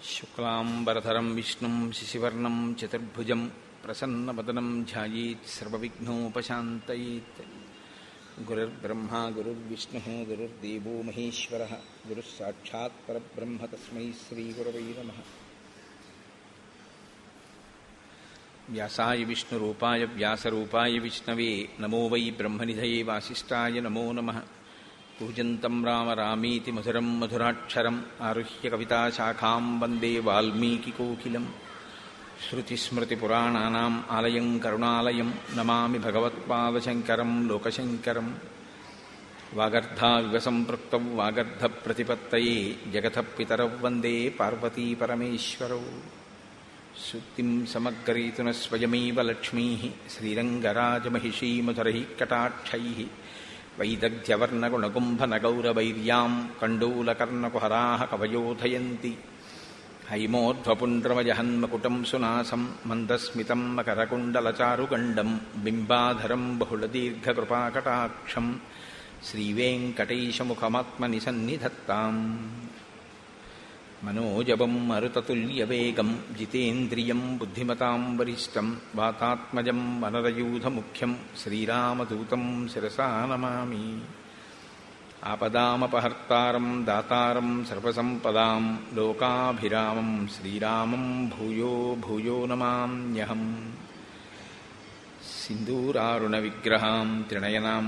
శుక్లాంబరధరం విష్ణుం శశివర్ణం చతుర్భుజం ప్రసన్నవదనం ధ్యాయేత్ సర్వవిఘ్నోపశాంతయేత్ గురుర్బ్రహ్మా గురుర్విష్ణు గురుర్దేవో మహేశ్వర గురుः సాక్షాత్ పరబ్రహ్మ తస్మై శ్రీగురవై నమ వ్యాసాయ విష్ణురూపాయ వ్యాసరూపాయ విష్ణవే నమో వై బ్రహ్మనిధయే వాసిష్టాయ నమో నమః పూజంతం రామ రామీతి మధురం మధురాక్షరం ఆరుహ్య కవితాశాఖాం వందే వాల్మీకికోకిలం శృతిస్మృతిపురాణానాम् ఆలయం కరుణాలయం నమామి భగవత్పాదశంకరం లోకశంకరం వాగర్ధావివ సంపృక్తౌ వాగర్ధప్రతిపత్తయే జగతః పితరౌ వందే పార్వతీపరమేశ్వరౌ సుక్తిం సమగ్రయీతున స్వయమేవ లక్ష్మీः శ్రీరంగరాజమహిషీమధురైः కటాక్షైः వైదగ్ధ్యవర్ణగుణగుంభనగౌరవైర్యాం కండూలకర్ణకుహరాः కవయోధయంతి హైమోధ్వపుండ్రమజహన్మకుటం సునాసం మందస్మితం మకరకుండలచారుగండం బింబాధరం బహుళదీర్ఘకృపాకటాక్షం శ్రీవేంకటేశముఖమాత్మని సన్నిధత్తాం మనోజవం మరుతతుల్యవేగం జితేంద్రియం బుద్ధిమతాం వరిష్టం వాతాత్మజం వనరయూధముఖ్యం శ్రీరామదూతం శిరసా నమామి ఆపదామపహర్తారం దాతారం సర్వసంపదాం లోకాభిరామం శ్రీరామం భూయో భూయో నమామ్యహం सिन्दूरारुणविग्रहां त्रिणयनां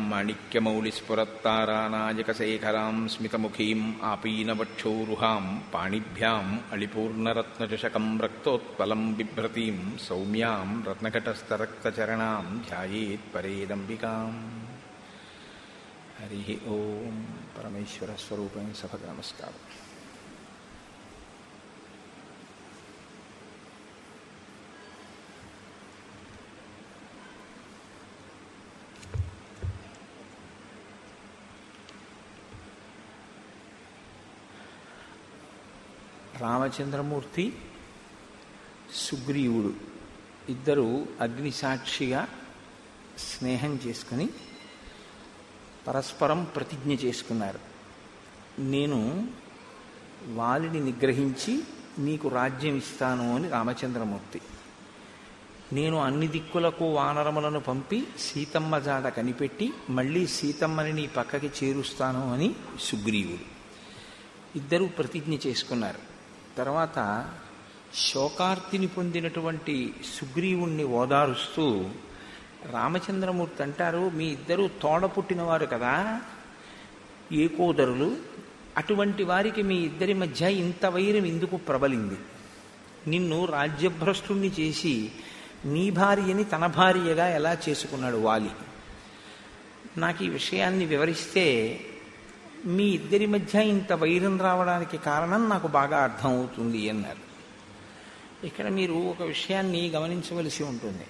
माणिक्यमौलिस्फुरत्तारानायकशेखरां स्मितमुखीम् आपीनवक्षोरुहां पाणिभ्याम् अळिपूर्णरत्नचषकं रक्तोत्पलं बिभ्रतीं सौम्यां रत्नघटस्थरक्तचरणां ध्यायेत्परेदम्बिकाम् हरिः ॐ परमेश्वरस्वरूपेण सभग नमस्कारः రామచంద్రమూర్తి సుగ్రీవుడు ఇద్దరు అగ్నిసాక్షిగా స్నేహం చేసుకుని పరస్పరం ప్రతిజ్ఞ చేసుకున్నారు నేను వాలిని నిగ్రహించి నీకు రాజ్యం ఇస్తాను అని రామచంద్రమూర్తి నేను అన్ని దిక్కులకు వానరములను పంపి సీతమ్మ జాడ కనిపెట్టి మళ్ళీ సీతమ్మని నీ పక్కకి చేరుస్తాను అని సుగ్రీవుడు ఇద్దరూ ప్రతిజ్ఞ చేసుకున్నారు తర్వాత శోకార్తిని పొందినటువంటి సుగ్రీవుణ్ణి ఓదారుస్తూ రామచంద్రమూర్తి అంటారు మీ ఇద్దరూ తోడ పుట్టినవారు కదా ఏకోదరులు అటువంటి వారికి మీ ఇద్దరి మధ్య ఇంత వైరం ఎందుకు ప్రబలింది నిన్ను రాజ్యభ్రష్టుణ్ణి చేసి నీ భార్యని తన భార్యగా ఎలా చేసుకున్నాడు వాలి నాకు ఈ విషయాన్ని వివరిస్తే మీ ఇద్దరి మధ్య ఇంత వైరం రావడానికి కారణం నాకు బాగా అర్థమవుతుంది అన్నారు ఇక్కడ మీరు ఒక విషయాన్ని గమనించవలసి ఉంటుంది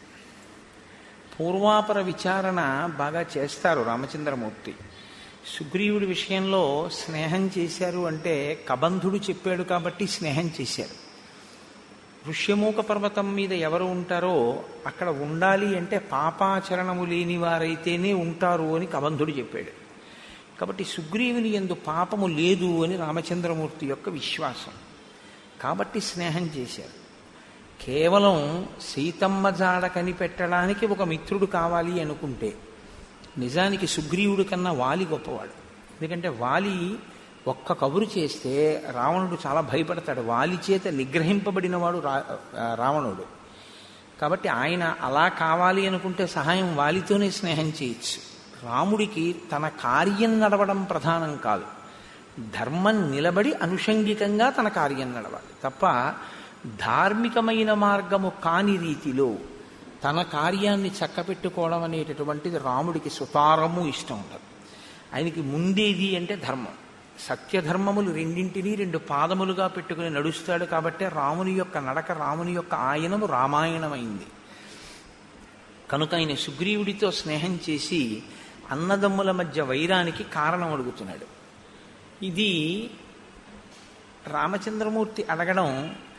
పూర్వాపర విచారణ బాగా చేస్తారు రామచంద్రమూర్తి సుగ్రీవుడి విషయంలో స్నేహం చేశారు అంటే కబంధుడు చెప్పాడు కాబట్టి స్నేహం చేశారు ఋష్యమూక పర్వతం మీద ఎవరు ఉంటారో అక్కడ ఉండాలి అంటే పాపాచరణము లేని వారైతేనే ఉంటారు అని కబంధుడు చెప్పాడు కాబట్టి సుగ్రీవుని ఎందు పాపము లేదు అని రామచంద్రమూర్తి యొక్క విశ్వాసం కాబట్టి స్నేహం చేశారు కేవలం సీతమ్మ జాడ కనిపెట్టడానికి ఒక మిత్రుడు కావాలి అనుకుంటే నిజానికి సుగ్రీవుడి కన్నా వాలి గొప్పవాడు ఎందుకంటే వాలి ఒక్క కబురు చేస్తే రావణుడు చాలా భయపడతాడు వాలి చేత నిగ్రహింపబడినవాడు రా రావణుడు కాబట్టి ఆయన అలా కావాలి అనుకుంటే సహాయం వాలితోనే స్నేహం చేయొచ్చు రాముడికి తన కార్యం నడవడం ప్రధానం కాదు ధర్మం నిలబడి అనుషంగికంగా తన కార్యం నడవాలి తప్ప ధార్మికమైన మార్గము కాని రీతిలో తన కార్యాన్ని చక్కపెట్టుకోవడం అనేటటువంటిది రాముడికి సుతారము ఇష్టం ఉండదు ఆయనకి ముందేది అంటే ధర్మం సత్యధర్మములు రెండింటినీ రెండు పాదములుగా పెట్టుకుని నడుస్తాడు కాబట్టే రాముని యొక్క నడక రాముని యొక్క ఆయనము రామాయణమైంది కనుక ఆయన సుగ్రీవుడితో స్నేహం చేసి అన్నదమ్ముల మధ్య వైరానికి కారణం అడుగుతున్నాడు ఇది రామచంద్రమూర్తి అడగడం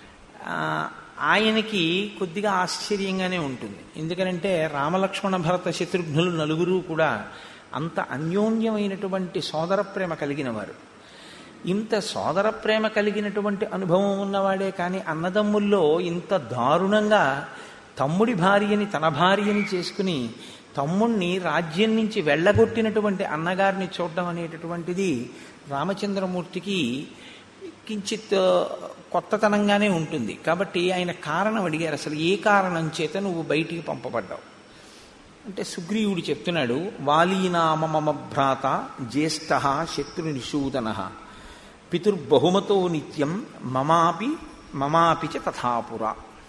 ఆయనకి కొద్దిగా ఆశ్చర్యంగానే ఉంటుంది ఎందుకనంటే రామలక్ష్మణ భరత శత్రుఘ్నులు నలుగురు కూడా అంత అన్యోన్యమైనటువంటి సోదర ప్రేమ కలిగిన వారు ఇంత సోదర ప్రేమ కలిగినటువంటి అనుభవం ఉన్నవాడే కానీ అన్నదమ్ముల్లో ఇంత దారుణంగా తమ్ముడి భార్యని తన భార్యని చేసుకుని తమ్ముణ్ణి రాజ్యం నుంచి వెళ్ళగొట్టినటువంటి అన్నగారిని చూడడం అనేటటువంటిది రామచంద్రమూర్తికి కించిత్ కొత్తతనంగానే ఉంటుంది కాబట్టి ఆయన కారణం అడిగారు అసలు ఏ కారణం చేత నువ్వు బయటికి పంపబడ్డావు అంటే సుగ్రీవుడు చెప్తున్నాడు వాలీనామ మమ భ్రాత జ్యేష్ఠ శత్రు నిషూదన పితుర్బహుమతో నిత్యం మమాపి మమాపి చ తథాపుర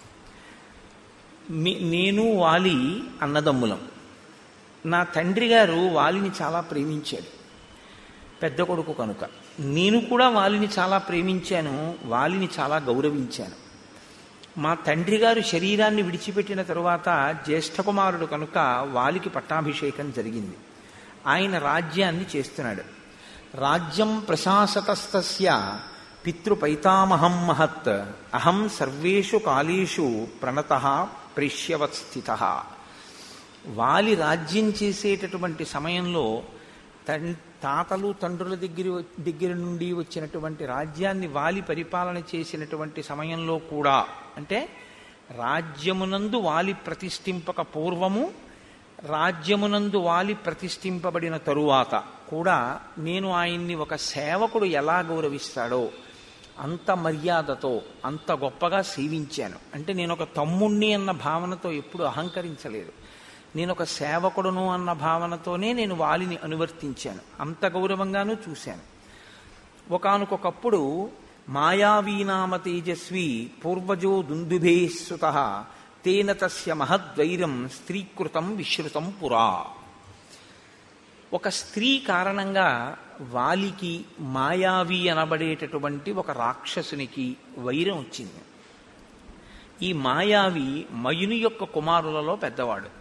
నేను వాలి అన్నదమ్ములం నా తండ్రి గారు వాలిని చాలా ప్రేమించాడు పెద్ద కొడుకు కనుక నేను కూడా వాలిని చాలా ప్రేమించాను వాలిని చాలా గౌరవించాను మా తండ్రి గారు శరీరాన్ని విడిచిపెట్టిన తరువాత జ్యేష్ఠ కుమారుడు కనుక వాలికి పట్టాభిషేకం జరిగింది ఆయన రాజ్యాన్ని చేస్తున్నాడు రాజ్యం ప్రశాసతస్తస్య పితృపైతామహం మహత్ అహం సర్వేషు కాలేషు ప్రణత ప్రేష్యవత్ స్థిత వాలి రాజ్యం చేసేటటువంటి సమయంలో తన్ తాతలు తండ్రుల దగ్గర దగ్గర నుండి వచ్చినటువంటి రాజ్యాన్ని వాలి పరిపాలన చేసినటువంటి సమయంలో కూడా అంటే రాజ్యమునందు వాలి ప్రతిష్ఠింపక పూర్వము రాజ్యమునందు వాలి ప్రతిష్ఠింపబడిన తరువాత కూడా నేను ఆయన్ని ఒక సేవకుడు ఎలా గౌరవిస్తాడో అంత మర్యాదతో అంత గొప్పగా సేవించాను అంటే నేను ఒక తమ్ముణ్ణి అన్న భావనతో ఎప్పుడు అహంకరించలేదు నేను ఒక సేవకుడును అన్న భావనతోనే నేను వాలిని అనువర్తించాను అంత గౌరవంగానూ చూశాను ఒకనకొకప్పుడు మాయావీనామ తేజస్వి పూర్వజో దుందుభే సుత తేన తస్య మహద్వైరం స్త్రీకృతం విశ్రుతం పురా ఒక స్త్రీ కారణంగా వాలికి మాయావి అనబడేటటువంటి ఒక రాక్షసునికి వైరం వచ్చింది ఈ మాయావి మయుని యొక్క కుమారులలో పెద్దవాడు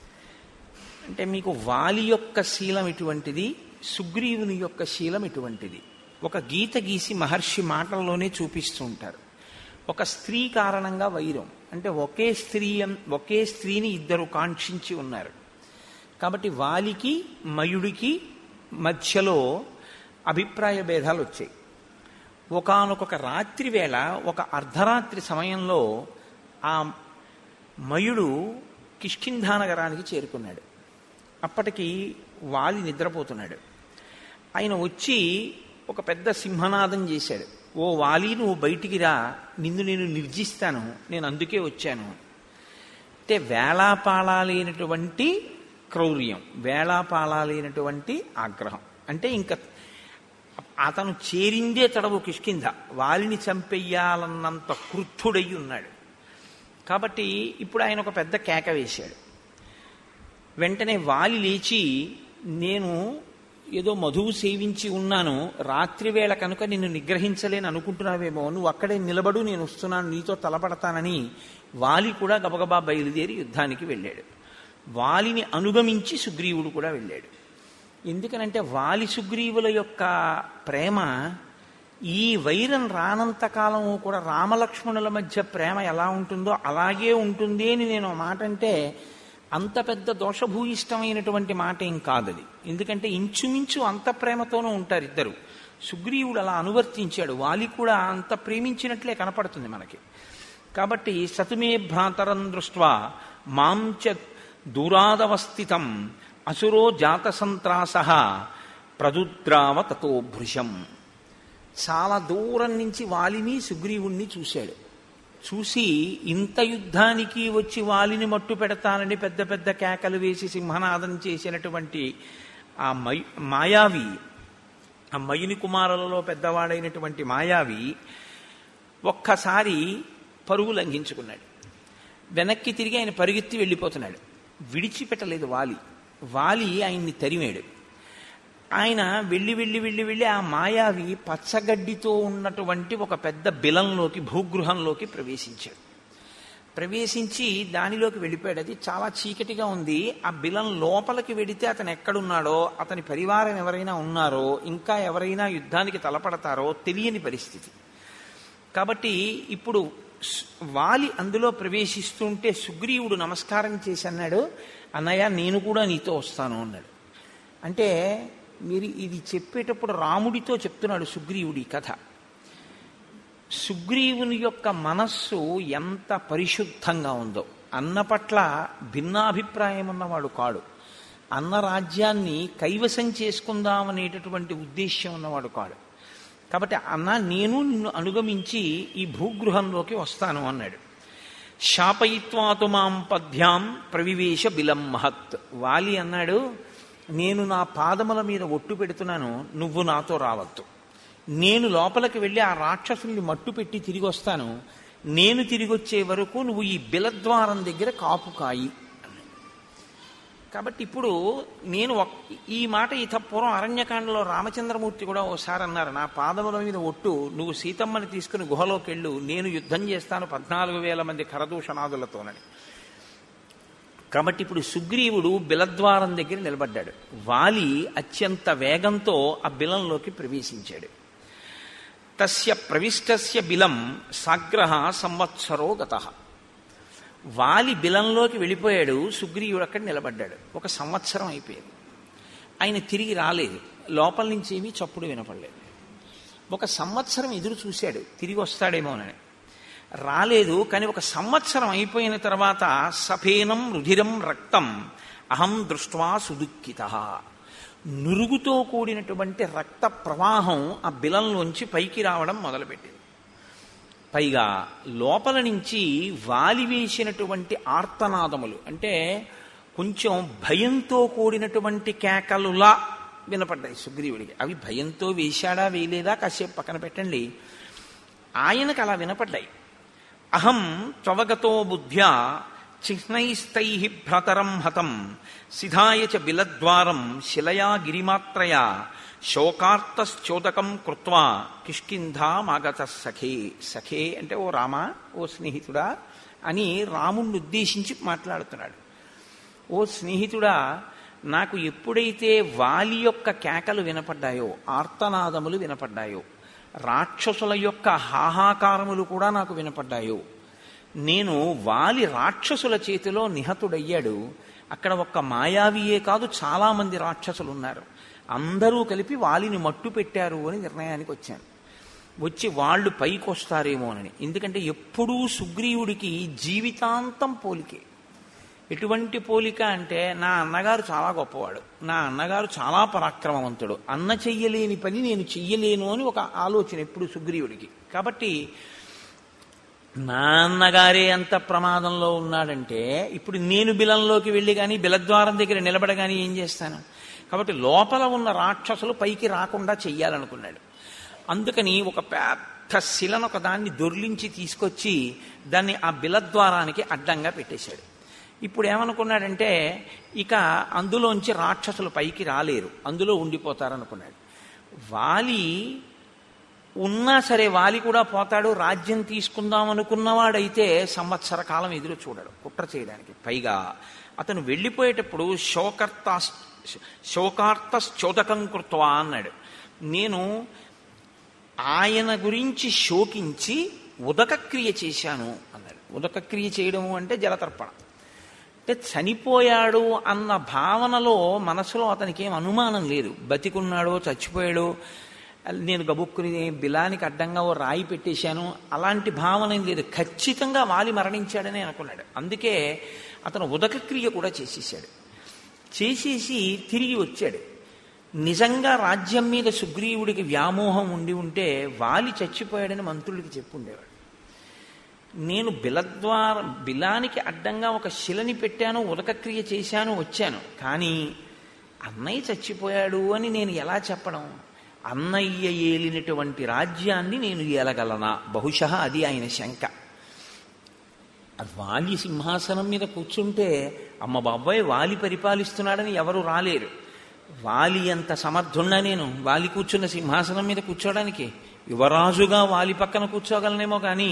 అంటే మీకు వాలి యొక్క శీలం ఎటువంటిది సుగ్రీవుని యొక్క శీలం ఎటువంటిది ఒక గీత గీసి మహర్షి మాటల్లోనే చూపిస్తూ ఉంటారు ఒక స్త్రీ కారణంగా వైరం అంటే ఒకే స్త్రీ ఒకే స్త్రీని ఇద్దరు కాంక్షించి ఉన్నారు కాబట్టి వాలికి మయుడికి మధ్యలో అభిప్రాయ భేదాలు వచ్చాయి ఒకనొక రాత్రి వేళ ఒక అర్ధరాత్రి సమయంలో ఆ మయుడు కిష్కింధానగరానికి చేరుకున్నాడు అప్పటికి వాలి నిద్రపోతున్నాడు ఆయన వచ్చి ఒక పెద్ద సింహనాదం చేశాడు ఓ వాలి నువ్వు బయటికి రా నిన్ను నేను నిర్జిస్తాను నేను అందుకే వచ్చాను అంటే వేళాపాళాలైనటువంటి క్రౌర్యం వేళాపాళాలైనటువంటి ఆగ్రహం అంటే ఇంకా అతను చేరిందే తడవు కిష్కింద వాలిని చంపెయ్యాలన్నంత క్రుద్ధుడై ఉన్నాడు కాబట్టి ఇప్పుడు ఆయన ఒక పెద్ద కేక వేశాడు వెంటనే వాలి లేచి నేను ఏదో మధువు సేవించి ఉన్నాను రాత్రి వేళ కనుక నిన్ను నిగ్రహించలేని అనుకుంటున్నావేమో నువ్వు అక్కడే నిలబడు నేను వస్తున్నాను నీతో తలపడతానని వాలి కూడా గబగబా బయలుదేరి యుద్ధానికి వెళ్ళాడు వాలిని అనుగమించి సుగ్రీవుడు కూడా వెళ్ళాడు ఎందుకనంటే వాలి సుగ్రీవుల యొక్క ప్రేమ ఈ వైరం రానంత కాలము కూడా రామలక్ష్మణుల మధ్య ప్రేమ ఎలా ఉంటుందో అలాగే ఉంటుంది అని నేను మాట అంటే అంత పెద్ద దోషభూయిష్టమైనటువంటి మాట ఏం కాదది ఎందుకంటే ఇంచుమించు అంత ప్రేమతోనూ ఉంటారు ఇద్దరు సుగ్రీవుడు అలా అనువర్తించాడు వాలి కూడా అంత ప్రేమించినట్లే కనపడుతుంది మనకి కాబట్టి సతుమే భ్రాతరం దృష్ట్వా మాంచ దూరాదవస్థితం అసురో జాత సంత్రాస ప్రదుద్రావ తతో భృశం చాలా దూరం నుంచి వాలిని సుగ్రీవుణ్ణి చూశాడు చూసి ఇంత యుద్ధానికి వచ్చి వాలిని మట్టు పెడతానని పెద్ద పెద్ద కేకలు వేసి సింహనాదం చేసినటువంటి ఆ మై మాయావి ఆ మయుని కుమారులలో పెద్దవాడైనటువంటి మాయావి ఒక్కసారి పరుగు లంఘించుకున్నాడు వెనక్కి తిరిగి ఆయన పరిగెత్తి వెళ్ళిపోతున్నాడు విడిచిపెట్టలేదు వాలి వాలి ఆయన్ని తరిమాడు ఆయన వెళ్ళి వెళ్ళి వెళ్ళి వెళ్ళి ఆ మాయావి పచ్చగడ్డితో ఉన్నటువంటి ఒక పెద్ద బిలంలోకి భూగృహంలోకి ప్రవేశించాడు ప్రవేశించి దానిలోకి వెళ్ళిపోయాడు అది చాలా చీకటిగా ఉంది ఆ బిలం లోపలికి వెడితే అతను ఎక్కడున్నాడో అతని పరివారం ఎవరైనా ఉన్నారో ఇంకా ఎవరైనా యుద్ధానికి తలపడతారో తెలియని పరిస్థితి కాబట్టి ఇప్పుడు వాలి అందులో ప్రవేశిస్తుంటే సుగ్రీవుడు నమస్కారం చేసి అన్నాడు అన్నయ్య నేను కూడా నీతో వస్తాను అన్నాడు అంటే మీరు ఇది చెప్పేటప్పుడు రాముడితో చెప్తున్నాడు సుగ్రీవుడి కథ సుగ్రీవుని యొక్క మనస్సు ఎంత పరిశుద్ధంగా ఉందో అన్న పట్ల భిన్నాభిప్రాయం ఉన్నవాడు కాడు అన్న రాజ్యాన్ని కైవసం చేసుకుందామనేటటువంటి ఉద్దేశ్యం ఉన్నవాడు కాడు కాబట్టి అన్న నేను నిన్ను అనుగమించి ఈ భూగృహంలోకి వస్తాను అన్నాడు శాపయిత్వాతు మాం పద్భ్యాం ప్రవివేశ బిలం మహత్ వాలి అన్నాడు నేను నా పాదముల మీద ఒట్టు పెడుతున్నాను నువ్వు నాతో రావద్దు నేను లోపలికి వెళ్ళి ఆ రాక్షసుల్ని మట్టు పెట్టి తిరిగి వస్తాను నేను తిరిగి వచ్చే వరకు నువ్వు ఈ బిలద్వారం దగ్గర కాపు కాయి కాబట్టి ఇప్పుడు నేను ఒక్- ఈ మాట ఇత పూర్వం అరణ్యకాండలో రామచంద్రమూర్తి కూడా ఓసారి అన్నారు నా పాదముల మీద ఒట్టు నువ్వు సీతమ్మని తీసుకుని గుహలోకి వెళ్ళు నేను యుద్ధం చేస్తాను పద్నాలుగు వేల మంది కరదూషణాదులతోనని కాబట్టి ఇప్పుడు సుగ్రీవుడు బిలద్వారం దగ్గర నిలబడ్డాడు వాలి అత్యంత వేగంతో ఆ బిలంలోకి ప్రవేశించాడు తస్య ప్రవిష్టస్య బిలం సాగ్రహ సంవత్సరో గత వాలి బిలంలోకి వెళ్ళిపోయాడు సుగ్రీవుడు అక్కడ నిలబడ్డాడు ఒక సంవత్సరం అయిపోయింది ఆయన తిరిగి రాలేదు లోపల నుంచి ఏమీ చప్పుడు వినపడలేదు ఒక సంవత్సరం ఎదురు చూశాడు తిరిగి వస్తాడేమోనని రాలేదు కానీ ఒక సంవత్సరం అయిపోయిన తర్వాత సఫేనం రుధిరం రక్తం అహం దృష్ట్వా సుదుఃఖిత నురుగుతో కూడినటువంటి రక్త ప్రవాహం ఆ బిలంలోంచి పైకి రావడం మొదలుపెట్టింది పైగా లోపల నుంచి వాలి వేసినటువంటి ఆర్తనాదములు అంటే కొంచెం భయంతో కూడినటువంటి కేకలులా వినపడ్డాయి సుగ్రీవుడికి అవి భయంతో వేశాడా వేయలేదా కాసేపు పక్కన పెట్టండి ఆయనకు అలా వినపడ్డాయి అహం త్వవగతో బుద్ధ్యా చిహ్నైస్తై భ్రతరం హతం సిధాయ చ బిలద్వారం శిలయా గిరిమాత్రయా శోకార్తశ్చోదకం కృత్వా కిష్కింధామాగత సఖే సఖే అంటే ఓ రామ ఓ స్నేహితుడా అని రాముణ్ణి ఉద్దేశించి మాట్లాడుతున్నాడు ఓ స్నేహితుడా నాకు ఎప్పుడైతే వాలి యొక్క కేకలు వినపడ్డాయో ఆర్తనాదములు వినపడ్డాయో రాక్షసుల యొక్క హాహాకారములు కూడా నాకు వినపడ్డాయో నేను వాలి రాక్షసుల చేతిలో నిహతుడయ్యాడు అక్కడ ఒక్క మాయావియే కాదు చాలామంది రాక్షసులు ఉన్నారు అందరూ కలిపి వాలిని మట్టు పెట్టారు అని నిర్ణయానికి వచ్చాను వచ్చి వాళ్ళు పైకి వస్తారేమోనని ఎందుకంటే ఎప్పుడూ సుగ్రీవుడికి జీవితాంతం పోలికే ఎటువంటి పోలిక అంటే నా అన్నగారు చాలా గొప్పవాడు నా అన్నగారు చాలా పరాక్రమవంతుడు అన్న చెయ్యలేని పని నేను చెయ్యలేను అని ఒక ఆలోచన ఎప్పుడు సుగ్రీవుడికి కాబట్టి నా అన్నగారే అంత ప్రమాదంలో ఉన్నాడంటే ఇప్పుడు నేను బిలంలోకి వెళ్ళి కానీ బిలద్వారం దగ్గర నిలబడగాని ఏం చేస్తాను కాబట్టి లోపల ఉన్న రాక్షసులు పైకి రాకుండా చెయ్యాలనుకున్నాడు అందుకని ఒక పెద్ద శిలను ఒక దాన్ని దొర్లించి తీసుకొచ్చి దాన్ని ఆ బిలద్వారానికి అడ్డంగా పెట్టేశాడు ఇప్పుడు ఏమనుకున్నాడంటే ఇక అందులోంచి రాక్షసులు పైకి రాలేరు అందులో ఉండిపోతారనుకున్నాడు వాలి ఉన్నా సరే వాలి కూడా పోతాడు రాజ్యం తీసుకుందాం అనుకున్నవాడైతే సంవత్సర కాలం ఎదురు చూడడు కుట్ర చేయడానికి పైగా అతను వెళ్ళిపోయేటప్పుడు శోకర్త శోకార్తశ్చోదకం కృత్వా అన్నాడు నేను ఆయన గురించి శోకించి ఉదకక్రియ చేశాను అన్నాడు ఉదకక్రియ చేయడము అంటే జలతర్పణ అంటే చనిపోయాడు అన్న భావనలో మనసులో అతనికి ఏం అనుమానం లేదు బతికున్నాడో చచ్చిపోయాడో నేను గబుక్కుని బిలానికి అడ్డంగా ఓ రాయి పెట్టేశాను అలాంటి భావన ఏం లేదు ఖచ్చితంగా వాలి మరణించాడని అనుకున్నాడు అందుకే అతను ఉదకక్రియ కూడా చేసేసాడు చేసేసి తిరిగి వచ్చాడు నిజంగా రాజ్యం మీద సుగ్రీవుడికి వ్యామోహం ఉండి ఉంటే వాలి చచ్చిపోయాడని మంత్రులకి చెప్పుండేవాడు నేను బిలద్వార బిలానికి అడ్డంగా ఒక శిలని పెట్టాను ఉదకక్రియ చేశాను వచ్చాను కానీ అన్నయ్య చచ్చిపోయాడు అని నేను ఎలా చెప్పడం అన్నయ్య ఏలినటువంటి రాజ్యాన్ని నేను ఏలగలనా బహుశా అది ఆయన శంక వాలి సింహాసనం మీద కూర్చుంటే అమ్మ బాబాయ్ వాలి పరిపాలిస్తున్నాడని ఎవరు రాలేరు వాలి అంత సమర్థున్నా నేను వాలి కూర్చున్న సింహాసనం మీద కూర్చోడానికి యువరాజుగా వాలి పక్కన కూర్చోగలనేమో కానీ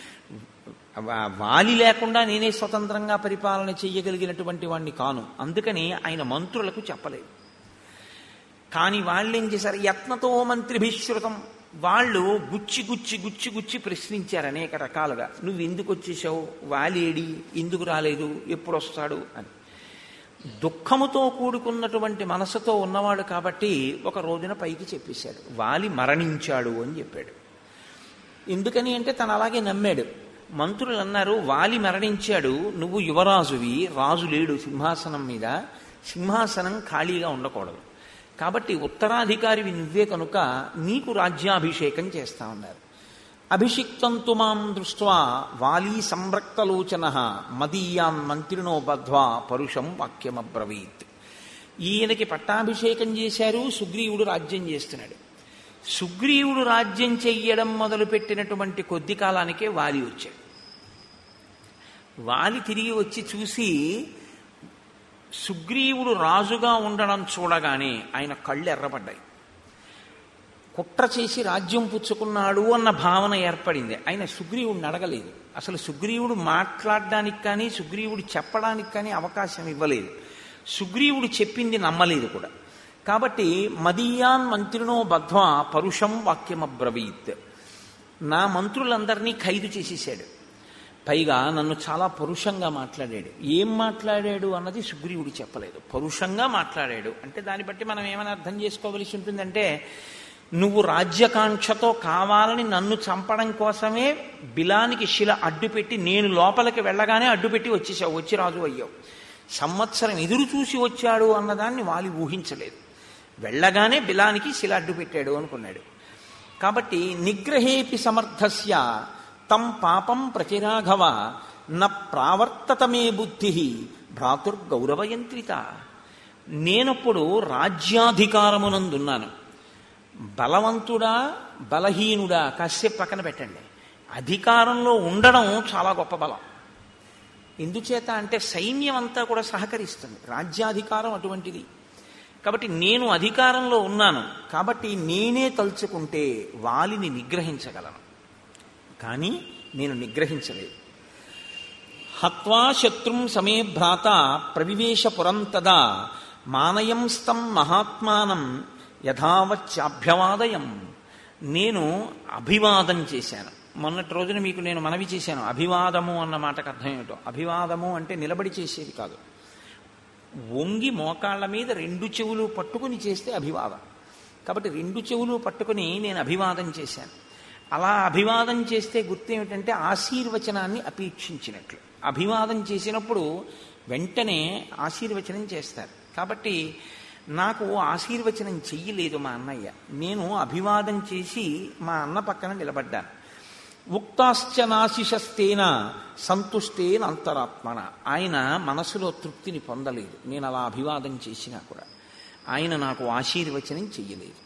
వాలి లేకుండా నేనే స్వతంత్రంగా పరిపాలన చెయ్యగలిగినటువంటి వాడిని కాను అందుకని ఆయన మంత్రులకు చెప్పలేదు కానీ వాళ్ళు ఏం చేశారు యత్నతో మంత్రిభిశ్రుతం వాళ్ళు గుచ్చి గుచ్చి గుచ్చి గుచ్చి ప్రశ్నించారు అనేక రకాలుగా నువ్వు ఎందుకు వచ్చేసావు వాలేడి ఎందుకు రాలేదు ఎప్పుడు వస్తాడు అని దుఃఖముతో కూడుకున్నటువంటి మనసుతో ఉన్నవాడు కాబట్టి ఒక రోజున పైకి చెప్పేశాడు వాలి మరణించాడు అని చెప్పాడు ఎందుకని అంటే తను అలాగే నమ్మాడు మంత్రులు అన్నారు వాలి మరణించాడు నువ్వు యువరాజువి రాజు లేడు సింహాసనం మీద సింహాసనం ఖాళీగా ఉండకూడదు కాబట్టి ఉత్తరాధికారివి నువ్వే కనుక నీకు రాజ్యాభిషేకం చేస్తా ఉన్నారు అభిషిక్తంతు మాం దృష్ట్వా వాలీ సంరక్తలోచన మదీయాన్ మంత్రినో బద్ధ్వా పరుషం వాక్యమబ్రవీత్ ఈయనకి పట్టాభిషేకం చేశారు సుగ్రీవుడు రాజ్యం చేస్తున్నాడు సుగ్రీవుడు రాజ్యం చెయ్యడం మొదలుపెట్టినటువంటి కొద్ది కాలానికే వాలి వచ్చాడు వాలి తిరిగి వచ్చి చూసి సుగ్రీవుడు రాజుగా ఉండడం చూడగానే ఆయన కళ్ళు ఎర్రబడ్డాయి కుట్ర చేసి రాజ్యం పుచ్చుకున్నాడు అన్న భావన ఏర్పడింది ఆయన సుగ్రీవుడిని అడగలేదు అసలు సుగ్రీవుడు మాట్లాడడానికి కానీ సుగ్రీవుడు చెప్పడానికి కానీ అవకాశం ఇవ్వలేదు సుగ్రీవుడు చెప్పింది నమ్మలేదు కూడా కాబట్టి మదీయాన్ మంత్రినో బద్ధ్వా పరుషం వాక్యమబ్రవీత్ నా మంత్రులందరినీ ఖైదు చేసేసాడు పైగా నన్ను చాలా పరుషంగా మాట్లాడాడు ఏం మాట్లాడాడు అన్నది సుగ్రీవుడు చెప్పలేదు పరుషంగా మాట్లాడాడు అంటే దాన్ని బట్టి మనం ఏమైనా అర్థం చేసుకోవలసి ఉంటుందంటే నువ్వు రాజ్యకాంక్షతో కావాలని నన్ను చంపడం కోసమే బిలానికి శిల అడ్డుపెట్టి నేను లోపలికి వెళ్ళగానే అడ్డుపెట్టి వచ్చేసావు వచ్చి రాజు అయ్యావు సంవత్సరం ఎదురు చూసి వచ్చాడు అన్నదాన్ని వాలి ఊహించలేదు వెళ్ళగానే బిలానికి శిల అడ్డు పెట్టాడు అనుకున్నాడు కాబట్టి నిగ్రహేపి సమర్థస్య తం పాపం ప్రతిరాఘవ న ప్రావర్తతమే బుద్ధి భ్రాతుర్గౌరవయంత్రిత నేనప్పుడు రాజ్యాధికారమునందున్నాను బలవంతుడా బలహీనుడా కాసేపు పక్కన పెట్టండి అధికారంలో ఉండడం చాలా గొప్ప బలం ఎందుచేత అంటే సైన్యం అంతా కూడా సహకరిస్తుంది రాజ్యాధికారం అటువంటిది కాబట్టి నేను అధికారంలో ఉన్నాను కాబట్టి నేనే తలుచుకుంటే వాలిని నిగ్రహించగలను కానీ నేను నిగ్రహించలేదు హత్వా శత్రుం సమే భ్రాత ప్రవివేశ పురంతదా మానయంస్తం మహాత్మానం యథావచ్చాభ్యవాదయం నేను అభివాదం చేశాను మొన్నటి రోజున మీకు నేను మనవి చేశాను అభివాదము అన్న మాటకు అర్థం ఏమిటో అభివాదము అంటే నిలబడి చేసేది కాదు వంగి మోకాళ్ళ మీద రెండు చెవులు పట్టుకుని చేస్తే అభివాదం కాబట్టి రెండు చెవులు పట్టుకుని నేను అభివాదం చేశాను అలా అభివాదం చేస్తే గుర్తేమిటంటే ఆశీర్వచనాన్ని అపేక్షించినట్లు అభివాదం చేసినప్పుడు వెంటనే ఆశీర్వచనం చేస్తారు కాబట్టి నాకు ఆశీర్వచనం చెయ్యలేదు మా అన్నయ్య నేను అభివాదం చేసి మా అన్న పక్కన నిలబడ్డాను ఉక్తాశ్చ నాశిషస్తేన సంతుష్టేన అంతరాత్మన ఆయన మనసులో తృప్తిని పొందలేదు నేను అలా అభివాదం చేసినా కూడా ఆయన నాకు ఆశీర్వచనం చెయ్యలేదు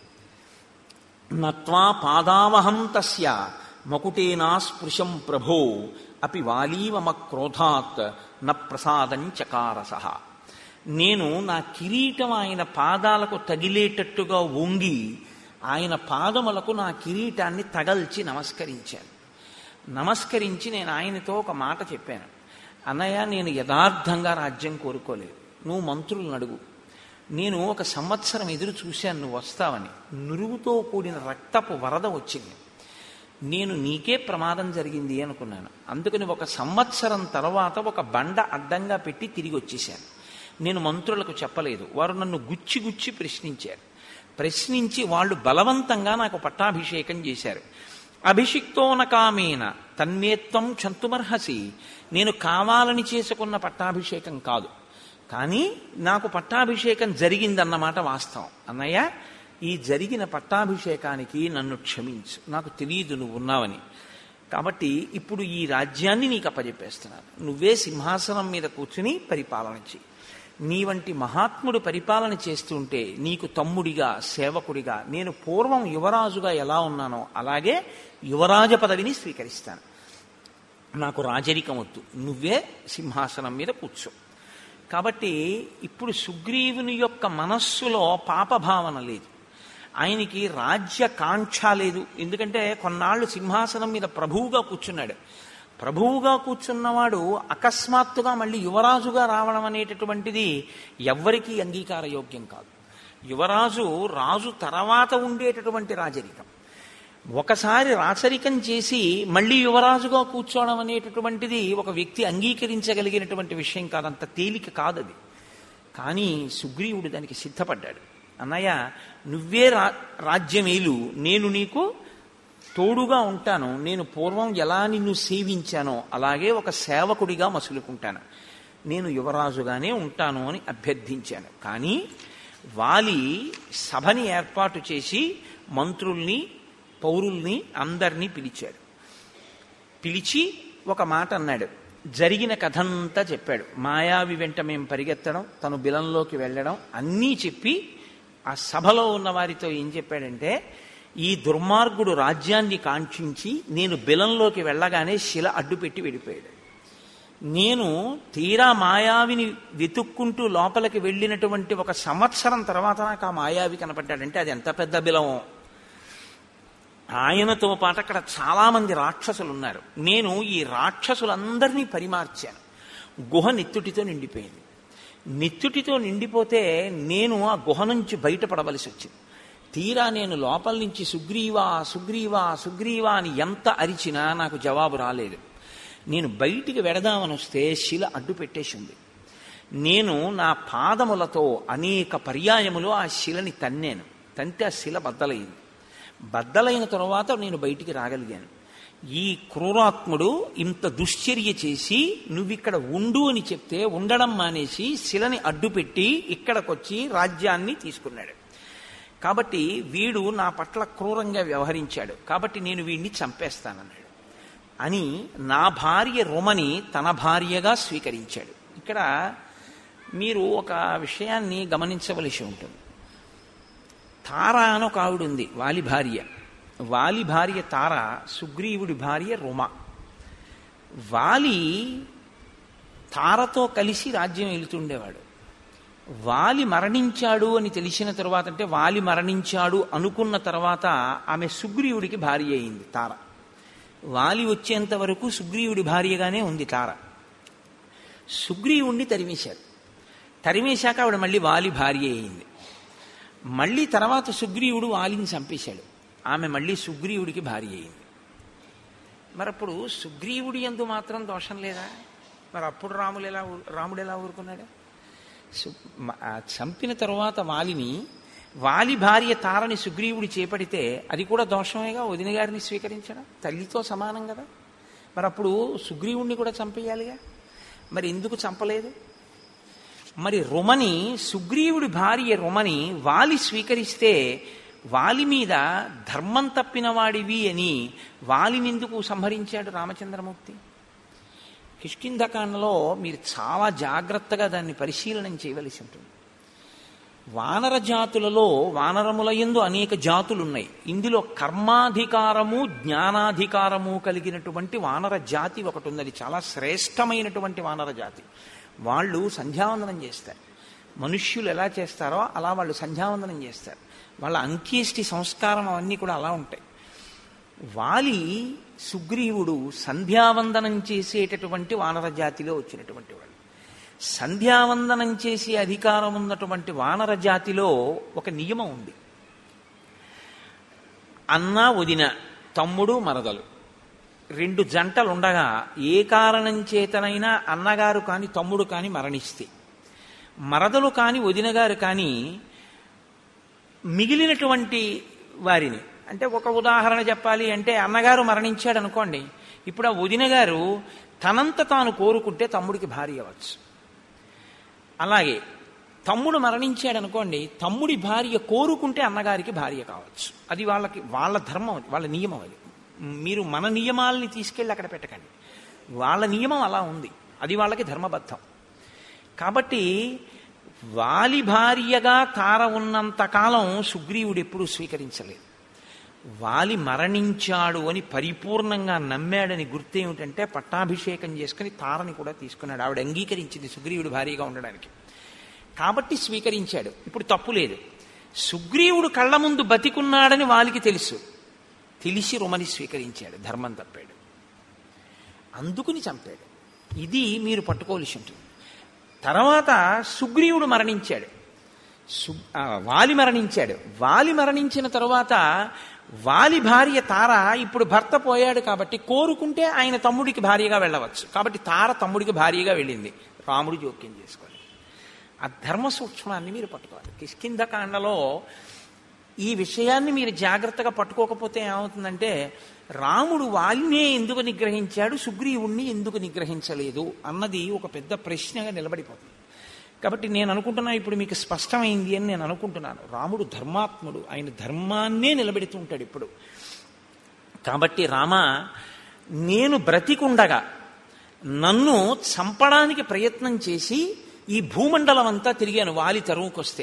నత్వా పాదావహం తస్య మకుటేనా స్పృశం ప్రభో అపి వాలీవమ క్రోధాత్ న ప్రసాదం చకారస నేను నా కిరీటం ఆయన పాదాలకు తగిలేటట్టుగా వంగి ఆయన పాదములకు నా కిరీటాన్ని తగల్చి నమస్కరించాను నమస్కరించి నేను ఆయనతో ఒక మాట చెప్పాను అన్నయ్య నేను యథార్థంగా రాజ్యం కోరుకోలేదు నువ్వు మంత్రులను అడుగు నేను ఒక సంవత్సరం ఎదురు చూశాను నువ్వు వస్తావని నురుగుతో కూడిన రక్తపు వరద వచ్చింది నేను నీకే ప్రమాదం జరిగింది అనుకున్నాను అందుకని ఒక సంవత్సరం తర్వాత ఒక బండ అడ్డంగా పెట్టి తిరిగి వచ్చేసాను నేను మంత్రులకు చెప్పలేదు వారు నన్ను గుచ్చి గుచ్చి ప్రశ్నించారు ప్రశ్నించి వాళ్ళు బలవంతంగా నాకు పట్టాభిషేకం చేశారు అభిషిక్తోన కామేన తన్మేత్వం క్షంతుమర్హసి నేను కావాలని చేసుకున్న పట్టాభిషేకం కాదు కానీ నాకు పట్టాభిషేకం జరిగిందన్నమాట వాస్తవం అన్నయ్య ఈ జరిగిన పట్టాభిషేకానికి నన్ను క్షమించు నాకు తెలియదు నువ్వు ఉన్నావని కాబట్టి ఇప్పుడు ఈ రాజ్యాన్ని నీకు అప్పజెప్పేస్తున్నాను నువ్వే సింహాసనం మీద కూర్చుని పరిపాలన చెయ్యి నీ వంటి మహాత్ముడు పరిపాలన చేస్తుంటే నీకు తమ్ముడిగా సేవకుడిగా నేను పూర్వం యువరాజుగా ఎలా ఉన్నానో అలాగే యువరాజ పదవిని స్వీకరిస్తాను నాకు రాజరికం వద్దు నువ్వే సింహాసనం మీద కూర్చో కాబట్టి ఇప్పుడు సుగ్రీవుని యొక్క మనస్సులో పాపభావన లేదు ఆయనకి రాజ్య కాంక్ష లేదు ఎందుకంటే కొన్నాళ్ళు సింహాసనం మీద ప్రభువుగా కూర్చున్నాడు ప్రభువుగా కూర్చున్నవాడు అకస్మాత్తుగా మళ్ళీ యువరాజుగా రావడం అనేటటువంటిది ఎవ్వరికీ అంగీకారయోగ్యం కాదు యువరాజు రాజు తర్వాత ఉండేటటువంటి రాజరికం ఒకసారి రాచరికం చేసి మళ్ళీ యువరాజుగా కూర్చోవడం అనేటటువంటిది ఒక వ్యక్తి అంగీకరించగలిగినటువంటి విషయం కాదంత తేలిక కాదది కానీ సుగ్రీవుడు దానికి సిద్ధపడ్డాడు అన్నయ్య నువ్వే రా రాజ్యమేలు నేను నీకు తోడుగా ఉంటాను నేను పూర్వం ఎలా నిన్ను సేవించానో అలాగే ఒక సేవకుడిగా మసులుకుంటాను నేను యువరాజుగానే ఉంటాను అని అభ్యర్థించాను కానీ వాలి సభని ఏర్పాటు చేసి మంత్రుల్ని పౌరుల్ని అందరినీ పిలిచాడు పిలిచి ఒక మాట అన్నాడు జరిగిన కథంతా చెప్పాడు మాయావి వెంట మేము పరిగెత్తడం తను బిలంలోకి వెళ్ళడం అన్నీ చెప్పి ఆ సభలో ఉన్న వారితో ఏం చెప్పాడంటే ఈ దుర్మార్గుడు రాజ్యాన్ని కాంక్షించి నేను బిలంలోకి వెళ్ళగానే శిల అడ్డుపెట్టి వెళ్ళిపోయాడు నేను తీరా మాయావిని వెతుక్కుంటూ లోపలికి వెళ్ళినటువంటి ఒక సంవత్సరం తర్వాత నాకు ఆ మాయావి కనపడ్డాడంటే అది ఎంత పెద్ద బిలమో ఆయనతో పాటు అక్కడ చాలామంది రాక్షసులు ఉన్నారు నేను ఈ రాక్షసులందరినీ పరిమార్చాను గుహ నెత్తుటితో నిండిపోయింది నెత్తుటితో నిండిపోతే నేను ఆ గుహ నుంచి బయటపడవలసి వచ్చింది తీరా నేను లోపల నుంచి సుగ్రీవా సుగ్రీవా సుగ్రీవా అని ఎంత అరిచినా నాకు జవాబు రాలేదు నేను బయటికి వెడదామని వస్తే శిల అడ్డు పెట్టేసింది నేను నా పాదములతో అనేక పర్యాయములు ఆ శిలని తన్నాను తంతే ఆ శిల బద్దలైంది బద్దలైన తరువాత నేను బయటికి రాగలిగాను ఈ క్రూరాత్ముడు ఇంత దుశ్చర్య చేసి నువ్విక్కడ ఉండు అని చెప్తే ఉండడం మానేసి శిలని అడ్డుపెట్టి ఇక్కడికొచ్చి రాజ్యాన్ని తీసుకున్నాడు కాబట్టి వీడు నా పట్ల క్రూరంగా వ్యవహరించాడు కాబట్టి నేను వీడిని చంపేస్తానన్నాడు అని నా భార్య రుమని తన భార్యగా స్వీకరించాడు ఇక్కడ మీరు ఒక విషయాన్ని గమనించవలసి ఉంటుంది తార అని ఒక ఆవిడ ఉంది వాలి భార్య వాలి భార్య తార సుగ్రీవుడి భార్య రుమ వాలి తారతో కలిసి రాజ్యం వెళుతుండేవాడు వాలి మరణించాడు అని తెలిసిన తర్వాత అంటే వాలి మరణించాడు అనుకున్న తర్వాత ఆమె సుగ్రీవుడికి భార్య అయింది తార వాలి వచ్చేంత వరకు సుగ్రీవుడి భార్యగానే ఉంది తార సుగ్రీవుణ్ణి తరిమేశారు తరిమేశాక ఆవిడ మళ్ళీ వాలి భార్య అయింది మళ్ళీ తర్వాత సుగ్రీవుడు వాలిని చంపేశాడు ఆమె మళ్ళీ సుగ్రీవుడికి భార్య అయింది మరి అప్పుడు సుగ్రీవుడి ఎందు మాత్రం దోషం లేదా మరి అప్పుడు రాములు ఎలా ఊ- రాముడు ఎలా ఊరుకున్నాడు సు- మ- ఆ చంపిన తరువాత వాలిని వాలి భార్య తారని సుగ్రీవుడు చేపడితే అది కూడా దోషమేగా వదిన గారిని స్వీకరించడం తల్లితో సమానం కదా మరి అప్పుడు సుగ్రీవుణ్ణి కూడా చంపేయాలిగా మరి ఎందుకు చంపలేదు మరి రుమని సుగ్రీవుడి భార్య రుమని వాలి స్వీకరిస్తే వాలి మీద ధర్మం తప్పిన వాడివి అని వాలినెందుకు సంహరించాడు రామచంద్రమూర్తి కిష్కింధకాండలో మీరు చాలా జాగ్రత్తగా దాన్ని పరిశీలనం చేయవలసి ఉంటుంది వానర జాతులలో వానరముల యందు అనేక జాతులు ఉన్నాయి ఇందులో కర్మాధికారము జ్ఞానాధికారము కలిగినటువంటి వానర జాతి ఒకటి ఉంది అది చాలా శ్రేష్టమైనటువంటి వానర జాతి వాళ్ళు సంధ్యావందనం చేస్తారు మనుష్యులు ఎలా చేస్తారో అలా వాళ్ళు సంధ్యావందనం చేస్తారు వాళ్ళ అంత్యేష్టి సంస్కారం అవన్నీ కూడా అలా ఉంటాయి వాలి సుగ్రీవుడు సంధ్యావందనం చేసేటటువంటి వానర జాతిలో వచ్చినటువంటి వాళ్ళు సంధ్యావందనం చేసే అధికారం ఉన్నటువంటి వానర జాతిలో ఒక నియమం ఉంది అన్న వదిన తమ్ముడు మరదలు రెండు జంటలు ఉండగా ఏ కారణం చేతనైనా అన్నగారు కాని తమ్ముడు కాని మరణిస్తే మరదలు కాని వదిన గారు కానీ మిగిలినటువంటి వారిని అంటే ఒక ఉదాహరణ చెప్పాలి అంటే అన్నగారు మరణించాడు అనుకోండి ఇప్పుడు ఆ వదిన గారు తనంత తాను కోరుకుంటే తమ్ముడికి భార్య అవ్వచ్చు అలాగే తమ్ముడు మరణించాడు అనుకోండి తమ్ముడి భార్య కోరుకుంటే అన్నగారికి భార్య కావచ్చు అది వాళ్ళకి వాళ్ళ ధర్మం అది వాళ్ళ నియమం అది మీరు మన నియమాల్ని తీసుకెళ్ళి అక్కడ పెట్టకండి వాళ్ళ నియమం అలా ఉంది అది వాళ్ళకి ధర్మబద్ధం కాబట్టి వాలి భార్యగా తార ఉన్నంత కాలం సుగ్రీవుడు ఎప్పుడూ స్వీకరించలేదు వాలి మరణించాడు అని పరిపూర్ణంగా నమ్మాడని గుర్తేమిటంటే పట్టాభిషేకం చేసుకుని తారని కూడా తీసుకున్నాడు ఆవిడ అంగీకరించింది సుగ్రీవుడు భార్యగా ఉండడానికి కాబట్టి స్వీకరించాడు ఇప్పుడు తప్పు లేదు సుగ్రీవుడు కళ్ళ ముందు బతికున్నాడని వాలికి తెలుసు తెలిసి రుమని స్వీకరించాడు ధర్మం తప్పాడు అందుకుని చంపాడు ఇది మీరు పట్టుకోవలసి ఉంటుంది తర్వాత సుగ్రీవుడు మరణించాడు సు ఆ, వాలి మరణించాడు వాలి మరణించిన తరువాత వాలి భార్య తార ఇప్పుడు భర్త పోయాడు కాబట్టి కోరుకుంటే ఆయన తమ్ముడికి భార్యగా వెళ్ళవచ్చు కాబట్టి తార తమ్ముడికి భార్యగా వెళ్ళింది రాముడు జోక్యం చేసుకోవాలి ఆ ధర్మ సూక్ష్మాన్ని మీరు పట్టుకోవాలి కిష్కింధకాండలో ఈ విషయాన్ని మీరు జాగ్రత్తగా పట్టుకోకపోతే ఏమవుతుందంటే రాముడు వాలినే ఎందుకు నిగ్రహించాడు సుగ్రీవుణ్ణి ఎందుకు నిగ్రహించలేదు అన్నది ఒక పెద్ద ప్రశ్నగా నిలబడిపోతుంది కాబట్టి నేను అనుకుంటున్నా ఇప్పుడు మీకు స్పష్టమైంది అని నేను అనుకుంటున్నాను రాముడు ధర్మాత్ముడు ఆయన ధర్మాన్నే నిలబెడుతూ ఉంటాడు ఇప్పుడు కాబట్టి రామ నేను బ్రతికుండగా నన్ను చంపడానికి ప్రయత్నం చేసి ఈ భూమండలం అంతా తిరిగాను వాలి తరువుకొస్తే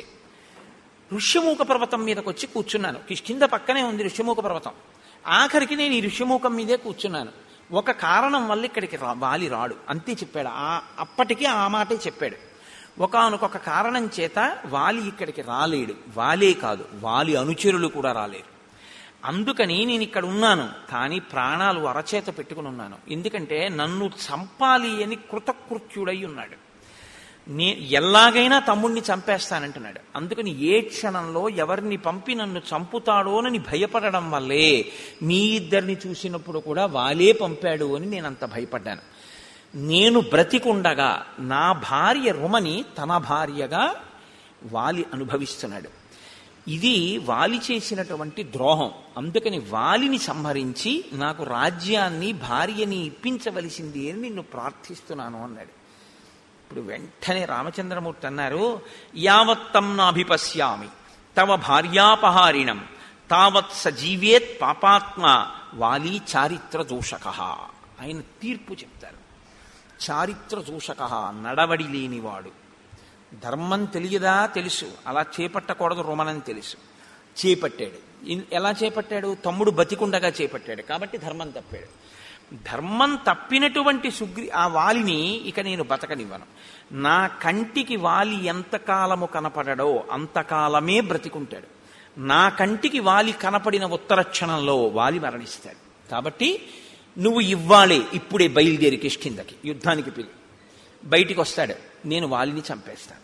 ఋష్యమూక పర్వతం మీదకి వచ్చి కూర్చున్నాను కిష్కింద పక్కనే ఉంది ఋష్యమూక పర్వతం ఆఖరికి నేను ఈ ఋష్యమూకం మీదే కూర్చున్నాను ఒక కారణం వల్ల ఇక్కడికి రా వాలి రాడు అంతే చెప్పాడు ఆ అప్పటికి ఆ మాటే చెప్పాడు ఒకనొక కారణం చేత వాలి ఇక్కడికి రాలేడు వాలే కాదు వాలి అనుచరులు కూడా రాలేరు అందుకని నేను ఇక్కడ ఉన్నాను కానీ ప్రాణాలు అరచేత పెట్టుకుని ఉన్నాను ఎందుకంటే నన్ను చంపాలి అని కృతకృత్యుడై ఉన్నాడు నే ఎలాగైనా తమ్ముణ్ణి చంపేస్తానంటున్నాడు అందుకని ఏ క్షణంలో ఎవరిని పంపి నన్ను చంపుతాడోనని భయపడడం వల్లే మీ ఇద్దరిని చూసినప్పుడు కూడా వాలే పంపాడు అని నేను అంత భయపడ్డాను నేను బ్రతికుండగా నా భార్య రుమని తన భార్యగా వాలి అనుభవిస్తున్నాడు ఇది వాలి చేసినటువంటి ద్రోహం అందుకని వాలిని సంహరించి నాకు రాజ్యాన్ని భార్యని ఇప్పించవలసింది అని నిన్ను ప్రార్థిస్తున్నాను అన్నాడు ఇప్పుడు వెంటనే రామచంద్రమూర్తి అన్నారు యావత్తం నాభిపశ్యామి తవ భార్యాపహారిణం తావత్ సజీవేత్ పాపాత్మ వాలి చారిత్ర దూషక ఆయన తీర్పు చెప్తారు చారిత్ర దూషక నడవడి లేనివాడు ధర్మం తెలియదా తెలుసు అలా చేపట్టకూడదు రుమనని తెలుసు చేపట్టాడు ఇన్- ఎలా చేపట్టాడు తమ్ముడు బతికుండగా చేపట్టాడు కాబట్టి ధర్మం తప్పాడు ధర్మం తప్పినటువంటి సుగ్రి ఆ వాలిని ఇక నేను బతకనివ్వను నా కంటికి వాలి ఎంతకాలము కనపడడో అంతకాలమే బ్రతికుంటాడు నా కంటికి వాలి కనపడిన ఉత్తర క్షణంలో వాలి మరణిస్తాడు కాబట్టి నువ్వు ఇవ్వాలే ఇప్పుడే బయలుదేరి కిష్కిందకి యుద్ధానికి పిలి బయటికి వస్తాడు నేను వాలిని చంపేస్తాను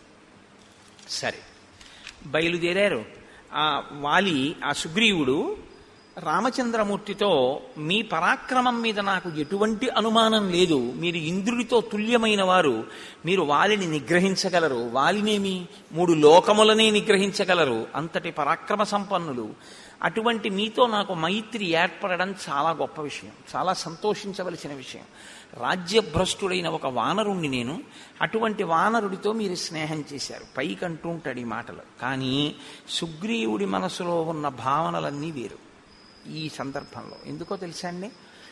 సరే బయలుదేరారు ఆ వాలి ఆ సుగ్రీవుడు రామచంద్రమూర్తితో మీ పరాక్రమం మీద నాకు ఎటువంటి అనుమానం లేదు మీరు ఇంద్రుడితో తుల్యమైన వారు మీరు వాలిని నిగ్రహించగలరు వాలినేమి మూడు లోకములనే నిగ్రహించగలరు అంతటి పరాక్రమ సంపన్నులు అటువంటి మీతో నాకు మైత్రి ఏర్పడడం చాలా గొప్ప విషయం చాలా సంతోషించవలసిన విషయం రాజ్యభ్రష్టుడైన ఒక వానరుణ్ణి నేను అటువంటి వానరుడితో మీరు స్నేహం చేశారు పైకంటూ ఉంటాడు ఈ మాటలు కానీ సుగ్రీవుడి మనసులో ఉన్న భావనలన్నీ వేరు ఈ సందర్భంలో ఎందుకో తెలుసా అండి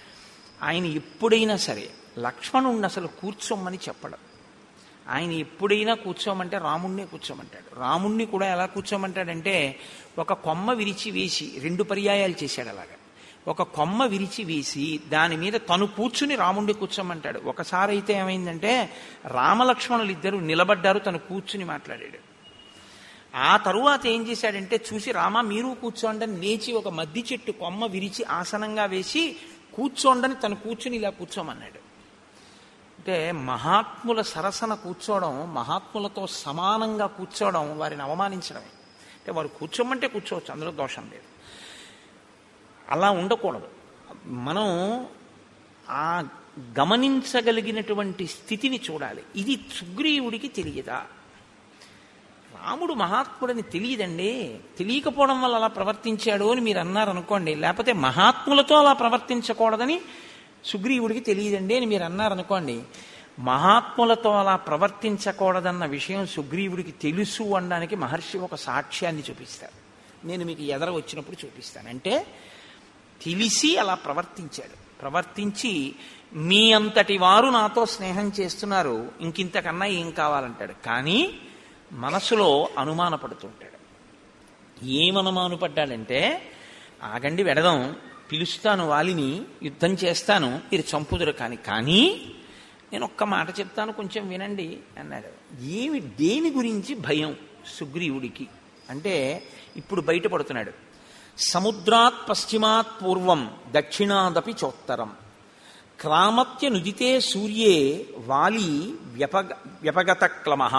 ఆయన ఎప్పుడైనా సరే లక్ష్మణుణ్ణి అసలు కూర్చోమని చెప్పడం ఆయన ఎప్పుడైనా కూర్చోమంటే రాముణ్ణే కూర్చోమంటాడు రాముణ్ణి కూడా ఎలా కూర్చోమంటాడంటే ఒక కొమ్మ విరిచి వేసి రెండు పర్యాయాలు చేశాడు అలాగా ఒక కొమ్మ విరిచి వేసి దాని మీద తను కూర్చుని రాముణ్ణి కూర్చోమంటాడు ఒకసారి అయితే ఏమైందంటే రామలక్ష్మణులు ఇద్దరు నిలబడ్డారు తను కూర్చుని మాట్లాడాడు ఆ తరువాత ఏం చేశాడంటే చూసి రామ మీరు కూర్చోండి అని లేచి ఒక మద్ది చెట్టు కొమ్మ విరిచి ఆసనంగా వేసి కూర్చోండని తను కూర్చుని ఇలా కూర్చోమన్నాడు అంటే మహాత్ముల సరసన కూర్చోవడం మహాత్ములతో సమానంగా కూర్చోవడం వారిని అవమానించడమే అంటే వారు కూర్చోమంటే కూర్చోవచ్చు అందులో దోషం లేదు అలా ఉండకూడదు మనం ఆ గమనించగలిగినటువంటి స్థితిని చూడాలి ఇది సుగ్రీవుడికి తెలియదా రాముడు మహాత్ముడని తెలియదండి తెలియకపోవడం వల్ల అలా ప్రవర్తించాడు అని మీరు అన్నారు అనుకోండి లేకపోతే మహాత్ములతో అలా ప్రవర్తించకూడదని సుగ్రీవుడికి తెలియదండి అని మీరు అన్నారు అనుకోండి మహాత్ములతో అలా ప్రవర్తించకూడదన్న విషయం సుగ్రీవుడికి తెలుసు అనడానికి మహర్షి ఒక సాక్ష్యాన్ని చూపిస్తారు నేను మీకు ఎదర వచ్చినప్పుడు చూపిస్తాను అంటే తెలిసి అలా ప్రవర్తించాడు ప్రవర్తించి మీ అంతటి వారు నాతో స్నేహం చేస్తున్నారు ఇంకింతకన్నా ఏం కావాలంటాడు కానీ మనసులో అనుమానపడుతుంటాడు ఏమనుమానపడ్డాడంటే ఆగండి వెడదాం పిలుస్తాను వాలిని యుద్ధం చేస్తాను ఇది చంపుదురు కాని కానీ నేను ఒక్క మాట చెప్తాను కొంచెం వినండి అన్నాడు ఏమి దేని గురించి భయం సుగ్రీవుడికి అంటే ఇప్పుడు బయటపడుతున్నాడు సముద్రాత్ పశ్చిమాత్ పూర్వం దక్షిణాదపి చోత్తరం క్రామత్య నుదితే సూర్యే వాలి వ్యపగ వ్యపగత క్లమః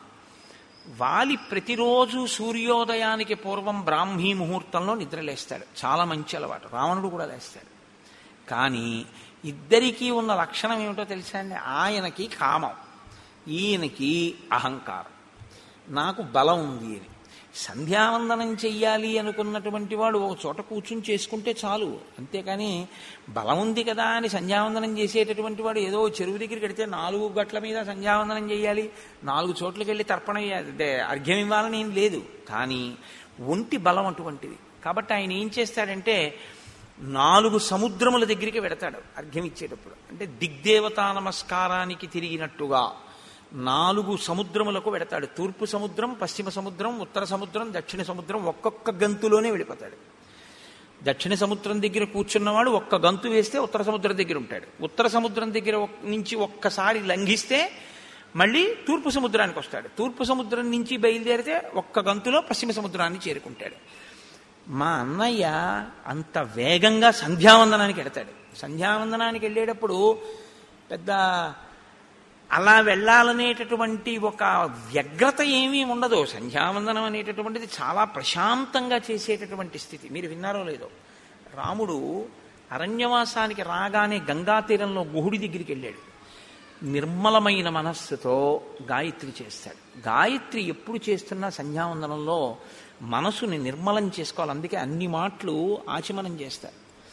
వాలి ప్రతిరోజు సూర్యోదయానికి పూర్వం బ్రాహ్మీ ముహూర్తంలో నిద్రలేస్తాడు చాలా మంచి అలవాటు రావణుడు కూడా లేస్తాడు కానీ ఇద్దరికీ ఉన్న లక్షణం ఏమిటో తెలుసా అండి ఆయనకి కామం ఈయనకి అహంకారం నాకు బలం ఉంది అని సంధ్యావందనం చెయ్యాలి అనుకున్నటువంటి వాడు ఒక చోట కూర్చుని చేసుకుంటే చాలు అంతేకాని బలం ఉంది కదా అని సంధ్యావందనం చేసేటటువంటి వాడు ఏదో చెరువు దగ్గరికి వెడితే నాలుగు గట్ల మీద సంధ్యావందనం చేయాలి నాలుగు చోట్లకి వెళ్ళి తర్పణ అదే అర్ఘ్యం ఇవ్వాలని ఏం లేదు కానీ ఒంటి బలం అటువంటిది కాబట్టి ఆయన ఏం చేస్తాడంటే నాలుగు సముద్రముల దగ్గరికి వెడతాడు అర్ఘ్యం ఇచ్చేటప్పుడు అంటే దిగ్దేవతా నమస్కారానికి తిరిగినట్టుగా నాలుగు సముద్రములకు వెడతాడు తూర్పు సముద్రం పశ్చిమ సముద్రం ఉత్తర సముద్రం దక్షిణ సముద్రం ఒక్కొక్క గంతులోనే వెళ్ళిపోతాడు దక్షిణ సముద్రం దగ్గర కూర్చున్నవాడు ఒక్క గంతు వేస్తే ఉత్తర సముద్రం దగ్గర ఉంటాడు ఉత్తర సముద్రం దగ్గర ఒక్- నుంచి ఒక్కసారి లంఘిస్తే మళ్ళీ తూర్పు సముద్రానికి వస్తాడు తూర్పు సముద్రం నుంచి బయలుదేరితే ఒక్క గంతులో పశ్చిమ సముద్రాన్ని చేరుకుంటాడు మా అన్నయ్య అంత వేగంగా సంధ్యావందనానికి వెడతాడు సంధ్యావందనానికి వెళ్ళేటప్పుడు పెద్ద అలా వెళ్ళాలనేటటువంటి ఒక వ్యగ్రత ఏమీ ఉండదు సంధ్యావందనం అనేటటువంటిది చాలా ప్రశాంతంగా చేసేటటువంటి స్థితి మీరు విన్నారో లేదో రాముడు అరణ్యవాసానికి రాగానే గంగా తీరంలో గుహుడి దగ్గరికి వెళ్ళాడు నిర్మలమైన మనస్సుతో గాయత్రి చేస్తాడు గాయత్రి ఎప్పుడు చేస్తున్నా సంధ్యావందనంలో మనసుని నిర్మలం చేసుకోవాలి అందుకే అన్ని మాటలు ఆచమనం చేస్తారు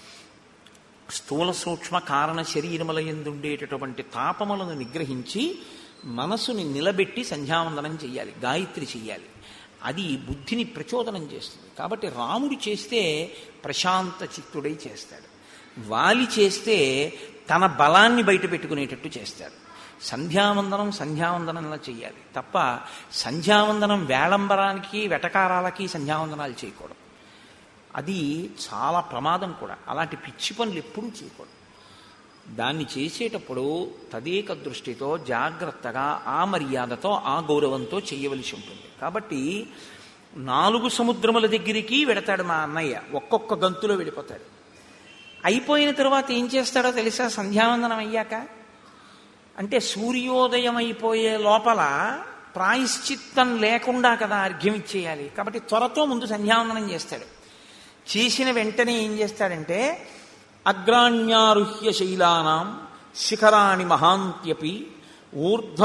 స్థూల సూక్ష్మ కారణ శరీరముల ఎందుండేటటువంటి తాపములను నిగ్రహించి మనసుని నిలబెట్టి సంధ్యావందనం చెయ్యాలి గాయత్రి చెయ్యాలి అది బుద్ధిని ప్రచోదనం చేస్తుంది కాబట్టి రాముడు చేస్తే ప్రశాంత చిత్తుడై చేస్తాడు వాలి చేస్తే తన బలాన్ని బయట పెట్టుకునేటట్టు చేస్తాడు సంధ్యావందనం సంధ్యావందనంలా చెయ్యాలి తప్ప సంధ్యావందనం వేళంబరానికి వెటకారాలకి సంధ్యావందనాలు చేయకూడదు అది చాలా ప్రమాదం కూడా అలాంటి పిచ్చి పనులు ఎప్పుడూ చేయకూడదు దాన్ని చేసేటప్పుడు తదేక దృష్టితో జాగ్రత్తగా ఆ మర్యాదతో ఆ గౌరవంతో చేయవలసి ఉంటుంది కాబట్టి నాలుగు సముద్రముల దగ్గరికి వెడతాడు మా అన్నయ్య ఒక్కొక్క గంతులో వెళ్ళిపోతాడు అయిపోయిన తర్వాత ఏం చేస్తాడో తెలుసా సంధ్యావందనం అయ్యాక అంటే సూర్యోదయం అయిపోయే లోపల ప్రాయశ్చిత్తం లేకుండా కదా అర్ఘ్యం ఇచ్చేయాలి కాబట్టి త్వరతో ముందు సంధ్యావందనం చేస్తాడు చేసిన వెంటనే ఏం చేస్తాడంటే అగ్రాణ్యారుహ్య శైలానాం శిఖరాణి మహాంత్యపి ఊర్ధ్వ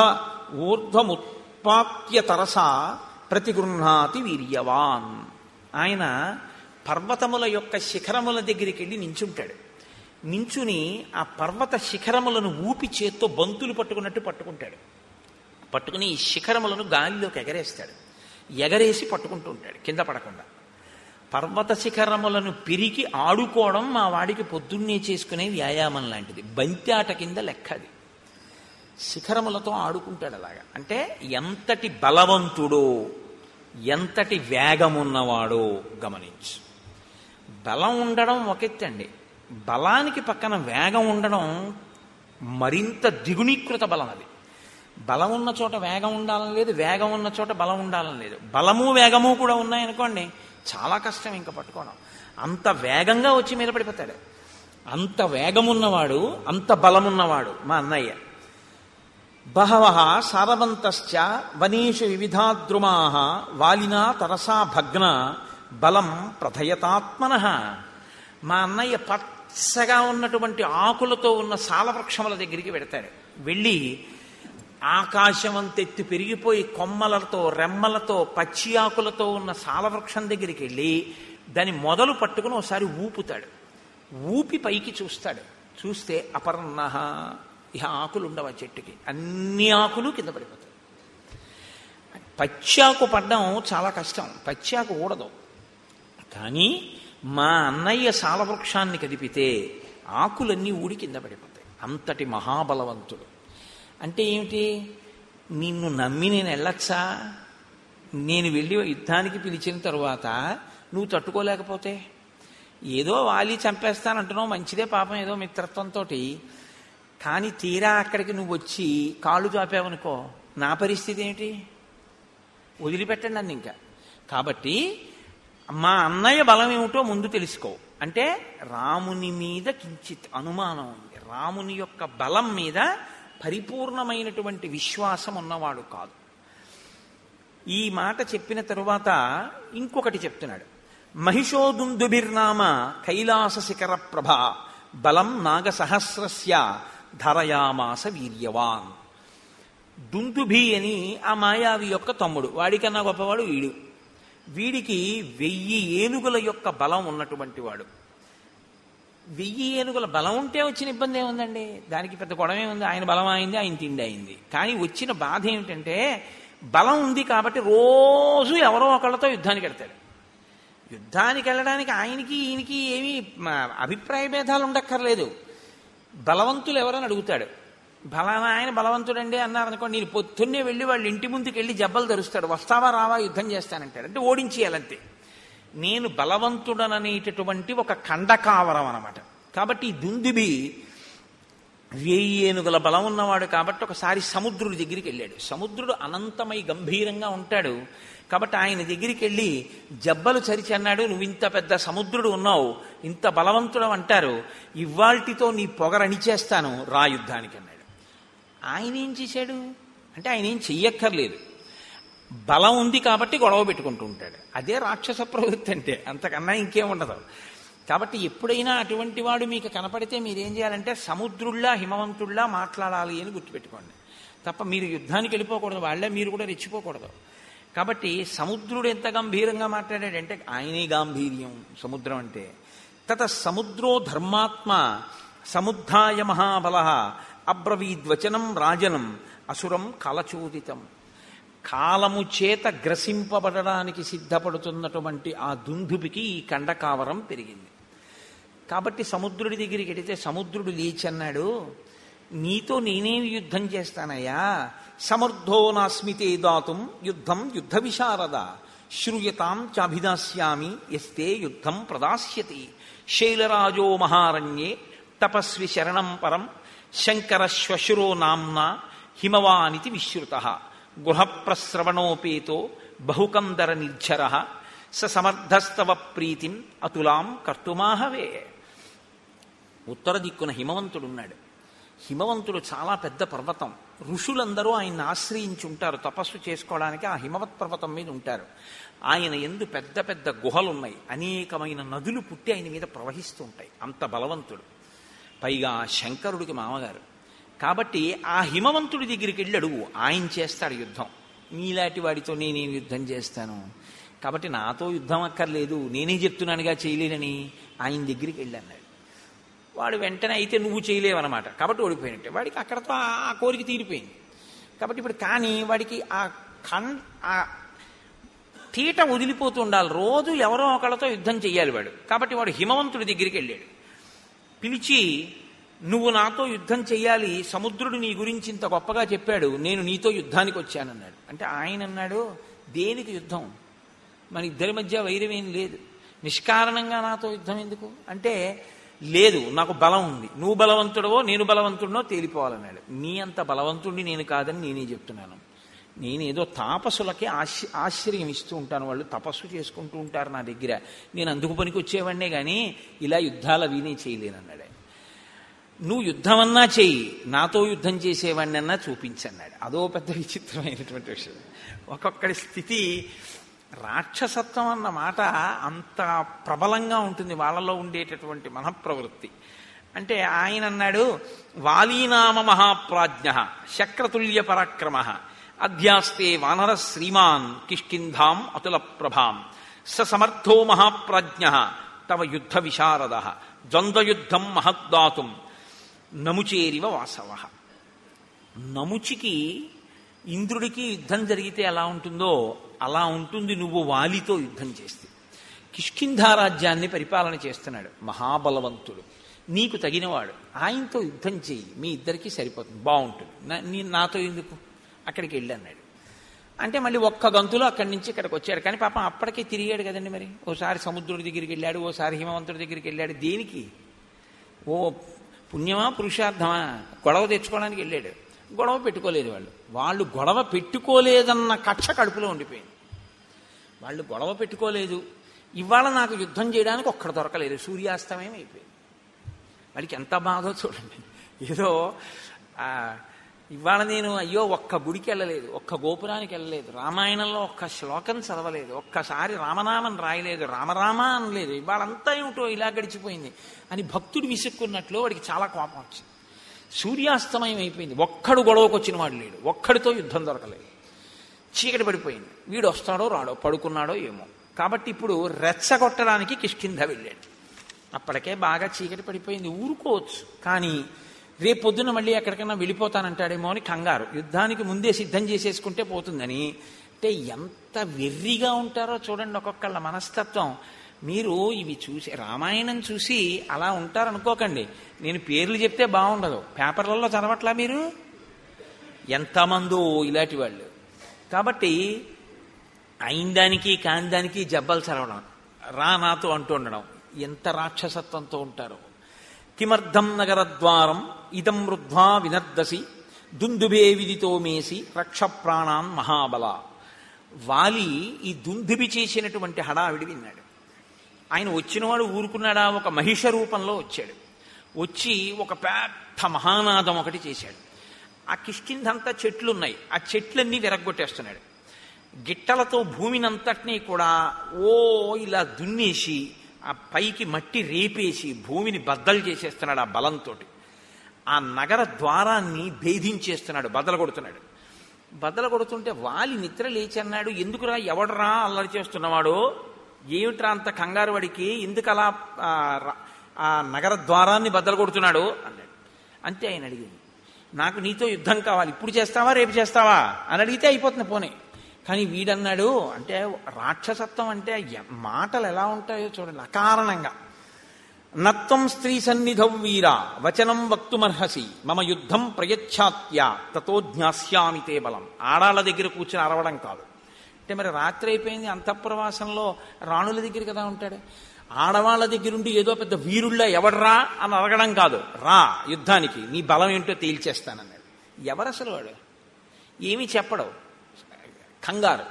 ఊర్ధ్వముత్పాత్య తరసా ప్రతిగృహాతి వీర్యవాన్ ఆయన పర్వతముల యొక్క శిఖరముల దగ్గరికి వెళ్ళి నించుంటాడు నించుని ఆ పర్వత శిఖరములను ఊపి చేత్తో బంతులు పట్టుకున్నట్టు పట్టుకుంటాడు పట్టుకుని ఈ శిఖరములను గాలిలోకి ఎగరేస్తాడు ఎగరేసి పట్టుకుంటూ ఉంటాడు కింద పడకుండా పర్వత శిఖరములను పిరికి ఆడుకోవడం మా వాడికి పొద్దున్నే చేసుకునే వ్యాయామం లాంటిది బంతి ఆట కింద లెక్క అది శిఖరములతో ఆడుకుంటాడు అలాగా అంటే ఎంతటి బలవంతుడో ఎంతటి వేగమున్నవాడో గమనించు బలం ఉండడం ఒకెత్తండి బలానికి పక్కన వేగం ఉండడం మరింత దిగునీకృత బలం అది బలం ఉన్న చోట వేగం ఉండాలని లేదు వేగం ఉన్న చోట బలం ఉండాలని లేదు బలము వేగము కూడా ఉన్నాయనుకోండి చాలా కష్టం ఇంకా పట్టుకోవడం అంత వేగంగా వచ్చి మీద పడిపోతాడు అంత వేగమున్నవాడు అంత బలమున్నవాడు మా అన్నయ్య బహవ సారవంతశ్చ వనేషు వివిధాద్రుమా వాలినా తరసా భగ్న బలం ప్రథయతాత్మన మా అన్నయ్య పచ్చగా ఉన్నటువంటి ఆకులతో ఉన్న సాలవృక్షముల దగ్గరికి వెడతాడు వెళ్ళి ఆకాశం అంతెత్తు పెరిగిపోయి కొమ్మలతో రెమ్మలతో పచ్చి ఆకులతో ఉన్న సాలవృక్షం దగ్గరికి వెళ్ళి దాని మొదలు పట్టుకుని ఒకసారి ఊపుతాడు ఊపి పైకి చూస్తాడు చూస్తే అపర్ణ ఇహ ఆకులు ఉండవు ఆ చెట్టుకి అన్ని ఆకులు కింద పడిపోతాయి పచ్చాకు పడ్డం చాలా కష్టం పచ్చాకు ఊడదు కానీ మా అన్నయ్య సాలవృక్షాన్ని కదిపితే ఆకులన్నీ ఊడి కింద పడిపోతాయి అంతటి మహాబలవంతుడు అంటే ఏమిటి నిన్ను నమ్మి నేను వెళ్ళచ్చా నేను వెళ్ళి యుద్ధానికి పిలిచిన తరువాత నువ్వు తట్టుకోలేకపోతే ఏదో వాలి చంపేస్తానంటున్నావు మంచిదే పాపం ఏదో మిత్రత్వంతో కానీ తీరా అక్కడికి నువ్వు వచ్చి కాళ్ళు చాపావనుకో నా పరిస్థితి ఏమిటి వదిలిపెట్టండి నన్ను ఇంకా కాబట్టి మా అన్నయ్య బలం ఏమిటో ముందు తెలుసుకో అంటే రాముని మీద కించిత్ అనుమానం ఉంది రాముని యొక్క బలం మీద పరిపూర్ణమైనటువంటి విశ్వాసం ఉన్నవాడు కాదు ఈ మాట చెప్పిన తరువాత ఇంకొకటి చెప్తున్నాడు మహిషోదుందుభిర్నామ కైలాస శిఖర ప్రభ బలం నాగ సహస్రస్య ధరయామాస వీర్యవాన్ దుందుభి అని ఆ మాయావి యొక్క తమ్ముడు వాడికన్నా గొప్పవాడు వీడు వీడికి వెయ్యి ఏనుగుల యొక్క బలం ఉన్నటువంటి వాడు వెయ్యి ఏనుగుల బలం ఉంటే వచ్చిన ఇబ్బంది ఏముందండి దానికి పెద్ద గొడవ ఉంది ఆయన బలం అయింది ఆయన తిండి అయింది కానీ వచ్చిన బాధ ఏమిటంటే బలం ఉంది కాబట్టి రోజు ఎవరో ఒకళ్ళతో యుద్ధానికి వెళ్తాడు యుద్ధానికి వెళ్ళడానికి ఆయనకి ఈయనకి ఏమీ మ, అభిప్రాయ భేదాలు ఉండక్కర్లేదు బలవంతులు ఎవరని అడుగుతాడు బలానా ఆయన బలవంతుడండి అన్నారు అనుకోండి నేను పొద్దున్నే వెళ్ళి వాళ్ళ ఇంటి ముందుకు వెళ్ళి జబ్బలు ధరుస్తాడు వస్తావా రావా యుద్ధం చేస్తానంటాడు అంటే ఓడించేయాలంతే నేను బలవంతుడననేటటువంటి ఒక కండకావరం అనమాట కాబట్టి ఈ దుందుబి వేయి ఏనుగుల బలం ఉన్నవాడు కాబట్టి ఒకసారి సముద్రుడి దగ్గరికి వెళ్ళాడు సముద్రుడు అనంతమై గంభీరంగా ఉంటాడు కాబట్టి ఆయన దగ్గరికి వెళ్ళి జబ్బలు చరిచి అన్నాడు నువ్వు ఇంత పెద్ద సముద్రుడు ఉన్నావు ఇంత బలవంతుడు అంటారు ఇవాల్టితో నీ పొగరణిచేస్తాను రా యుద్ధానికి అన్నాడు ఆయన ఏం చేశాడు అంటే ఆయన ఏం చెయ్యక్కర్లేదు బలం ఉంది కాబట్టి గొడవ పెట్టుకుంటూ ఉంటాడు అదే రాక్షస ప్రవృత్తి అంటే అంతకన్నా ఇంకేం ఉండదు కాబట్టి ఎప్పుడైనా అటువంటి వాడు మీకు కనపడితే మీరేం చేయాలంటే సముద్రుల్లా హిమవంతుల్లా మాట్లాడాలి అని గుర్తుపెట్టుకోండి తప్ప మీరు యుద్ధానికి వెళ్ళిపోకూడదు వాళ్ళే మీరు కూడా రెచ్చిపోకూడదు కాబట్టి సముద్రుడు ఎంత గంభీరంగా మాట్లాడాడంటే ఆయనే గాంభీర్యం సముద్రం అంటే తత సముద్రో ధర్మాత్మ సముద్ధాయ మహాబల అబ్రవీద్వచనం రాజనం అసురం కలచోదితం కాలము చేత గ్రసింపబడడానికి సిద్ధపడుతున్నటువంటి ఆ దుందుబికి ఈ కండకావరం పెరిగింది కాబట్టి సముద్రుడి దగ్గరికి వెడితే సముద్రుడు లేచి అన్నాడు నీతో నేనేమి యుద్ధం చేస్తానయ్యా సమర్థో నాస్మితే దాతుం యుద్ధం యుద్ధ విశారద శ్రూయతాం చాభిదాస్యామి ఎస్తే యుద్ధం ప్రదాస్యతి శైలరాజో మహారణ్యే తపస్వి శరణం పరం శంకర శ్వశురో నామ్నా హిమవానితి విశ్రుత గృహప్రస్రవణోపేతో బహుకందర నిర్ఝర స సమర్థస్తవ ప్రీతిం అతులాం కర్తుమాహవే ఉత్తర దిక్కున హిమవంతుడున్నాడు హిమవంతుడు చాలా పెద్ద పర్వతం ఋషులందరూ ఆయన్ని ఆశ్రయించి ఉంటారు తపస్సు చేసుకోవడానికి ఆ హిమవత్ పర్వతం మీద ఉంటారు ఆయన ఎందు పెద్ద పెద్ద గుహలున్నాయి అనేకమైన నదులు పుట్టి ఆయన మీద ప్రవహిస్తూ ఉంటాయి అంత బలవంతుడు పైగా శంకరుడికి మామగారు కాబట్టి ఆ హిమవంతుడి దగ్గరికి వెళ్ళి అడుగు ఆయన చేస్తాడు యుద్ధం నీలాంటి వాడితో నేనేం యుద్ధం చేస్తాను కాబట్టి నాతో యుద్ధం అక్కర్లేదు నేనే చెప్తున్నానుగా చేయలేనని ఆయన దగ్గరికి వెళ్ళి అన్నాడు వాడు వెంటనే అయితే నువ్వు చేయలేవన్నమాట కాబట్టి ఓడిపోయినట్టే వాడికి అక్కడతో ఆ ఆ కోరిక తీరిపోయింది కాబట్టి ఇప్పుడు కానీ వాడికి ఆ కన్ ఆ తీట వదిలిపోతూ ఉండాలి రోజు ఎవరో ఒకళ్ళతో యుద్ధం చెయ్యాలి వాడు కాబట్టి వాడు హిమవంతుడి దగ్గరికి వెళ్ళాడు పిలిచి నువ్వు నాతో యుద్ధం చెయ్యాలి సముద్రుడు నీ గురించి ఇంత గొప్పగా చెప్పాడు నేను నీతో యుద్ధానికి వచ్చానన్నాడు అంటే ఆయన అన్నాడు దేనికి యుద్ధం మన ఇద్దరి మధ్య వైరమేం లేదు నిష్కారణంగా నాతో యుద్ధం ఎందుకు అంటే లేదు నాకు బలం ఉంది నువ్వు బలవంతుడవో నేను బలవంతుడినో తేలిపోవాలన్నాడు నీ అంత బలవంతుడిని నేను కాదని నేనే చెప్తున్నాను నేనేదో తాపసులకి ఆశ్ర ఆశ్రయం ఇస్తూ ఉంటాను వాళ్ళు తపస్సు చేసుకుంటూ ఉంటారు నా దగ్గర నేను అందుకు పనికి వచ్చేవాడినే కానీ ఇలా యుద్ధాలు అవి నేను చేయలేనన్నాడు ఆయన. నువ్వు యుద్ధమన్నా చెయ్యి నాతో యుద్ధం చేసేవాడినన్నా చూపించన్నాడు అదో పెద్ద విచిత్రమైనటువంటి విషయం ఒక్కొక్కడి స్థితి రాక్షసత్వం అన్న మాట అంత ప్రబలంగా ఉంటుంది వాళ్ళలో ఉండేటటువంటి మనఃప్రవృత్తి అంటే ఆయన అన్నాడు వాలీనామ మహాప్రాజ్ఞ శక్రతుల్య పరాక్రమ అధ్యాస్తే వానర శ్రీమాన్ కిష్కింధాం అతుల ప్రభాం స సమర్థో మహాప్రాజ్ఞ తవ యుద్ధ విశారద ద్వంద్వయుద్ధం మహద్దాతుం నముచేరివ వాసవ నముచికి ఇంద్రుడికి యుద్ధం జరిగితే ఎలా ఉంటుందో అలా ఉంటుంది నువ్వు వాలితో యుద్ధం చేస్తే కిష్కింధారాజ్యాన్ని పరిపాలన చేస్తున్నాడు మహాబలవంతుడు నీకు తగినవాడు ఆయనతో యుద్ధం చేయి మీ ఇద్దరికి సరిపోతుంది బాగుంటుంది నా- నీ నాతో ఎందుకు అక్కడికి వెళ్ళి అన్నాడు అంటే మళ్ళీ ఒక్క గంతులో అక్కడి నుంచి ఇక్కడికి వచ్చాడు కానీ పాపం అప్పటికే తిరిగాడు కదండి మరి ఓసారి సముద్రుడి దగ్గరికి వెళ్ళాడు ఓసారి హిమవంతుడి దగ్గరికి వెళ్ళాడు దేనికి ఓ పుణ్యమా పురుషార్థమా గొడవ తెచ్చుకోవడానికి వెళ్ళాడు గొడవ పెట్టుకోలేదు వాళ్ళు వాళ్ళు గొడవ పెట్టుకోలేదన్న కక్ష కడుపులో ఉండిపోయింది వాళ్ళు గొడవ పెట్టుకోలేదు ఇవాళ నాకు యుద్ధం చేయడానికి ఒక్కడ దొరకలేదు సూర్యాస్తమయం అయిపోయింది వాడికి ఎంత బాధో చూడండి ఏదో ఆ, ఇవాళ నేను అయ్యో ఒక్క గుడికి వెళ్ళలేదు ఒక్క గోపురానికి వెళ్ళలేదు రామాయణంలో ఒక్క శ్లోకం చదవలేదు ఒక్కసారి రామనామం రాయలేదు రామరామ అనలేదు ఇవాళంతా ఏమిటో ఇలా గడిచిపోయింది అని భక్తుడు విసుక్కున్నట్లు వాడికి చాలా కోపం వచ్చింది సూర్యాస్తమయం అయిపోయింది ఒక్కడు గొడవకు వచ్చిన వాడు లేడు ఒక్కడితో యుద్ధం దొరకలేదు చీకటి పడిపోయింది వీడు వస్తాడో రాడో పడుకున్నాడో ఏమో కాబట్టి ఇప్పుడు రెచ్చగొట్టడానికి కిష్కింధ వెళ్ళాడు అప్పటికే బాగా చీకటి పడిపోయింది ఊరుకోవచ్చు కానీ రేపొద్దున మళ్ళీ ఎక్కడికైనా వెళ్ళిపోతానంటాడేమో అని కంగారు యుద్ధానికి ముందే సిద్ధం చేసేసుకుంటే పోతుందని అంటే ఎంత వెర్రిగా ఉంటారో చూడండి ఒక్కొక్కళ్ళ మనస్తత్వం మీరు ఇవి చూసి రామాయణం చూసి అలా ఉంటారనుకోకండి నేను పేర్లు చెప్తే బాగుండదు పేపర్లలో చదవట్లా మీరు ఎంతమందో ఇలాంటి వాళ్ళు కాబట్టి అయిన దానికి కాని దానికి జబ్బలు చదవడం రా నాతో అంటూ ఉండడం ఎంత రాక్షసత్వంతో ఉంటారో కిమర్థం నగరద్వారం ఇదం వృద్ధ్వా వినర్దసి దుందుభే విదితో మేసి రక్ష ప్రాణాన్ మహాబల వాలి ఈ దుందుబి చేసినటువంటి హడావిడి విన్నాడు ఆయన వచ్చినవాడు ఊరుకున్నాడా ఒక మహిష రూపంలో వచ్చాడు వచ్చి ఒక పెద్ద మహానాదం ఒకటి చేశాడు ఆ కిష్కిందంతా చెట్లున్నాయి ఆ చెట్లన్నీ విరగ్గొట్టేస్తున్నాడు గిట్టలతో భూమినంతటినీ కూడా ఓ ఇలా దున్నేసి ఆ పైకి మట్టి రేపేసి భూమిని బద్దలు చేసేస్తున్నాడు ఆ బలంతో ఆ నగర ద్వారాన్ని భేదించేస్తున్నాడు బద్దలు కొడుతున్నాడు బద్దలు కొడుతుంటే వాలి నిద్ర లేచన్నాడు ఎందుకురా ఎవడరా అల్లరి చేస్తున్నవాడు ఏమిట్రా అంత కంగారు వాడికి ఎందుకు అలా ఆ, ర- ఆ నగర ద్వారాన్ని బద్దలు కొడుతున్నాడు అన్నాడు అంతే ఆయన అడిగింది నాకు నీతో యుద్ధం కావాలి ఇప్పుడు చేస్తావా రేపు చేస్తావా అని అడిగితే అయిపోతుంది పోనీ కానీ వీడన్నాడు అంటే రాక్షసత్వం అంటే ఎ- మాటలు ఎలా ఉంటాయో చూడండి అకారణంగా నత్వం స్త్రీ సన్నిధౌ వీర వచనం వక్తుమర్హసి మమ యుద్ధం ప్రయచ్ఛాత్య తతో జ్ఞాస్యామి తే బలం ఆడాళ్ళ దగ్గర కూర్చుని అరవడం కాదు అంటే మరి రాత్రి అయిపోయింది అంతఃప్రవాసంలో రాణుల దగ్గర కదా ఉంటాడు ఆడవాళ్ళ దగ్గరుండి ఏదో పెద్ద వీరుళ్ళ ఎవడ్రా అని అడగడం కాదు రా యుద్ధానికి నీ బలం ఏంటో తేల్చేస్తానన్నాడు ఎవరు అసలు వాడు ఏమీ చెప్పడవు కంగారు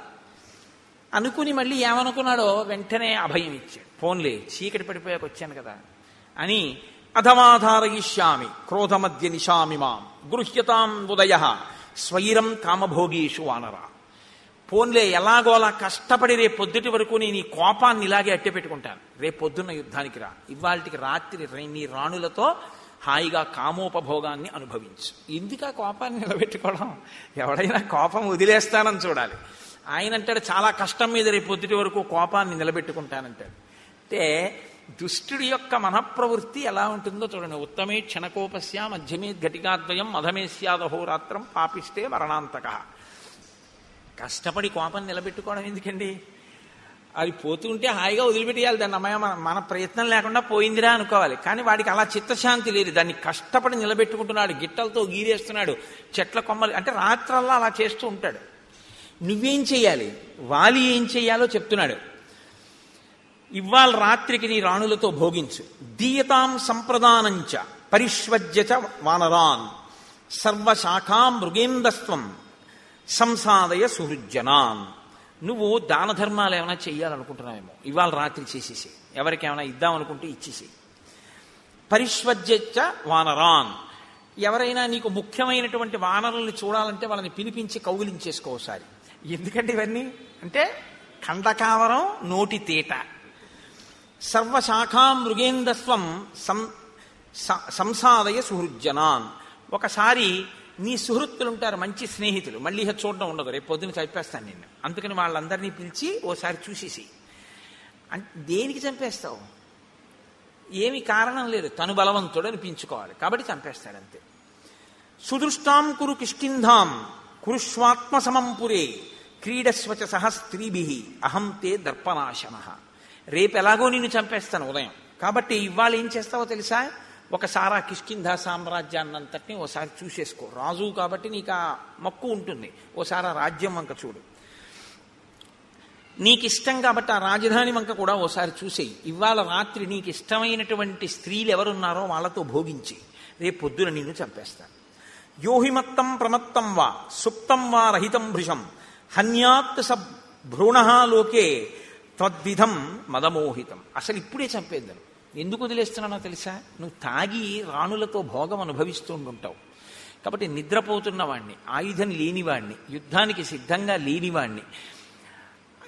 అనుకుని మళ్ళీ ఏమనుకున్నాడో వెంటనే అభయం ఇచ్చాడు ఫోన్లే చీకటి పడిపోయాక వచ్చాను కదా అని అధమాధారయిష్యామి క్రోధమధ్య నిశామి మాం గృహ్యతాం ఉదయ స్వైరం కామభోగీషు వానర పోన్లే ఎలాగోలా కష్టపడి రేపు పొద్దుటి వరకు నేను ఈ కోపాన్ని ఇలాగే అట్టే పెట్టుకుంటాను రేపు పొద్దున్న యుద్ధానికి రా ఇవాళకి రాత్రి రే- నీ రాణులతో హాయిగా కామోపభోగాన్ని అనుభవించు ఎందుకు ఆ కోపాన్ని నిలబెట్టుకోవడం ఎవడైనా కోపం వదిలేస్తానని చూడాలి ఆయన అంటాడు చాలా కష్టం మీద రేపు పొద్దుటి వరకు కోపాన్ని నిలబెట్టుకుంటానంటాడు అంటే దుష్టుడి యొక్క మనఃప్రవృత్తి ఎలా ఉంటుందో చూడండి ఉత్తమే క్షణకోపస్య మధ్యమే ఘటికాద్వయం మధమే స్యాదహోరాత్రం పాపిస్తే మరణాంతక కష్టపడి కోపం నిలబెట్టుకోవడం ఎందుకండి అది పోతుంటే హాయిగా వదిలిపెట్టేయాలి దాన్ని అమ్మాయి మన మన ప్రయత్నం లేకుండా పోయిందిరా అనుకోవాలి కానీ వాడికి అలా చిత్తశాంతి లేదు దాన్ని కష్టపడి నిలబెట్టుకుంటున్నాడు గిట్టలతో గీరేస్తున్నాడు చెట్ల కొమ్మలు అంటే రాత్రల్లా అలా చేస్తూ ఉంటాడు నువ్వేం చెయ్యాలి వాలి ఏం చెయ్యాలో చెప్తున్నాడు ఇవాళ రాత్రికి నీ రాణులతో భోగించు దీయతాం సంప్రదానంచ పరిష్వజ్య చ వానరాన్ సర్వశాఖాం మృగేందస్త్వం సంసాదయ సుహృజ్జనాన్ నువ్వు దాన ధర్మాలు ఏమైనా చెయ్యాలనుకుంటున్నావేమో ఇవాళ రాత్రి చేసేసి ఎవరికేమైనా ఇద్దామనుకుంటే ఇచ్చేసి పరిష్వజ్యచ్చ వానరాన్ ఎవరైనా నీకు ముఖ్యమైనటువంటి వానరుల్ని చూడాలంటే వాళ్ళని పిలిపించి కౌగిలించేసుకో ఒకసారి ఎందుకంటే ఇవన్నీ అంటే ఖండకావరం నోటి తేట సర్వశాఖా మృగేందస్వం సం స- సంసాదయ సుహృజ్జనాన్ ఒకసారి నీ సుహృత్తులు ఉంటారు మంచి స్నేహితులు మళ్ళీ ఇక చూడడం ఉండదు రేపు పొద్దున చంపేస్తాను నిన్ను అందుకని వాళ్ళందరినీ పిలిచి ఓసారి చూసేసి అంటే దేనికి చంపేస్తావు ఏమి కారణం లేదు తను బలవంతుడు అనిపించుకోవాలి కాబట్టి చంపేస్తాడు అంతే సుదృష్టాం కురు కిష్కింధాం కురుష్వాత్మ సమంపురే క్రీడస్వచ సహ స్త్రీభి అహం తే దర్పనాశన రేపు ఎలాగో నిన్ను చంపేస్తాను ఉదయం కాబట్టి ఇవాళ ఏం చేస్తావో తెలుసా ఒకసారి ఆ కిష్కింధ సామ్రాజ్యాన్నంతటిని ఓసారి చూసేసుకో రాజు కాబట్టి నీకు ఆ మక్కు ఉంటుంది ఓసారి ఆ రాజ్యం వంక చూడు నీకు ఇష్టం కాబట్టి ఆ రాజధాని వంక కూడా ఓసారి చూసేయి ఇవాళ రాత్రి నీకు ఇష్టమైనటువంటి స్త్రీలు ఎవరున్నారో వాళ్ళతో భోగించి రేపు పొద్దున నిన్ను చంపేస్తాను యోహిమత్తం ప్రమత్తం వా సుప్తం వా రహితం భృశం హన్యాత్ స భ్రూణ లోకే త్వద్విధం మదమోహితం అసలు ఇప్పుడే చంపేద్దను ఎందుకు వదిలేస్తున్నానో తెలుసా నువ్వు తాగి రాణులతో భోగం అనుభవిస్తూ ఉంటావు కాబట్టి నిద్రపోతున్న వాణ్ణి ఆయుధం లేనివాణ్ణి యుద్ధానికి సిద్ధంగా లేనివాణ్ణి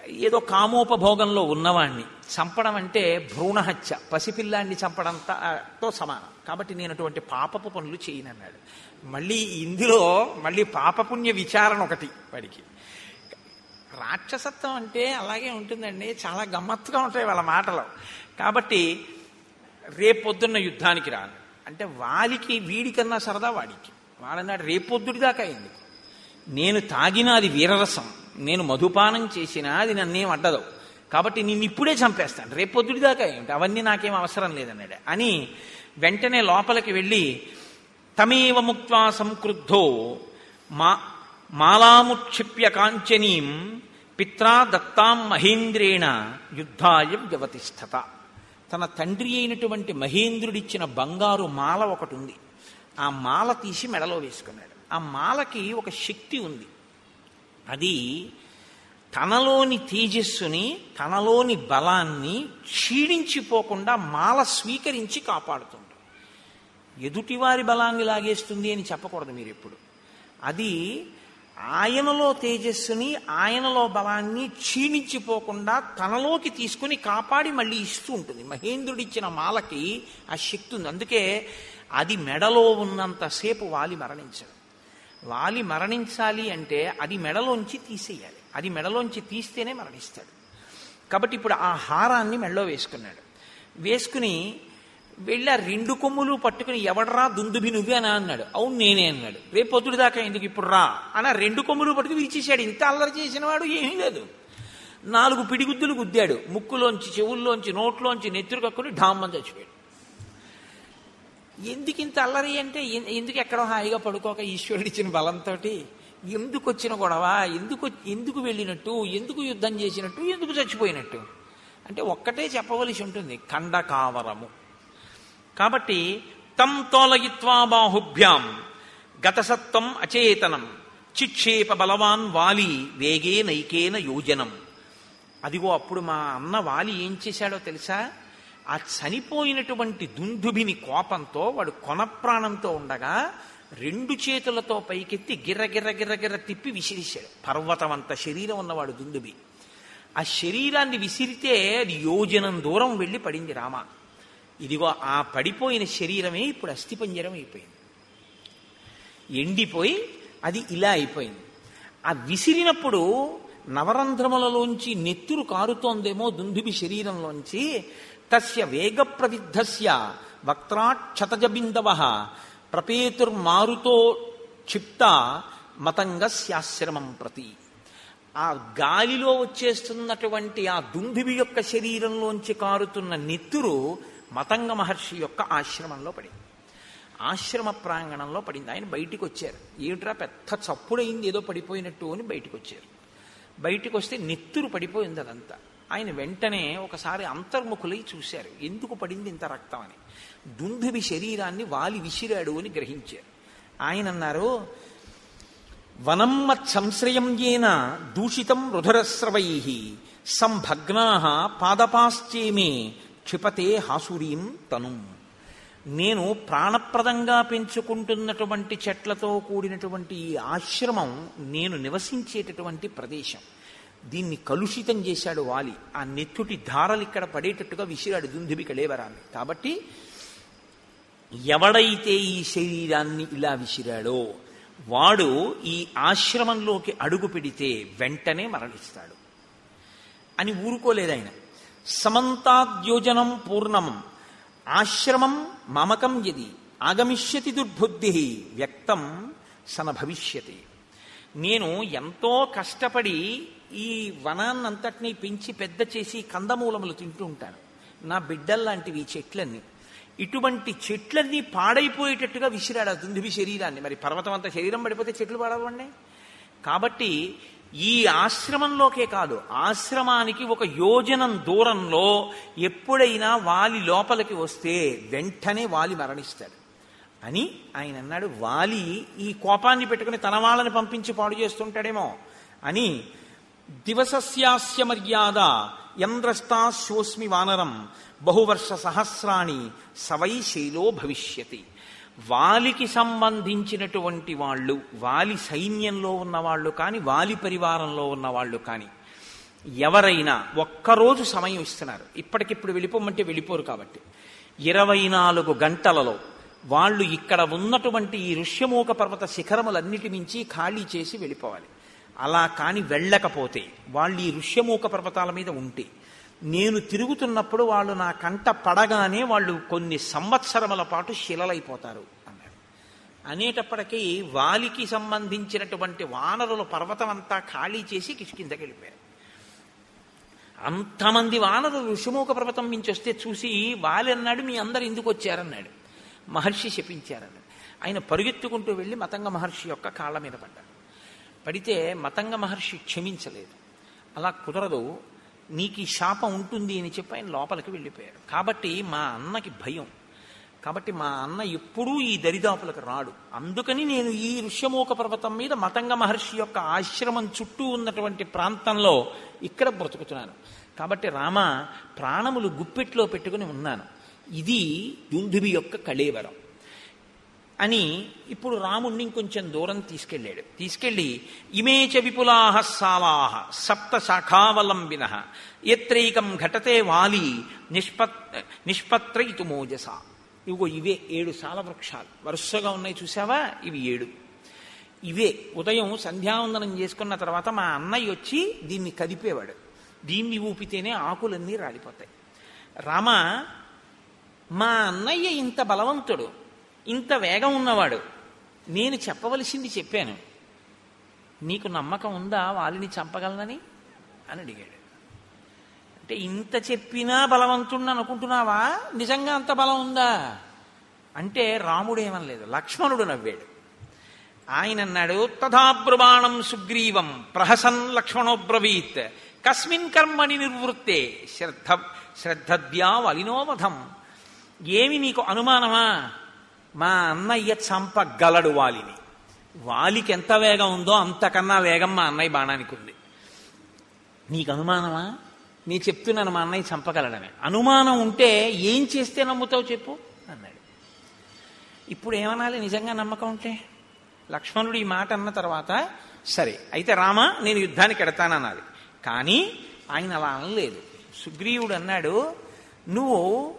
ఏదో కామోపభోగంలో ఉన్నవాణ్ణి చంపడం అంటే భ్రూణహత్య పసిపిల్లాన్ని చంపడంతో సమానం కాబట్టి నేను అటువంటి పాపపు పనులు చేయనన్నాడు మళ్ళీ ఇందులో మళ్ళీ పాపపుణ్య విచారణ ఒకటి వాడికి రాక్షసత్వం అంటే అలాగే ఉంటుందండి చాలా గమ్మత్తుగా ఉంటాయి వాళ్ళ మాటలు కాబట్టి రేపొద్దున్న యుద్ధానికి రాను అంటే వాలికి వీడికన్నా సరదా వాడికి వాడన్నాడు రేపొద్దుడి దాకా ఎందుకు నేను తాగిన అది వీరరసం నేను మధుపానం చేసినా అది నన్నేం అడ్డదు కాబట్టి నిన్ను ఇప్పుడే చంపేస్తాను రేపొద్దుడి దాకా ఏమిటి అవన్నీ నాకేం అవసరం లేదన్నాడు అని వెంటనే లోపలికి వెళ్ళి తమేవ ముక్వా సంక్రుద్ధో మా మాలాముక్షిప్య కాంచనీం పిత్రా దత్తాం మహేంద్రేణ యుద్ధాయ వ్యవతిష్టత తన తండ్రి అయినటువంటి మహేంద్రుడిచ్చిన బంగారు మాల ఒకటి ఉంది ఆ మాల తీసి మెడలో వేసుకున్నాడు ఆ మాలకి ఒక శక్తి ఉంది అది తనలోని తేజస్సుని తనలోని బలాన్ని క్షీణించిపోకుండా మాల స్వీకరించి కాపాడుతుంది ఎదుటివారి బలాన్ని లాగేస్తుంది అని చెప్పకూడదు మీరు ఎప్పుడు అది ఆయనలో తేజస్సుని ఆయనలో బలాన్ని క్షీణించిపోకుండా తనలోకి తీసుకుని కాపాడి మళ్ళీ ఇస్తూ ఉంటుంది మహేంద్రుడిచ్చిన మాలకి ఆ శక్తి ఉంది అందుకే అది మెడలో ఉన్నంతసేపు వాలి మరణించడు వాలి మరణించాలి అంటే అది మెడలోంచి తీసేయాలి అది మెడలోంచి తీస్తేనే మరణిస్తాడు కాబట్టి ఇప్పుడు ఆ హారాన్ని మెడలో వేసుకున్నాడు వేసుకుని వెళ్ళి ఆ రెండు కొమ్ములు పట్టుకుని ఎవడరా దుందుబి నువ్వే అని అన్నాడు అవును నేనే అన్నాడు రేపు పొద్దుడు దాకా ఎందుకు ఇప్పుడు రా అని ఆ రెండు కొమ్ములు పట్టుకుని విరిచేశాడు ఇంత అల్లరి చేసిన వాడు ఏమీ లేదు నాలుగు పిడిగుద్దులు గుద్దాడు ముక్కులోంచి చెవుల్లోంచి నోట్లోంచి నెత్తురు కక్కుని ఢామ్మని చచ్చిపోయాడు ఎందుకు ఇంత అల్లరి అంటే ఎ- ఎందుకు ఎక్కడో హాయిగా పడుకోక ఈశ్వరుడు ఇచ్చిన బలంతో ఎందుకు వచ్చిన గొడవ ఎందుకు ఎందుకు వెళ్ళినట్టు ఎందుకు యుద్ధం చేసినట్టు ఎందుకు చచ్చిపోయినట్టు అంటే ఒక్కటే చెప్పవలసి ఉంటుంది ఖండకావరము కాబట్టి తం తోలయిత్వా బాహుభ్యాం గతసత్వం అచేతనం చిక్షేప బలవాన్ వాలి వేగే నైకేన యోజనం అదిగో అప్పుడు మా అన్న వాలి ఏం చేశాడో తెలుసా ఆ చనిపోయినటువంటి దుందుభిని కోపంతో వాడు కొన ప్రాణంతో ఉండగా రెండు చేతులతో పైకెత్తి గిర్ర గిర్ర గిర్ర గిర్ర తిప్పి విసిరిశాడు పర్వతం అంత శరీరం ఉన్నవాడు దుందుబి ఆ శరీరాన్ని విసిరితే అది యోజనం దూరం వెళ్ళి పడింది రామ ఇదిగో ఆ పడిపోయిన శరీరమే ఇప్పుడు అస్థిపంజరం అయిపోయింది ఎండిపోయి అది ఇలా అయిపోయింది ఆ విసిరినప్పుడు నవరంధ్రములలోంచి నెత్తురు కారుతోందేమో దుందుబి శరీరంలోంచి తస్య వేగ ప్రవిద్ధస్య వక్త్రాక్షతజబిందవ ప్రపేతుర్మారుతో క్షిప్త మతంగస్యాశ్రమం ప్రతి ఆ గాలిలో వచ్చేస్తున్నటువంటి ఆ దుందుబి యొక్క శరీరంలోంచి కారుతున్న నెత్తురు మతంగ మహర్షి యొక్క ఆశ్రమంలో పడింది ఆశ్రమ ప్రాంగణంలో పడింది ఆయన బయటికి వచ్చారు ఏమిట్రా పెద్ద చప్పుడైంది ఏదో పడిపోయినట్టు అని బయటికి వచ్చారు బయటికి వస్తే నెత్తురు పడిపోయింది అదంతా ఆయన వెంటనే ఒకసారి అంతర్ముఖులై చూశారు ఎందుకు పడింది ఇంత రక్తం అని దుందుబి శరీరాన్ని వాలి విసిరాడు అని గ్రహించారు ఆయన అన్నారు వనం మత్సంశ్రయం ఏన దూషితం రుధరస్రవై సంభగ్నా పాదపాశ్చేమే క్షిపతే హాసురీం తనుం నేను ప్రాణప్రదంగా పెంచుకుంటున్నటువంటి చెట్లతో కూడినటువంటి ఈ ఆశ్రమం నేను నివసించేటటువంటి ప్రదేశం దీన్ని కలుషితం చేశాడు వాలి ఆ నెత్తుటి ధారలు ఇక్కడ పడేటట్టుగా విసిరాడు దుందుబి కళేవరాన్ని కాబట్టి ఎవడైతే ఈ శరీరాన్ని ఇలా విసిరాడో వాడు ఈ ఆశ్రమంలోకి అడుగు పెడితే వెంటనే మరణిస్తాడు అని ఊరుకోలేదు ఆయన సమంతాద్యోజనం పూర్ణం ఆశ్రమం మమకం యది ఆగమిష్యతి దుర్బుద్ధి వ్యక్తం సన భవిష్యతి నేను ఎంతో కష్టపడి ఈ వనాన్నంతటినీ పెంచి పెద్ద చేసి కందమూలములు తింటూ ఉంటాను నా బిడ్డల్లాంటివి ఈ చెట్లన్నీ ఇటువంటి చెట్లన్నీ పాడైపోయేటట్టుగా విసిరాడు ఆ దుందుబి శరీరాన్ని మరి పర్వతం అంత శరీరం పడిపోతే చెట్లు పాడవండి కాబట్టి ఈ ఆశ్రమంలోకే కాదు ఆశ్రమానికి ఒక యోజనం దూరంలో ఎప్పుడైనా వాలి లోపలికి వస్తే వెంటనే వాలి మరణిస్తాడు అని ఆయన అన్నాడు వాలి ఈ కోపాన్ని పెట్టుకుని తన వాళ్ళని పంపించి పాడు చేస్తుంటాడేమో అని దివసస్యాస్య మర్యాద యంద్రష్టాశోస్మి వానరం బహువర్ష సహస్రాణి సవై శైలో భవిష్యతి వాలికి సంబంధించినటువంటి వాళ్ళు వాలి సైన్యంలో ఉన్నవాళ్ళు కానీ వాలి పరివారంలో ఉన్నవాళ్ళు కానీ ఎవరైనా ఒక్కరోజు సమయం ఇస్తున్నారు ఇప్పటికిప్పుడు వెళ్ళిపోమంటే వెళ్ళిపోరు కాబట్టి ఇరవై నాలుగు గంటలలో వాళ్ళు ఇక్కడ ఉన్నటువంటి ఈ ఋష్యమూక పర్వత శిఖరములన్నిటి మించి ఖాళీ చేసి వెళ్ళిపోవాలి అలా కాని వెళ్ళకపోతే వాళ్ళు ఈ ఋష్యమూక పర్వతాల మీద ఉంటే నేను తిరుగుతున్నప్పుడు వాళ్ళు నా కంట పడగానే వాళ్ళు కొన్ని సంవత్సరముల పాటు శిలలైపోతారు అన్నాడు అనేటప్పటికీ వాలికి సంబంధించినటువంటి వానరుల పర్వతం అంతా ఖాళీ చేసి కిష్కిందకి వెళ్ళిపోయారు అంతమంది వానరులు ఋషిమూక పర్వతం నుంచి వస్తే చూసి వాలి అన్నాడు మీ అందరు ఎందుకు వచ్చారన్నాడు మహర్షి శపించారన్నాడు ఆయన పరుగెత్తుకుంటూ వెళ్ళి మతంగ మహర్షి యొక్క కాళ్ళ మీద పడ్డాడు పడితే మతంగ మహర్షి క్షమించలేదు అలా కుదరదు నీకు ఈ శాపం ఉంటుంది అని చెప్పి ఆయన లోపలికి వెళ్ళిపోయారు కాబట్టి మా అన్నకి భయం కాబట్టి మా అన్న ఎప్పుడూ ఈ దరిదాపులకు రాడు అందుకని నేను ఈ ఋష్యమూక పర్వతం మీద మతంగ మహర్షి యొక్క ఆశ్రమం చుట్టూ ఉన్నటువంటి ప్రాంతంలో ఇక్కడ బ్రతుకుతున్నాను కాబట్టి రామ ప్రాణములు గుప్పెట్లో పెట్టుకుని ఉన్నాను ఇది దుందుబి యొక్క కళేవరం అని ఇప్పుడు రాముణ్ణి ఇంకొంచెం దూరం తీసుకెళ్ళాడు తీసుకెళ్ళి ఇమేచ విపులాహ సాలాహ సప్త శాఖావలంబిన ఎత్రైకం ఘటతే వాలి నిష్పత్ నిష్పత్రైతు మోజస ఇవిగో ఇవే ఏడు సాల వృక్షాలు వరుసగా ఉన్నాయి చూసావా ఇవి ఏడు ఇవే ఉదయం సంధ్యావందనం చేసుకున్న తర్వాత మా అన్నయ్య వచ్చి దీన్ని కదిపేవాడు దీన్ని ఊపితేనే ఆకులన్నీ రాలిపోతాయి రామ మా అన్నయ్య ఇంత బలవంతుడు ఇంత వేగం ఉన్నవాడు నేను చెప్పవలసింది చెప్పాను నీకు నమ్మకం ఉందా వాళ్ళని చంపగలనని అని అడిగాడు అంటే ఇంత చెప్పినా బలవంతుణ్ణి అనుకుంటున్నావా నిజంగా అంత బలం ఉందా అంటే రాముడు ఏమనలేదు లక్ష్మణుడు నవ్వాడు ఆయన అన్నాడు తథాబ్రుబాణం సుగ్రీవం ప్రహసన్ లక్ష్మణోబ్రవీత్ కస్మిన్ కర్మణి నిర్వృత్తే శ్రద్ధ శ్రద్ధద్యా వలినోవధం ఏమి నీకు అనుమానమా మా అన్నయ్య చంపగలడు వాలిని వాలికి ఎంత వేగం ఉందో అంతకన్నా వేగం మా అన్నయ్య బాణానికి ఉంది నీకు అనుమానమా నీ చెప్తున్నాను మా అన్నయ్య చంపగలడమే అనుమానం ఉంటే ఏం చేస్తే నమ్ముతావు చెప్పు అన్నాడు ఇప్పుడు ఏమనాలి నిజంగా నమ్మకం ఉంటే లక్ష్మణుడు ఈ మాట అన్న తర్వాత సరే అయితే రామ నేను యుద్ధానికి ఎడతానన్నది కానీ ఆయన అలా అనలేదు సుగ్రీవుడు అన్నాడు నువ్వు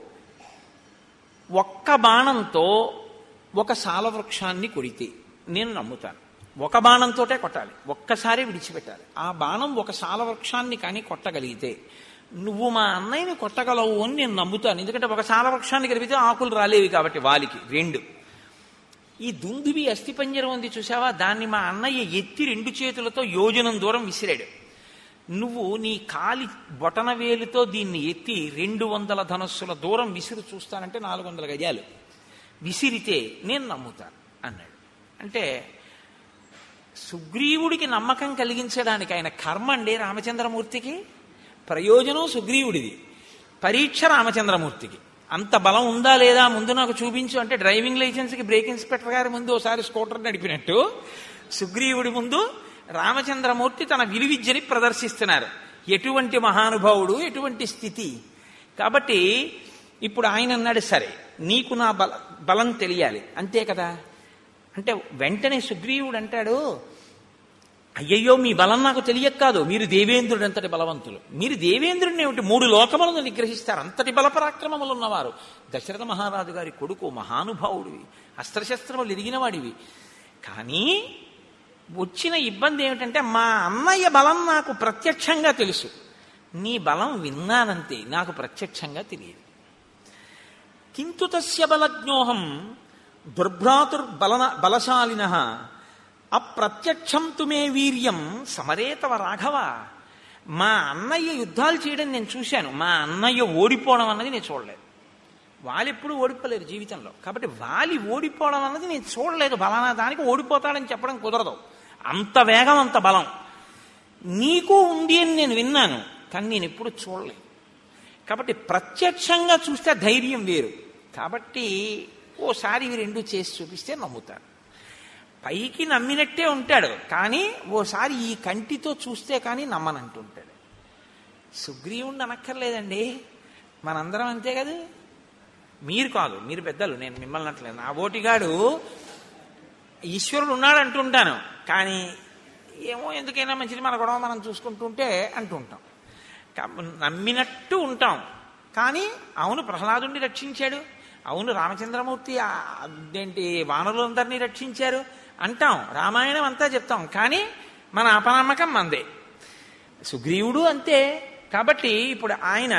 ఒక్క బాణంతో ఒక సాలవృక్షాన్ని కొడితే నేను నమ్ముతాను ఒక బాణంతోటే కొట్టాలి ఒక్కసారి విడిచిపెట్టాలి ఆ బాణం ఒక సాలవృక్షాన్ని కానీ కొట్టగలిగితే నువ్వు మా అన్నయ్యని కొట్టగలవు అని నేను నమ్ముతాను ఎందుకంటే ఒక సాలవృక్షాన్ని కలిపితే ఆకులు రాలేవి కాబట్టి వాలికి రెండు ఈ దుందుబి అస్థిపంజరం ఉంది చూసావా దాన్ని మా అన్నయ్య ఎత్తి రెండు చేతులతో యోజనం దూరం విసిరాడు నువ్వు నీ కాలి బొటన వేలుతో దీన్ని ఎత్తి రెండు వందల ధనస్సుల దూరం విసిరి చూస్తానంటే నాలుగు వందల గజాలు విసిరితే నేను నమ్ముతాను అన్నాడు అంటే సుగ్రీవుడికి నమ్మకం కలిగించడానికి ఆయన కర్మ అండి రామచంద్రమూర్తికి ప్రయోజనం సుగ్రీవుడిది పరీక్ష రామచంద్రమూర్తికి అంత బలం ఉందా లేదా ముందు నాకు చూపించు అంటే డ్రైవింగ్ లైసెన్స్కి బ్రేక్ ఇన్స్పెక్టర్ గారి ముందు ఒకసారి స్కూటర్ నడిపినట్టు సుగ్రీవుడి ముందు రామచంద్రమూర్తి తన విలువిద్యని ప్రదర్శిస్తున్నారు ఎటువంటి మహానుభావుడు ఎటువంటి స్థితి కాబట్టి ఇప్పుడు ఆయన అన్నాడు సరే నీకు నా బల బలం తెలియాలి అంతే కదా అంటే వెంటనే సుగ్రీవుడు అంటాడు అయ్యయ్యో మీ బలం నాకు తెలియక కాదు మీరు దేవేంద్రుడు అంతటి బలవంతులు మీరు దేవేంద్రుడిని ఏమిటి మూడు లోకములను నిగ్రహిస్తారు అంతటి బలపరాక్రమములు ఉన్నవారు దశరథ మహారాజు గారి కొడుకు మహానుభావుడివి అస్త్రశస్త్రములు ఎదిగిన వాడివి కానీ వచ్చిన ఇబ్బంది ఏమిటంటే మా అన్నయ్య బలం నాకు ప్రత్యక్షంగా తెలుసు నీ బలం విన్నానంతే నాకు ప్రత్యక్షంగా తెలియదు కింతు తస్య బలజ్ఞోహం దుర్భ్రాతుర్బలన బలశాలిన అప్రత్యక్షం తుమే వీర్యం సమరేతవ రాఘవ మా అన్నయ్య యుద్ధాలు చేయడం నేను చూశాను మా అన్నయ్య ఓడిపోవడం అన్నది నేను చూడలేదు వాళ్ళు ఎప్పుడు ఓడిపోలేరు జీవితంలో కాబట్టి వాలి ఓడిపోవడం అన్నది నేను చూడలేదు బలానా దానికి ఓడిపోతాడని చెప్పడం కుదరదు అంత వేగం అంత బలం నీకు ఉంది అని నేను విన్నాను కానీ నేను ఎప్పుడు చూడలేదు కాబట్టి ప్రత్యక్షంగా చూస్తే ధైర్యం వేరు కాబట్టి ఓసారి ఇవి రెండు చేసి చూపిస్తే నమ్ముతాడు పైకి నమ్మినట్టే ఉంటాడు కానీ ఓసారి ఈ కంటితో చూస్తే కానీ నమ్మనంటుంటాడు సుగ్రీవుణ్ణి అనక్కర్లేదండి మనందరం అంతే కదా మీరు కాదు మీరు పెద్దలు నేను మిమ్మల్ని అంటలేదు నా ఓటిగాడు ఈశ్వరుడు ఉన్నాడు అంటుంటాను కానీ ఏమో ఎందుకైనా మంచిది మన గొడవ మనం చూసుకుంటుంటే అంటుంటాం కా- నమ్మినట్టు ఉంటాం కానీ అవును ప్రహ్లాదుని రక్షించాడు అవును రామచంద్రమూర్తి ఆ- అదేంటి వానరులందరినీ రక్షించారు అంటాం రామాయణం అంతా చెప్తాం కానీ మన అపనమ్మకం మందే సుగ్రీవుడు అంతే కాబట్టి ఇప్పుడు ఆయన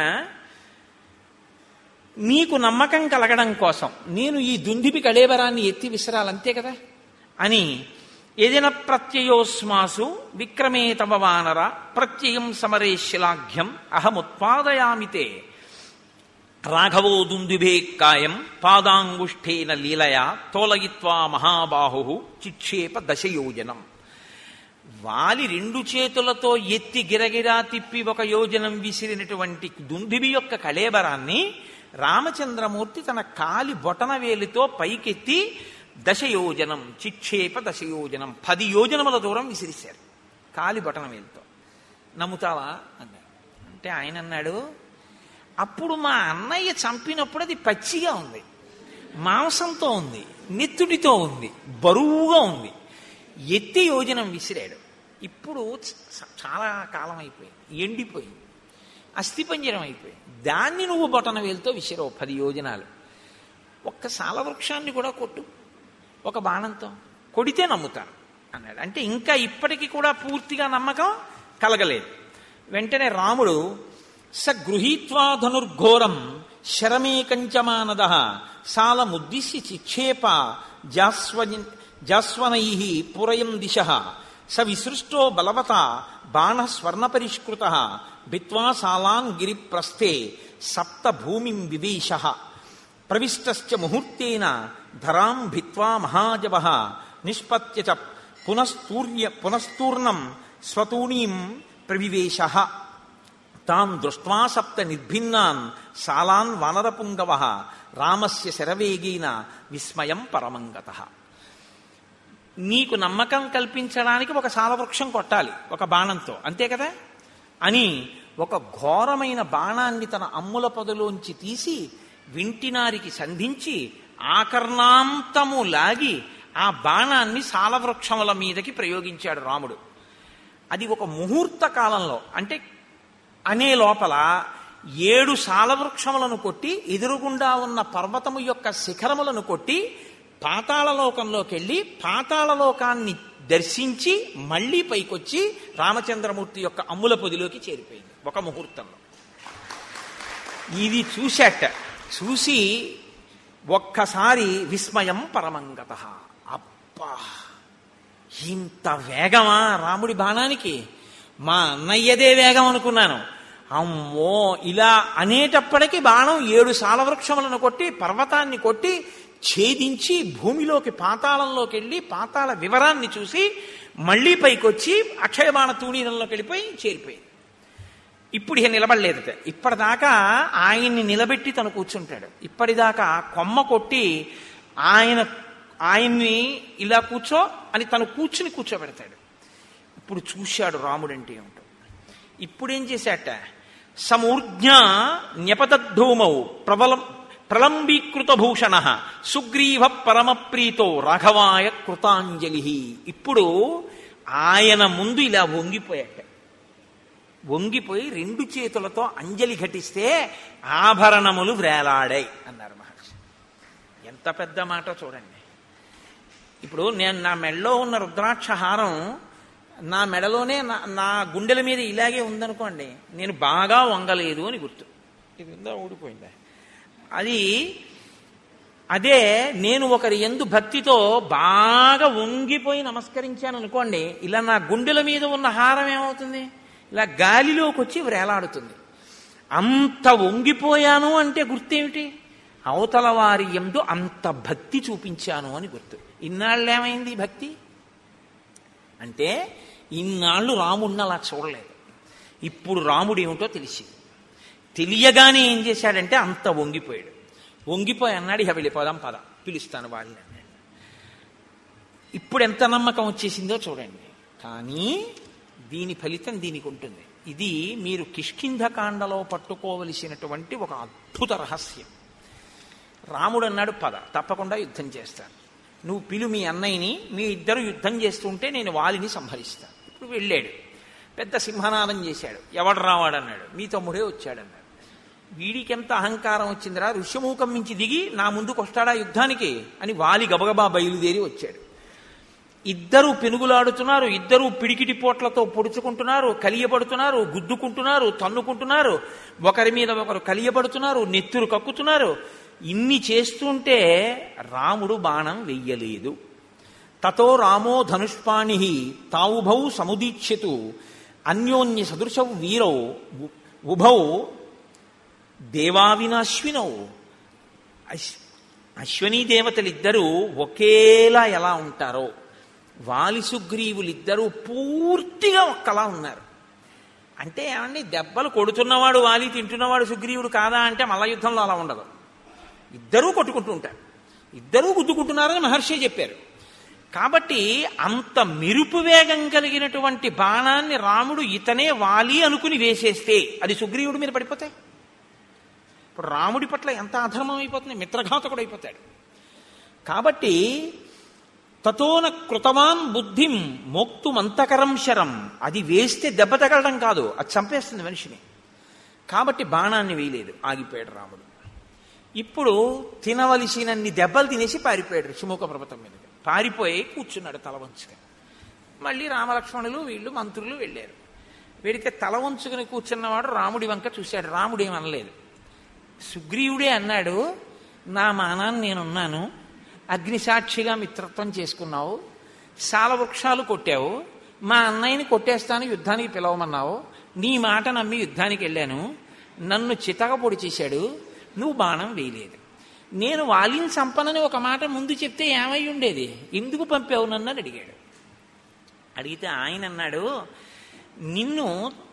నీకు నమ్మకం కలగడం కోసం నేను ఈ దుందిపి కళేబరాన్ని ఎత్తి విసరాలంతే కదా అని ఏదైనా ప్రత్యయోస్మాసు విక్రమే తవ వానర ప్రత్యయం సమరే శిలాఘ్యం అహముత్పాదయామితే రాఘవో దుందుభే కాయం పాదాంగుష్ఠేన లీలయా తోలయిత్వా మహాబాహు చిక్షేప దశయోజనం వాలి రెండు చేతులతో ఎత్తి గిరగిరా తిప్పి ఒక యోజనం విసిరినటువంటి దుందుబి యొక్క కళేబరాన్ని రామచంద్రమూర్తి తన కాలి బొటన వేలితో పైకెత్తి దశయోజనం చిక్షేప దశయోజనం పది యోజనముల దూరం విసిరిశారు కాలి బొటన వేలితో నమ్ముతావా అన్నాడు అంటే ఆయన అన్నాడు అప్పుడు మా అన్నయ్య చంపినప్పుడు అది పచ్చిగా ఉంది మాంసంతో ఉంది నెత్తుడితో ఉంది బరువుగా ఉంది ఎత్తి యోజనం విసిరాడు ఇప్పుడు చ- చాలా కాలం అయిపోయింది ఎండిపోయింది అస్థిపంజరం అయిపోయింది దాన్ని నువ్వు బొటన వేలుతో విసిరావు పది యోజనాలు ఒక్క సాల వృక్షాన్ని కూడా కొట్టు ఒక బాణంతో కొడితే నమ్ముతాను అన్నాడు అంటే ఇంకా ఇప్పటికీ కూడా పూర్తిగా నమ్మకం కలగలేదు వెంటనే రాముడు స గృహీత్వా ధనుర్ఘోరం శరమేకంచమానద సాల ముద్దిశ్య చిక్షేప జాస్వజ జాస్వనై పురయం దిశ స విసృష్టో బలవత బాణ స్వర్ణపరిష్కృత భిత్వా సాలాన్ గిరిప్రస్థే సప్త భూమిం వివేశ ప్రవిష్టశ్చ ముహూర్తేన ధరాం భిత్వా మహాజవ నిష్పత్య చ పునస్తూర్య పునస్తూర్ణం స్వతూణీం ప్రవివేశ తాన్ దృష్ట్వా సప్త నిర్భిన్నాన్ సాలాన్ వానరపుంగవ రామస్య శరవేగేన విస్మయం పరమంగత నీకు నమ్మకం కల్పించడానికి ఒక సాలవృక్షం కొట్టాలి ఒక బాణంతో అంతే కదా అని ఒక ఘోరమైన బాణాన్ని తన అమ్ముల పొదలోంచి తీసి వింటినారికి సంధించి ఆకర్ణాంతము లాగి ఆ బాణాన్ని సాలవృక్షముల మీదకి ప్రయోగించాడు రాముడు అది ఒక ముహూర్త కాలంలో అంటే అనే లోపల ఏడు సాలవృక్షములను కొట్టి ఎదురుగుండా ఉన్న పర్వతము యొక్క శిఖరములను కొట్టి పాతాళలోకంలోకి వెళ్ళి పాతాళలోకాన్ని దర్శించి మళ్ళీ పైకొచ్చి రామచంద్రమూర్తి యొక్క అమ్ముల పొదిలోకి చేరిపోయింది ఒక ముహూర్తంలో ఇది చూశాట చూసి ఒక్కసారి విస్మయం పరమంగత అబ్బా ఇంత వేగమా రాముడి బాణానికి మా అన్నయ్యదే వేగం అనుకున్నాను అమ్మో ఇలా అనేటప్పటికీ బాణం ఏడు సాలవృక్షములను కొట్టి పర్వతాన్ని కొట్టి ఛేదించి భూమిలోకి పాతాళంలోకి వెళ్ళి పాతాళ వివరాన్ని చూసి మళ్ళీ పైకొచ్చి అక్షయబాణ తూణీరంలోకి వెళ్ళిపోయి చేరిపోయింది ఇప్పుడు ఇక నిలబడలేదట ఇప్పటిదాకా ఆయన్ని నిలబెట్టి తను కూర్చుంటాడు ఇప్పటిదాకా కొమ్మ కొట్టి ఆయన ఆయన్ని ఇలా కూర్చో అని తను కూర్చుని కూర్చోబెడతాడు ఇప్పుడు చూశాడు రాముడంటే ఏమిటో ఇప్పుడేం చేశాట సమూర్జ్ఞ న్యపతద్ధూమౌ ప్రబలం ప్రలంబీకృత భూషణ సుగ్రీవ పరమప్రీతో రాఘవాయ కృతాంజలి ఇప్పుడు ఆయన ముందు ఇలా వంగిపోయాట వంగిపోయి రెండు చేతులతో అంజలి ఘటిస్తే ఆభరణములు వ్రేలాడాయి అన్నారు మహర్షి ఎంత పెద్ద మాట చూడండి ఇప్పుడు నేను నా మెడలో ఉన్న రుద్రాక్ష హారం నా మెడలోనే నా నా గుండెల మీద ఇలాగే ఉందనుకోండి నేను బాగా వంగలేదు అని గుర్తు ఇది ఉందా ఊడిపోయిందా అది అదే నేను ఒకరి ఎందు భక్తితో బాగా వంగిపోయి నమస్కరించాను అనుకోండి ఇలా నా గుండెల మీద ఉన్న హారం ఏమవుతుంది ఇలా గాలిలోకి వచ్చి వ్రేలాడుతుంది అంత వంగిపోయాను అంటే గుర్తేమిటి అవతల వారి ఎందు అంత భక్తి చూపించాను అని గుర్తు ఇన్నాళ్ళు ఏమైంది ఈ భక్తి అంటే ఇన్నాళ్ళు రాముడిని అలా చూడలేదు ఇప్పుడు రాముడు ఏమిటో తెలిసింది తెలియగానే ఏం చేశాడంటే అంత వంగిపోయాడు వంగిపోయి అన్నాడు ఇక వెళ్ళిపోదాం పద పిలుస్తాను వాళ్ళని అన్నాడు ఇప్పుడు ఎంత నమ్మకం వచ్చేసిందో చూడండి కానీ దీని ఫలితం దీనికి ఉంటుంది ఇది మీరు కిష్కింధకాండలో పట్టుకోవలసినటువంటి ఒక అద్భుత రహస్యం రాముడు అన్నాడు పద తప్పకుండా యుద్ధం చేస్తాను నువ్వు పిలు మీ అన్నయ్యని మీ ఇద్దరు యుద్ధం చేస్తుంటే నేను వాలిని సంహరిస్తాను ఇప్పుడు వెళ్ళాడు పెద్ద సింహనాదం చేశాడు ఎవడు రావాడన్నాడు మీ తమ్ముడే వచ్చాడన్నాడు వీడికి ఎంత అహంకారం వచ్చిందిరా ఋష్యమూకం మించి దిగి నా ముందుకు వస్తాడా యుద్ధానికి అని వాలి గబగబా బయలుదేరి వచ్చాడు ఇద్దరు పెనుగులాడుతున్నారు ఇద్దరు పిడికిటి పోట్లతో పొడుచుకుంటున్నారు కలియబడుతున్నారు గుద్దుకుంటున్నారు తన్నుకుంటున్నారు ఒకరి మీద ఒకరు కలియబడుతున్నారు నెత్తురు కక్కుతున్నారు ఇన్ని చేస్తుంటే రాముడు బాణం వెయ్యలేదు తతో రామో ధనుష్పాణి తావుభౌ సముదీక్షతు అన్యోన్య సదృశౌ వీరౌ ఉ- ఉభౌ దేవావినాశ్వినౌ అశ్ అశ్వనీ దేవతలిద్దరూ ఒకేలా ఎలా ఉంటారో వాలి సుగ్రీవులిద్దరూ పూర్తిగా ఒక్కలా ఉన్నారు అంటే ఏమండి దెబ్బలు కొడుతున్నవాడు వాలి తింటున్నవాడు సుగ్రీవుడు కాదా అంటే మల్ల యుద్ధంలో అలా ఉండదు ఇద్దరూ కొట్టుకుంటూ ఉంటారు ఇద్దరూ గుద్దుకుంటున్నారని మహర్షి చెప్పారు కాబట్టి అంత మెరుపు వేగం కలిగినటువంటి బాణాన్ని రాముడు ఇతనే వాలి అనుకుని వేసేస్తే అది సుగ్రీవుడి మీద పడిపోతాయి ఇప్పుడు రాముడి పట్ల ఎంత అధర్మం అయిపోతుంది మిత్రఘాతకుడు అయిపోతాడు కాబట్టి తతోన కృతవాన్ బుద్ధిం మోక్తుమంతకరం శరం అది వేస్తే దెబ్బ తగలడం కాదు అది చంపేస్తుంది మనిషిని కాబట్టి బాణాన్ని వేయలేదు ఆగిపోయాడు రాముడు ఇప్పుడు తినవలసినన్ని దెబ్బలు తినేసి పారిపోయాడు ఋషిముఖ పర్వతం మీద పారిపోయి కూర్చున్నాడు తల వంచుకొని మళ్ళీ రామలక్ష్మణులు వీళ్ళు మంత్రులు వెళ్ళారు వెడితే తల వంచుకుని కూర్చున్నవాడు రాముడి వంక చూశాడు రాముడు ఏమనలేదు సుగ్రీవుడే అన్నాడు నా మానాన్ని నేనున్నాను అగ్నిసాక్షిగా మిత్రత్వం చేసుకున్నావు సాల వృక్షాలు కొట్టావు మా అన్నయ్యని కొట్టేస్తాను యుద్ధానికి పిలవమన్నావు నీ మాట నమ్మి యుద్ధానికి వెళ్ళాను నన్ను చితక పొడి చేశాడు నువ్వు బాణం వేయలేదు నేను వాలిని చంపనని ఒక మాట ముందు చెప్తే ఏమై ఉండేది ఎందుకు పంపావు నన్ను అని అడిగాడు అడిగితే ఆయన అన్నాడు నిన్ను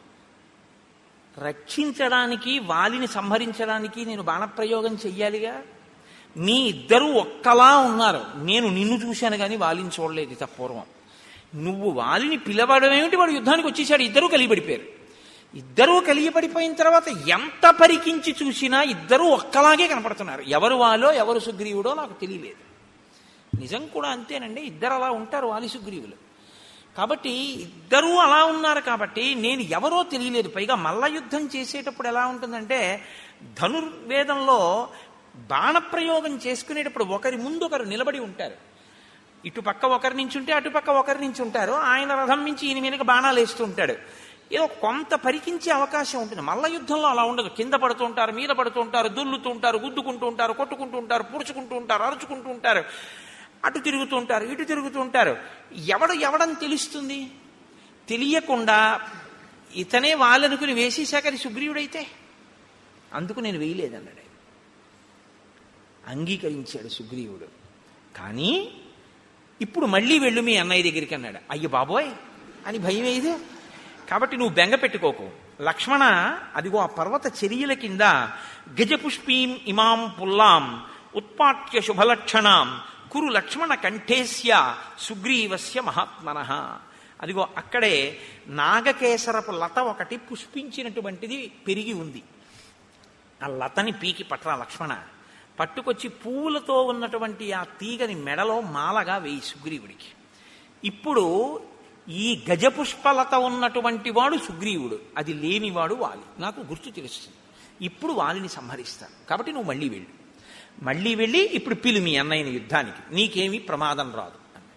రక్షించడానికి వాలిని సంహరించడానికి నేను బాణప్రయోగం చెయ్యాలిగా మీ ఇద్దరూ ఒక్కలా ఉన్నారు నేను నిన్ను చూశాను కానీ వాలిని చూడలేదు ఇత పూర్వం నువ్వు వాలిని పిలవడం ఏమిటి వాడు యుద్ధానికి వచ్చేసాడు ఇద్దరూ కలియబడిపోయారు ఇద్దరూ కలియబడిపోయిన తర్వాత ఎంత పరికించి చూసినా ఇద్దరూ ఒక్కలాగే కనపడుతున్నారు ఎవరు వాలో ఎవరు సుగ్రీవుడో నాకు తెలియలేదు నిజం కూడా అంతేనండి ఇద్దరు అలా ఉంటారు వాలి సుగ్రీవులు కాబట్టి ఇద్దరూ అలా ఉన్నారు కాబట్టి నేను ఎవరో తెలియలేదు పైగా మల్ల యుద్ధం చేసేటప్పుడు ఎలా ఉంటుందంటే ధనుర్వేదంలో బాణప్రయోగం చేసుకునేటప్పుడు ఒకరి ముందు ఒకరు నిలబడి ఉంటారు ఇటుపక్క ఒకరి నుంచి ఉంటే అటుపక్క ఒకరి నుంచి ఉంటారు ఆయన రథం నుంచి ఈయన మీదకి బాణాలు వేస్తూ ఉంటాడు ఏదో కొంత పరికించే అవకాశం ఉంటుంది మల్ల యుద్ధంలో అలా ఉండదు కింద పడుతూ ఉంటారు మీద పడుతూ ఉంటారు దుల్లుతూ ఉంటారు గుద్దుకుంటూ ఉంటారు కొట్టుకుంటూ ఉంటారు పుడుచుకుంటూ ఉంటారు అరుచుకుంటూ ఉంటారు అటు తిరుగుతూ ఉంటారు ఇటు తిరుగుతూ ఉంటారు ఎవడు ఎవడని తెలుస్తుంది తెలియకుండా ఇతనే వాళ్ళనుకుని వేసేశాక అది సుగ్రీవుడైతే అందుకు నేను వేయలేదన్నాడు ఆయన. అంగీకరించాడు సుగ్రీవుడు కానీ ఇప్పుడు మళ్ళీ వెళ్ళు మీ అన్నయ్య దగ్గరికి అన్నాడు అయ్య బాబోయ్ అని భయం ఏది కాబట్టి నువ్వు బెంగ పెట్టుకోకు లక్ష్మణ అదిగో ఆ పర్వత చర్యల కింద గజపుష్పీం ఇమాం పుల్లాం ఉత్పాట్య శుభలక్షణాం కురు లక్ష్మణ కంఠేస్య సుగ్రీవస్య మహాత్మన అదిగో అక్కడే నాగకేసరపు లత ఒకటి పుష్పించినటువంటిది పెరిగి ఉంది ఆ లతని పీకి పట్రా లక్ష్మణ పట్టుకొచ్చి పువ్వులతో ఉన్నటువంటి ఆ తీగని మెడలో మాలగా వేయి సుగ్రీవుడికి ఇప్పుడు ఈ గజపుష్పలత ఉన్నటువంటి వాడు సుగ్రీవుడు అది లేనివాడు వాలి నాకు గుర్తు తెలుస్తుంది ఇప్పుడు వాలిని సంహరిస్తాను కాబట్టి నువ్వు మళ్ళీ వెళ్ళు మళ్ళీ వెళ్ళి ఇప్పుడు పిలు మీ అన్నయ్యని యుద్ధానికి నీకేమీ ప్రమాదం రాదు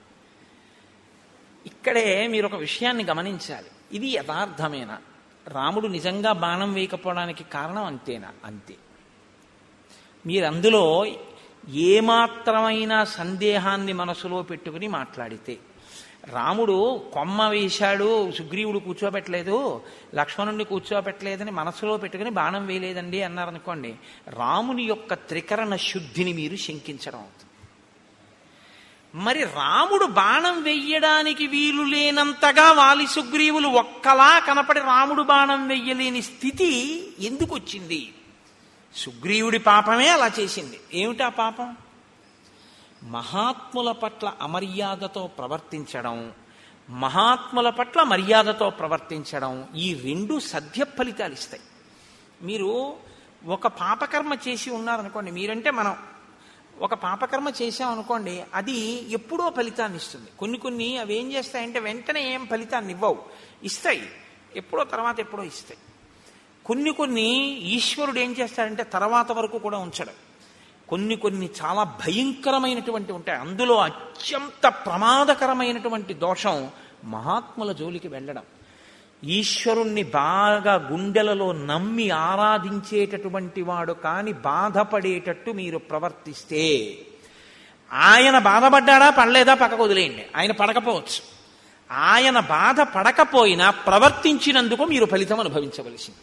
ఇక్కడే మీరు ఒక విషయాన్ని గమనించాలి ఇది యథార్థమేనా రాముడు నిజంగా బాణం వేయకపోవడానికి కారణం అంతేనా అంతే మీరు అందులో ఏమాత్రమైన సందేహాన్ని మనసులో పెట్టుకుని మాట్లాడితే రాముడు కొమ్మ వేశాడు సుగ్రీవుడు కూర్చోబెట్టలేదు లక్ష్మణుడిని కూర్చోబెట్టలేదని మనసులో పెట్టుకుని బాణం వేయలేదండి అన్నారనుకోండి రాముని యొక్క త్రికరణ శుద్ధిని మీరు శంకించడం అవుతుంది మరి రాముడు బాణం వెయ్యడానికి వీలు లేనంతగా వాలి సుగ్రీవులు ఒక్కలా కనపడి రాముడు బాణం వెయ్యలేని స్థితి ఎందుకు వచ్చింది సుగ్రీవుడి పాపమే అలా చేసింది ఏమిటా పాపం మహాత్ముల పట్ల అమర్యాదతో ప్రవర్తించడం మహాత్ముల పట్ల మర్యాదతో ప్రవర్తించడం ఈ రెండు సద్య ఫలితాలు ఇస్తాయి మీరు ఒక పాపకర్మ చేసి ఉన్నారనుకోండి మీరంటే మనం ఒక పాపకర్మ చేశామనుకోండి అది ఎప్పుడో ఫలితాన్ని ఇస్తుంది కొన్ని కొన్ని అవి ఏం చేస్తాయంటే వెంటనే ఏం ఫలితాన్ని ఇవ్వవు ఇస్తాయి ఎప్పుడో తర్వాత ఎప్పుడో ఇస్తాయి కొన్ని కొన్ని ఈశ్వరుడు ఏం చేస్తాడంటే తర్వాత వరకు కూడా ఉంచడు కొన్ని కొన్ని చాలా భయంకరమైనటువంటి ఉంటాయి అందులో అత్యంత ప్రమాదకరమైనటువంటి దోషం మహాత్ముల జోలికి వెళ్ళడం ఈశ్వరుణ్ణి బాగా గుండెలలో నమ్మి ఆరాధించేటటువంటి వాడు కాని బాధపడేటట్టు మీరు ప్రవర్తిస్తే ఆయన బాధపడ్డాడా పడలేదా పక్కకు వదిలేయండి ఆయన పడకపోవచ్చు ఆయన బాధ పడకపోయినా ప్రవర్తించినందుకు మీరు ఫలితం అనుభవించవలసింది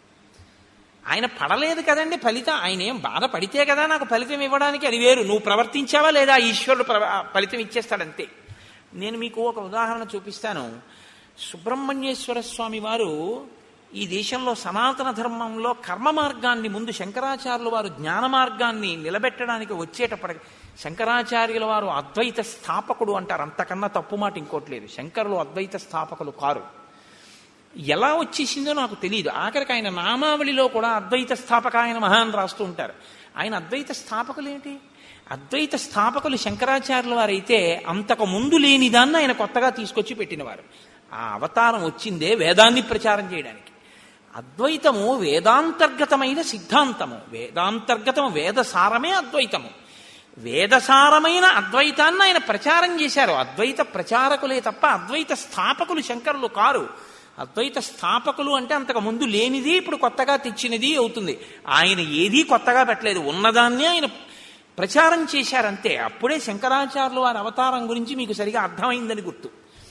ఆయన పడలేదు కదండి ఫలితం ఆయన ఏం బాధపడితే కదా నాకు ఫలితం ఇవ్వడానికి అది వేరు నువ్వు ప్రవర్తించావా లేదా ఈశ్వరుడు ప్రవ- ఫలితం ఇచ్చేస్తాడంతే నేను మీకు ఒక ఉదాహరణ చూపిస్తాను సుబ్రహ్మణ్యేశ్వర స్వామి వారు ఈ దేశంలో సనాతన ధర్మంలో కర్మ మార్గాన్ని ముందు శంకరాచార్యుల వారు జ్ఞాన మార్గాన్ని నిలబెట్టడానికి వచ్చేటప్పటికి శంకరాచార్యుల వారు అద్వైత స్థాపకుడు అంటారు అంతకన్నా తప్పు మాట ఇంకోటి లేదు శంకరులు అద్వైత స్థాపకులు కారు ఎలా వచ్చేసిందో నాకు తెలియదు ఆఖరికి ఆయన నామావళిలో కూడా అద్వైత స్థాపక ఆయన మహాన్ రాస్తూ ఉంటారు ఆయన అద్వైత స్థాపకులు ఏంటి అద్వైత స్థాపకులు శంకరాచార్యుల వారైతే అంతకు ముందు లేని దాన్ని ఆయన కొత్తగా తీసుకొచ్చి పెట్టినవారు ఆ అవతారం వచ్చిందే వేదాన్ని ప్రచారం చేయడానికి అద్వైతము వేదాంతర్గతమైన సిద్ధాంతము వేదాంతర్గతము వేదసారమే అద్వైతము వేదసారమైన అద్వైతాన్ని ఆయన ప్రచారం చేశారు అద్వైత ప్రచారకులే తప్ప అద్వైత స్థాపకులు శంకరులు కారు అద్వైత స్థాపకులు అంటే అంతకు ముందు లేనిది ఇప్పుడు కొత్తగా తెచ్చినది అవుతుంది ఆయన ఏదీ కొత్తగా పెట్టలేదు ఉన్నదాన్ని ఆయన ప్రచారం చేశారంతే అప్పుడే శంకరాచార్యులు వారి అవతారం గురించి మీకు సరిగా అర్థమైందని గుర్తు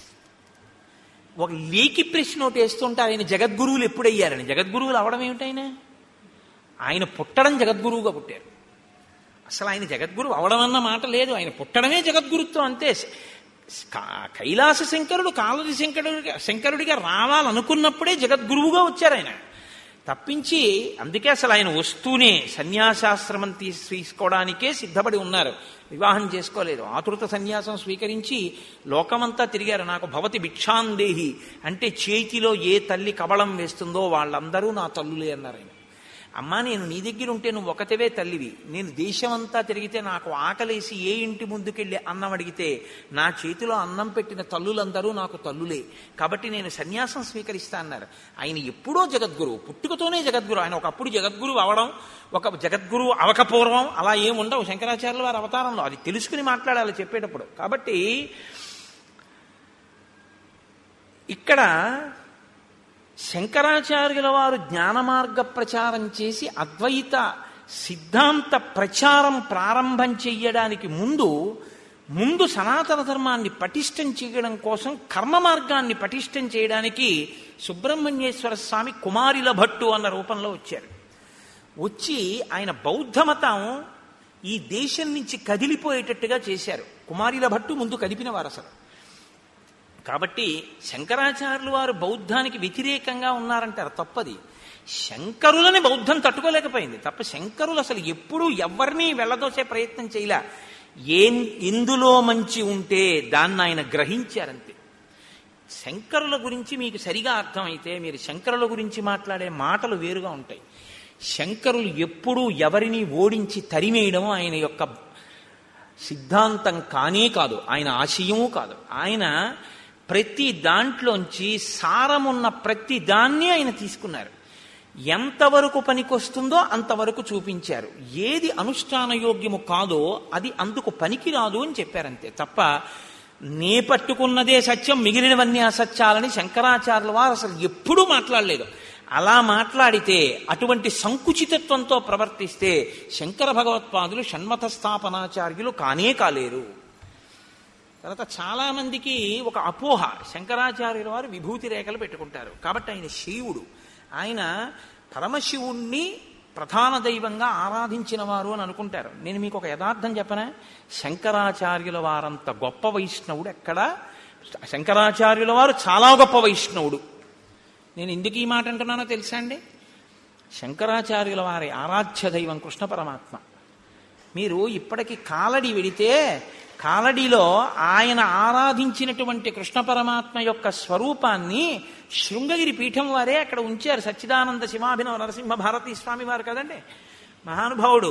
ఒక లేకి ప్రశ్న ఒకటి వేస్తుంటే ఆయన జగద్గురువులు ఎప్పుడయ్యారని జగద్గురువులు అవడం ఏమిటైనా ఆయన పుట్టడం జగద్గురువుగా పుట్టారు అసలు ఆయన జగద్గురు అవడం అన్న మాట లేదు ఆయన పుట్టడమే జగద్గురుత్వం అంతే కా- కైలాస శంకరుడు కాలది శంకరుడిగా శంకరుడిగా రావాలనుకున్నప్పుడే జగద్గురువుగా వచ్చారు ఆయన తప్పించి అందుకే అసలు ఆయన వస్తూనే సన్యాసాశ్రమం తీసి తీసుకోవడానికే సిద్ధపడి ఉన్నారు వివాహం చేసుకోలేదు ఆతృత సన్యాసం స్వీకరించి లోకమంతా తిరిగారు నాకు భవతి భిక్షాందేహి అంటే చేతిలో ఏ తల్లి కబళం వేస్తుందో వాళ్ళందరూ నా తల్లులే అన్నారు ఆయన అమ్మా నేను నీ దగ్గర ఉంటే నువ్వు ఒకటివే తల్లివి నేను దేశమంతా తిరిగితే నాకు ఆకలేసి ఏ ఇంటి ముందుకెళ్ళి అన్నం అడిగితే నా చేతిలో అన్నం పెట్టిన తల్లులందరూ నాకు తల్లులే కాబట్టి నేను సన్యాసం స్వీకరిస్తా అన్నారు ఆయన ఎప్పుడో జగద్గురువు పుట్టుకతోనే జగద్గురు ఆయన ఒకప్పుడు జగద్గురువు అవడం ఒక జగద్గురువు అవకపూర్వం అలా ఏముండవు శంకరాచార్యుల వారి అవతారంలో అది తెలుసుకుని మాట్లాడాలి చెప్పేటప్పుడు కాబట్టి ఇక్కడ శంకరాచార్యుల వారు జ్ఞాన మార్గ ప్రచారం చేసి అద్వైత సిద్ధాంత ప్రచారం ప్రారంభం చెయ్యడానికి ముందు ముందు సనాతన ధర్మాన్ని పటిష్టం చేయడం కోసం కర్మ మార్గాన్ని పటిష్టం చేయడానికి సుబ్రహ్మణ్యేశ్వర స్వామి కుమారిల భట్టు అన్న రూపంలో వచ్చారు వచ్చి ఆయన బౌద్ధ మతం ఈ దేశం నుంచి కదిలిపోయేటట్టుగా చేశారు కుమారిల భట్టు ముందు కదిపినవారు అసలు కాబట్టి శంకరాచార్యులు వారు బౌద్ధానికి వ్యతిరేకంగా ఉన్నారంటారు తప్పది శంకరులని బౌద్ధం తట్టుకోలేకపోయింది తప్ప శంకరులు అసలు ఎప్పుడూ ఎవరిని వెళ్ళదోసే ప్రయత్నం చేయలే ఏం ఇందులో మంచి ఉంటే దాన్ని ఆయన గ్రహించారంతే శంకరుల గురించి మీకు సరిగా అర్థమైతే మీరు శంకరుల గురించి మాట్లాడే మాటలు వేరుగా ఉంటాయి శంకరులు ఎప్పుడూ ఎవరిని ఓడించి తరిమేయడం ఆయన యొక్క సిద్ధాంతం కానే కాదు ఆయన ఆశయము కాదు ఆయన ప్రతి దాంట్లోంచి సారమున్న ప్రతి దాన్ని ఆయన తీసుకున్నారు ఎంతవరకు పనికొస్తుందో అంతవరకు చూపించారు ఏది అనుష్ఠానయోగ్యము కాదో అది అందుకు పనికిరాదు అని చెప్పారంతే తప్ప నే పట్టుకున్నదే సత్యం మిగిలినవన్నీ అసత్యాలని శంకరాచార్యుల వారు అసలు ఎప్పుడూ మాట్లాడలేదు అలా మాట్లాడితే అటువంటి సంకుచితత్వంతో ప్రవర్తిస్తే శంకర భగవత్పాదులు షణ్మత స్థాపనాచార్యులు కానే కాలేరు తర్వాత చాలా మందికి ఒక అపోహ శంకరాచార్యుల వారు విభూతి రేఖలు పెట్టుకుంటారు కాబట్టి ఆయన శివుడు ఆయన పరమశివుణ్ణి ప్రధాన దైవంగా ఆరాధించిన వారు అని అనుకుంటారు నేను మీకు ఒక యథార్థం చెప్పనా శంకరాచార్యుల వారంత గొప్ప వైష్ణవుడు ఎక్కడ శంకరాచార్యుల వారు చాలా గొప్ప వైష్ణవుడు నేను ఎందుకు ఈ మాట అంటున్నానో తెలుసా అండి శంకరాచార్యుల వారి ఆరాధ్య దైవం కృష్ణ పరమాత్మ మీరు ఇప్పటికి కాలడి వెడితే కాలడిలో ఆయన ఆరాధించినటువంటి కృష్ణ పరమాత్మ యొక్క స్వరూపాన్ని శృంగగిరి పీఠం వారే అక్కడ ఉంచారు సచ్చిదానంద శివాభినవ నరసింహ భారతీ స్వామి వారు కదండి మహానుభావుడు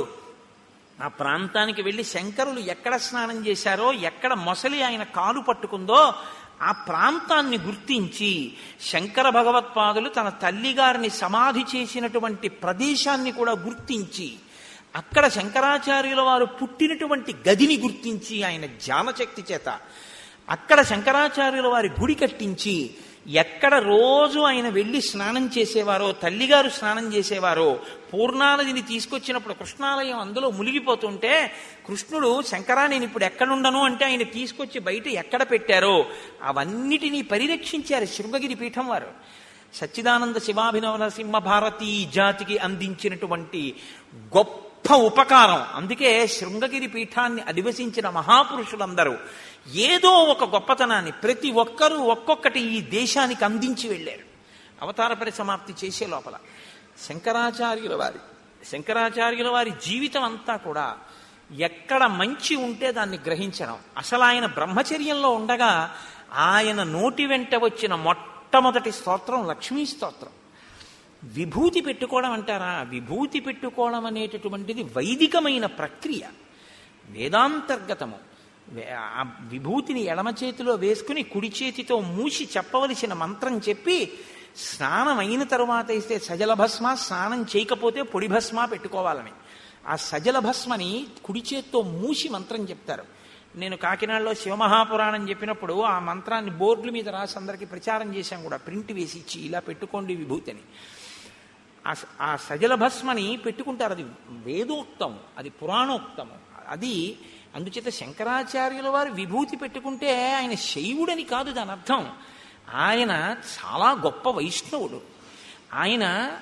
ఆ ప్రాంతానికి వెళ్ళి శంకరులు ఎక్కడ స్నానం చేశారో ఎక్కడ మొసలి ఆయన కాలు పట్టుకుందో ఆ ప్రాంతాన్ని గుర్తించి శంకర భగవత్పాదులు తన తల్లిగారిని సమాధి చేసినటువంటి ప్రదేశాన్ని కూడా గుర్తించి అక్కడ శంకరాచార్యుల వారు పుట్టినటువంటి గదిని గుర్తించి ఆయన జ్ఞానశక్తి చేత అక్కడ శంకరాచార్యుల వారి గుడి కట్టించి ఎక్కడ రోజు ఆయన వెళ్ళి స్నానం చేసేవారో తల్లిగారు స్నానం చేసేవారో పూర్ణానదిని తీసుకొచ్చినప్పుడు కృష్ణాలయం అందులో మునిగిపోతుంటే కృష్ణుడు శంకరా నేను ఇప్పుడు ఎక్కడుండను అంటే ఆయన తీసుకొచ్చి బయట ఎక్కడ పెట్టారో అవన్నిటినీ పరిరక్షించారు శృంగగిరి పీఠం వారు సచ్చిదానంద శివాభినవ నరసింహ భారతీ జాతికి అందించినటువంటి గొప్ప ఉపకారం అందుకే శృంగగిరి పీఠాన్ని అధివసించిన మహాపురుషులందరూ ఏదో ఒక గొప్పతనాన్ని ప్రతి ఒక్కరూ ఒక్కొక్కటి ఈ దేశానికి అందించి వెళ్ళారు అవతార పరిసమాప్తి చేసే లోపల శంకరాచార్యుల వారి శంకరాచార్యుల వారి జీవితం అంతా కూడా ఎక్కడ మంచి ఉంటే దాన్ని గ్రహించడం అసలు ఆయన బ్రహ్మచర్యంలో ఉండగా ఆయన నోటి వెంట వచ్చిన మొట్టమొదటి స్తోత్రం లక్ష్మీ స్తోత్రం విభూతి పెట్టుకోవడం అంటారా విభూతి పెట్టుకోవడం అనేటటువంటిది వైదికమైన ప్రక్రియ వేదాంతర్గతము వే- ఆ విభూతిని ఎడమ చేతిలో వేసుకుని కుడి చేతితో మూసి చెప్పవలసిన మంత్రం చెప్పి స్నానం అయిన తరువాత ఇస్తే సజల భస్మ స్నానం చేయకపోతే పొడి భస్మ పెట్టుకోవాలని ఆ సజల భస్మని కుడి చేత్తో మూసి మంత్రం చెప్తారు నేను కాకినాడలో శివమహాపురాణం చెప్పినప్పుడు ఆ మంత్రాన్ని బోర్డుల మీద రాసి అందరికీ ప్రచారం చేశాం కూడా ప్రింట్ వేసి ఇచ్చి ఇలా పెట్టుకోండి విభూతిని ఆ స- ఆ సజల భస్మని పెట్టుకుంటారు అది వేదోక్తం అది పురాణోక్తం అది అందుచేత శంకరాచార్యుల వారు విభూతి పెట్టుకుంటే ఆయన శైవుడని కాదు దాని అర్థం ఆయన చాలా గొప్ప వైష్ణవుడు ఆయన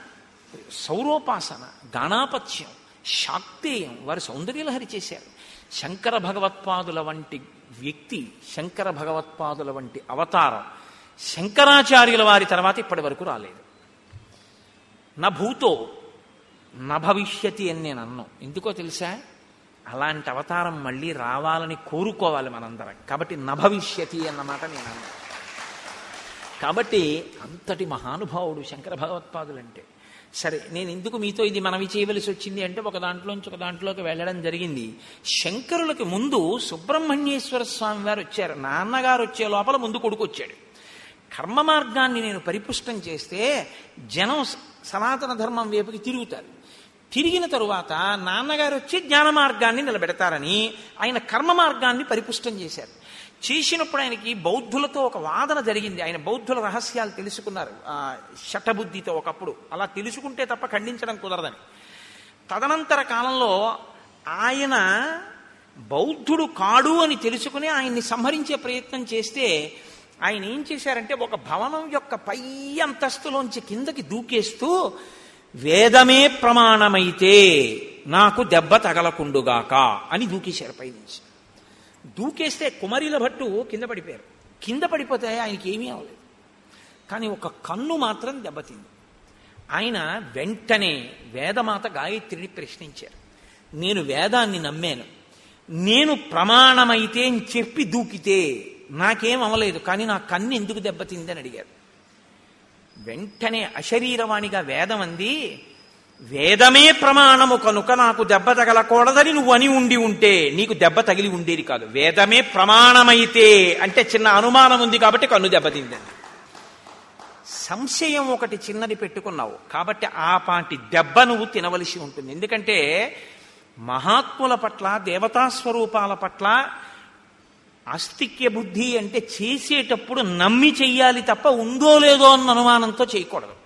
సౌరోపాసన గాణాపత్యం శాక్తేయం వారు సౌందర్యలహరి చేశారు శంకర భగవత్పాదుల వంటి వ్యక్తి శంకర భగవత్పాదుల వంటి అవతారం శంకరాచార్యుల వారి తర్వాత ఇప్పటి వరకు రాలేదు నా భూతో నా భవిష్యతి అని నేను అన్నాను ఎందుకో తెలుసా అలాంటి అవతారం మళ్ళీ రావాలని కోరుకోవాలి మనందరం కాబట్టి నా భవిష్యతి అన్నమాట నేను అన్నాను కాబట్టి అంతటి మహానుభావుడు శంకర భగవత్పాదులు అంటే సరే నేను ఎందుకు మీతో ఇది మనవి చేయవలసి వచ్చింది అంటే ఒక దాంట్లోంచి ఒక దాంట్లోకి వెళ్ళడం జరిగింది శంకరులకి ముందు సుబ్రహ్మణ్యేశ్వర స్వామి వారు వచ్చారు నాన్నగారు వచ్చే లోపల ముందు కొడుకు వచ్చాడు కర్మ మార్గాన్ని నేను పరిపుష్టం చేస్తే జనం స- సనాతన ధర్మం వైపుకి తిరుగుతారు తిరిగిన తరువాత నాన్నగారు వచ్చి జ్ఞాన మార్గాన్ని నిలబెడతారని ఆయన కర్మ మార్గాన్ని పరిపుష్టం చేశారు చేసినప్పుడు ఆయనకి బౌద్ధులతో ఒక వాదన జరిగింది ఆయన బౌద్ధుల రహస్యాలు తెలుసుకున్నారు ఆ శటబుద్ధితో ఒకప్పుడు అలా తెలుసుకుంటే తప్ప ఖండించడం కుదరదని తదనంతర కాలంలో ఆయన బౌద్ధుడు కాడు అని తెలుసుకుని ఆయన్ని సంహరించే ప్రయత్నం చేస్తే ఆయన ఏం చేశారంటే ఒక భవనం యొక్క పై అంతస్తులోంచి కిందకి దూకేస్తూ వేదమే ప్రమాణమైతే నాకు దెబ్బ తగలకుండుగాక అని దూకేశారు పైనుంచి దూకేస్తే కుమరీల భట్టు కింద పడిపోయారు కింద పడిపోతే ఆయనకి ఏమీ అవ్వలేదు కానీ ఒక కన్ను మాత్రం దెబ్బతింది ఆయన వెంటనే వేదమాత గాయత్రిని ప్రశ్నించారు నేను వేదాన్ని నమ్మాను నేను ప్రమాణమైతే అని చెప్పి దూకితే నాకేం అవ్వలేదు కానీ నా కన్ను ఎందుకు దెబ్బతిందని అడిగారు వెంటనే అశరీరవాణిగా వేదం అంది వేదమే ప్రమాణము కనుక నాకు దెబ్బ తగలకూడదని నువ్వు అని ఉండి ఉంటే నీకు దెబ్బ తగిలి ఉండేది కాదు వేదమే ప్రమాణమైతే అంటే చిన్న అనుమానం ఉంది కాబట్టి కన్ను దెబ్బతిందని సంశయం ఒకటి చిన్నది పెట్టుకున్నావు కాబట్టి ఆ పాటి దెబ్బ నువ్వు తినవలసి ఉంటుంది ఎందుకంటే మహాత్ముల పట్ల దేవతా స్వరూపాల పట్ల ఆస్తిక్య బుద్ధి అంటే చేసేటప్పుడు నమ్మి చెయ్యాలి తప్ప ఉందో లేదో అన్న అనుమానంతో చేయకూడదు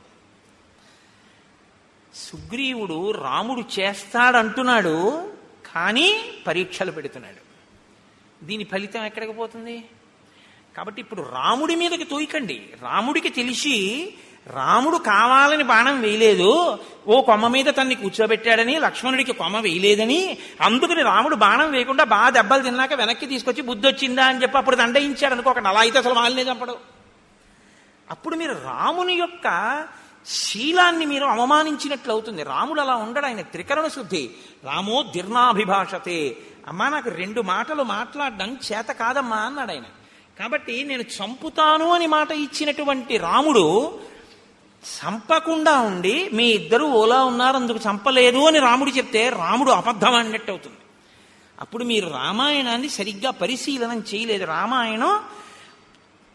సుగ్రీవుడు రాముడు చేస్తాడంటున్నాడు కానీ పరీక్షలు పెడుతున్నాడు దీని ఫలితం ఎక్కడికి పోతుంది కాబట్టి ఇప్పుడు రాముడి మీదకి తోయకండి రాముడికి తెలిసి రాముడు కావాలని బాణం వేయలేదు ఓ కొమ్మ మీద తన్ని కూర్చోబెట్టాడని లక్ష్మణుడికి కొమ్మ వేయలేదని అందుకని రాముడు బాణం వేయకుండా బాగా దెబ్బలు తిన్నాక వెనక్కి తీసుకొచ్చి బుద్ధి వచ్చిందా అని చెప్పి అప్పుడు దండయించాడు అనుకో ఒక అలా అయితే అసలు వాళ్ళనే చంపడు అప్పుడు మీరు రాముని యొక్క శీలాన్ని మీరు అవమానించినట్లు అవుతుంది రాముడు అలా ఉండడు ఆయన త్రికరణ శుద్ధి రామో దిర్నాభిభాషతే అమ్మా నాకు రెండు మాటలు మాట్లాడడం చేత కాదమ్మా అన్నాడు ఆయన కాబట్టి నేను చంపుతాను అని మాట ఇచ్చినటువంటి రాముడు చంపకుండా ఉండి మీ ఇద్దరు ఓలా ఉన్నారు అందుకు చంపలేదు అని రాముడు చెప్తే రాముడు అబద్ధం అన్నట్టు అవుతుంది అప్పుడు మీరు రామాయణాన్ని సరిగ్గా పరిశీలనం చేయలేదు రామాయణం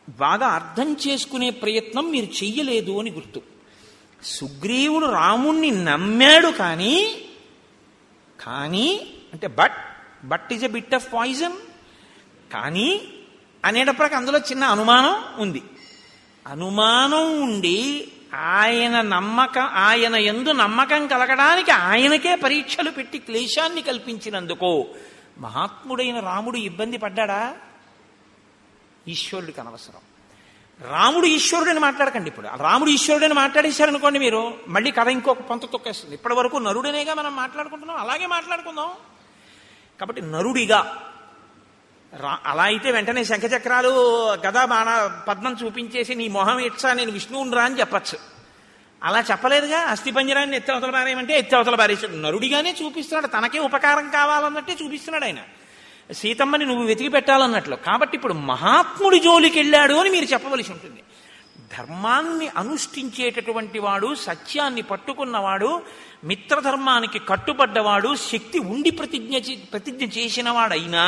బాగా అర్థం చేసుకునే ప్రయత్నం మీరు చెయ్యలేదు అని గుర్తు సుగ్రీవుడు రాముణ్ణి నమ్మాడు కానీ కానీ అంటే but but is a bit of poison కానీ అనేటప్పటికి అందులో చిన్న అనుమానం ఉంది అనుమానం ఉండి ఆయన నమ్మకం ఆయన ఎందు నమ్మకం కలగడానికి ఆయనకే పరీక్షలు పెట్టి క్లేశాన్ని కల్పించినందుకు మహాత్ముడైన రాముడు ఇబ్బంది పడ్డాడా ఈశ్వరుడికి అనవసరం రాముడు ఈశ్వరుడని మాట్లాడకండి ఇప్పుడు రాముడు ఈశ్వరుడని మాట్లాడేశారనుకోండి మీరు మళ్ళీ కథ ఇంకొక పొంత తొక్కేస్తుంది ఇప్పటి వరకు నరుడనేగా మనం మాట్లాడుకుంటున్నాం అలాగే మాట్లాడుకుందాం కాబట్టి నరుడిగా రా అలా అయితే వెంటనే శంఖచక్రాలు గదా బాణ పద్మం చూపించేసి నీ మొహం ఇట్సా నేను విష్ణువుని రా అని చెప్పచ్చు అలా చెప్పలేదుగా అస్థిపంజరాన్ని ఎత్తి అవతల పారేయమంటే ఎత్తి అవతల పారేసాడు నరుడిగానే చూపిస్తున్నాడు తనకే ఉపకారం కావాలన్నట్టే చూపిస్తున్నాడు ఆయన సీతమ్మని నువ్వు వెతికి పెట్టాలన్నట్లు కాబట్టి ఇప్పుడు మహాత్ముడి జోలికి వెళ్ళాడు అని మీరు చెప్పవలసి ఉంటుంది ధర్మాన్ని అనుష్ఠించేటటువంటి వాడు సత్యాన్ని పట్టుకున్నవాడు మిత్రధర్మానికి కట్టుబడ్డవాడు శక్తి ఉండి ప్రతిజ్ఞ చే- ప్రతిజ్ఞ చేసినవాడైనా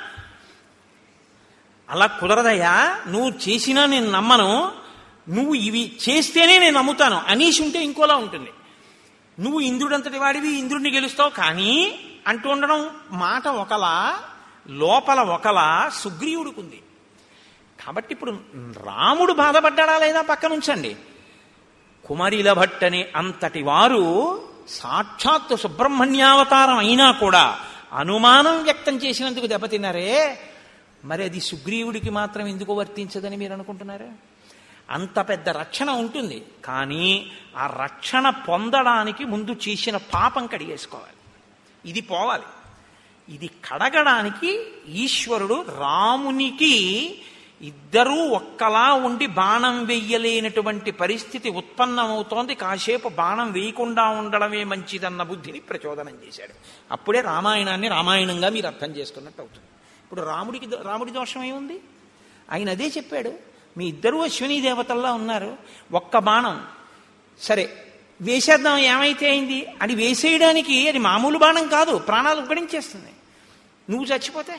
అలా కుదరదయ్యా నువ్వు చేసినా నేను నమ్మను నువ్వు ఇవి చేస్తేనే నేను నమ్ముతాను అనీష్ ఉంటే ఇంకోలా ఉంటుంది నువ్వు ఇంద్రుడంతటి వాడివి ఇంద్రుడిని గెలుస్తావు కానీ అంటూ ఉండడం మాట ఒకలా లోపల ఒకలా సుగ్రీవుడికుంది కాబట్టి ఇప్పుడు రాముడు బాధపడ్డాడా లేదా పక్కన ఉంచండి కుమరిల భట్టని అంతటి వారు సాక్షాత్తు సుబ్రహ్మణ్యావతారం అయినా కూడా అనుమానం వ్యక్తం చేసినందుకు దెబ్బతిన్నారే మరి అది సుగ్రీవుడికి మాత్రం ఎందుకు వర్తించదని మీరు అనుకుంటున్నారా అంత పెద్ద రక్షణ ఉంటుంది కానీ ఆ రక్షణ పొందడానికి ముందు చేసిన పాపం కడిగేసుకోవాలి ఇది పోవాలి ఇది కడగడానికి ఈశ్వరుడు రామునికి ఇద్దరూ ఒక్కలా ఉండి బాణం వెయ్యలేనటువంటి పరిస్థితి ఉత్పన్నమవుతోంది కాసేపు బాణం వేయకుండా ఉండడమే మంచిదన్న బుద్ధిని ప్రచోదనం చేశాడు అప్పుడే రామాయణాన్ని రామాయణంగా మీరు అర్థం చేసుకున్నట్టు అవుతుంది ఇప్పుడు రాముడికి దో- రాముడి దోషం ఏముంది ఆయన అదే చెప్పాడు మీ ఇద్దరూ అశ్విని దేవతల్లా ఉన్నారు ఒక్క బాణం సరే వేసేద్దాం ఏమైతే అయింది అది వేసేయడానికి అది మామూలు బాణం కాదు ప్రాణాలు ఉగ్గడించేస్తుంది నువ్వు చచ్చిపోతే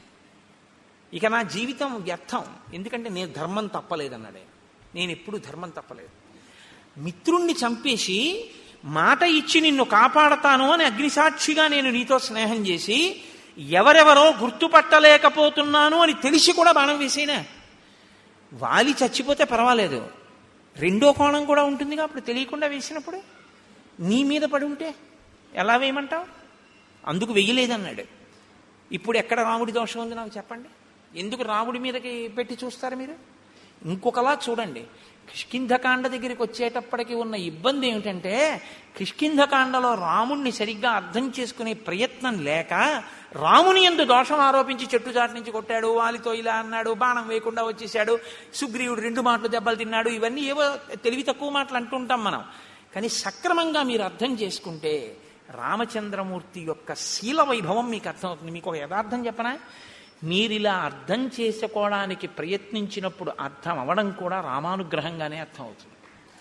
ఇక నా జీవితం వ్యర్థం ఎందుకంటే నేను ధర్మం తప్పలేదన్నాడు ఆయన. నేను ఎప్పుడు ధర్మం తప్పలేదు మిత్రుణ్ణి చంపేసి మాట ఇచ్చి నిన్ను కాపాడతాను అని అగ్నిసాక్షిగా నేను నీతో స్నేహం చేసి ఎవరెవరో గుర్తుపట్టలేకపోతున్నాను అని తెలిసి కూడా బాణం వేసేనా వాలి చచ్చిపోతే పర్వాలేదు రెండో కోణం కూడా ఉంటుందిగా అప్పుడు తెలియకుండా వేసినప్పుడు నీ మీద పడి ఉంటే ఎలా వేయమంటావు అందుకు వెయ్యలేదన్నాడు ఇప్పుడు ఎక్కడ రాముడి దోషం ఉంది నాకు చెప్పండి ఎందుకు రాముడి మీదకి పెట్టి చూస్తారు మీరు ఇంకొకలా చూడండి కిష్కింధకాండ దగ్గరికి వచ్చేటప్పటికి ఉన్న ఇబ్బంది ఏమిటంటే కిష్కింధకాండలో రాముణ్ణి సరిగ్గా అర్థం చేసుకునే ప్రయత్నం లేక రాముని ఎందు దోషం ఆరోపించి చెట్టు చాటు నుంచి కొట్టాడు వాలితో ఇలా అన్నాడు బాణం వేయకుండా వచ్చేసాడు సుగ్రీవుడు రెండు మాటలు దెబ్బలు తిన్నాడు ఇవన్నీ ఏవో తెలివి తక్కువ మాటలు అంటుంటాం మనం కానీ సక్రమంగా మీరు అర్థం చేసుకుంటే రామచంద్రమూర్తి యొక్క శీల వైభవం మీకు అర్థమవుతుంది మీకు ఒక యథార్థం చెప్పనా మీరు ఇలా అర్థం చేసుకోవడానికి ప్రయత్నించినప్పుడు అర్థం అవడం కూడా రామానుగ్రహంగానే అర్థమవుతుంది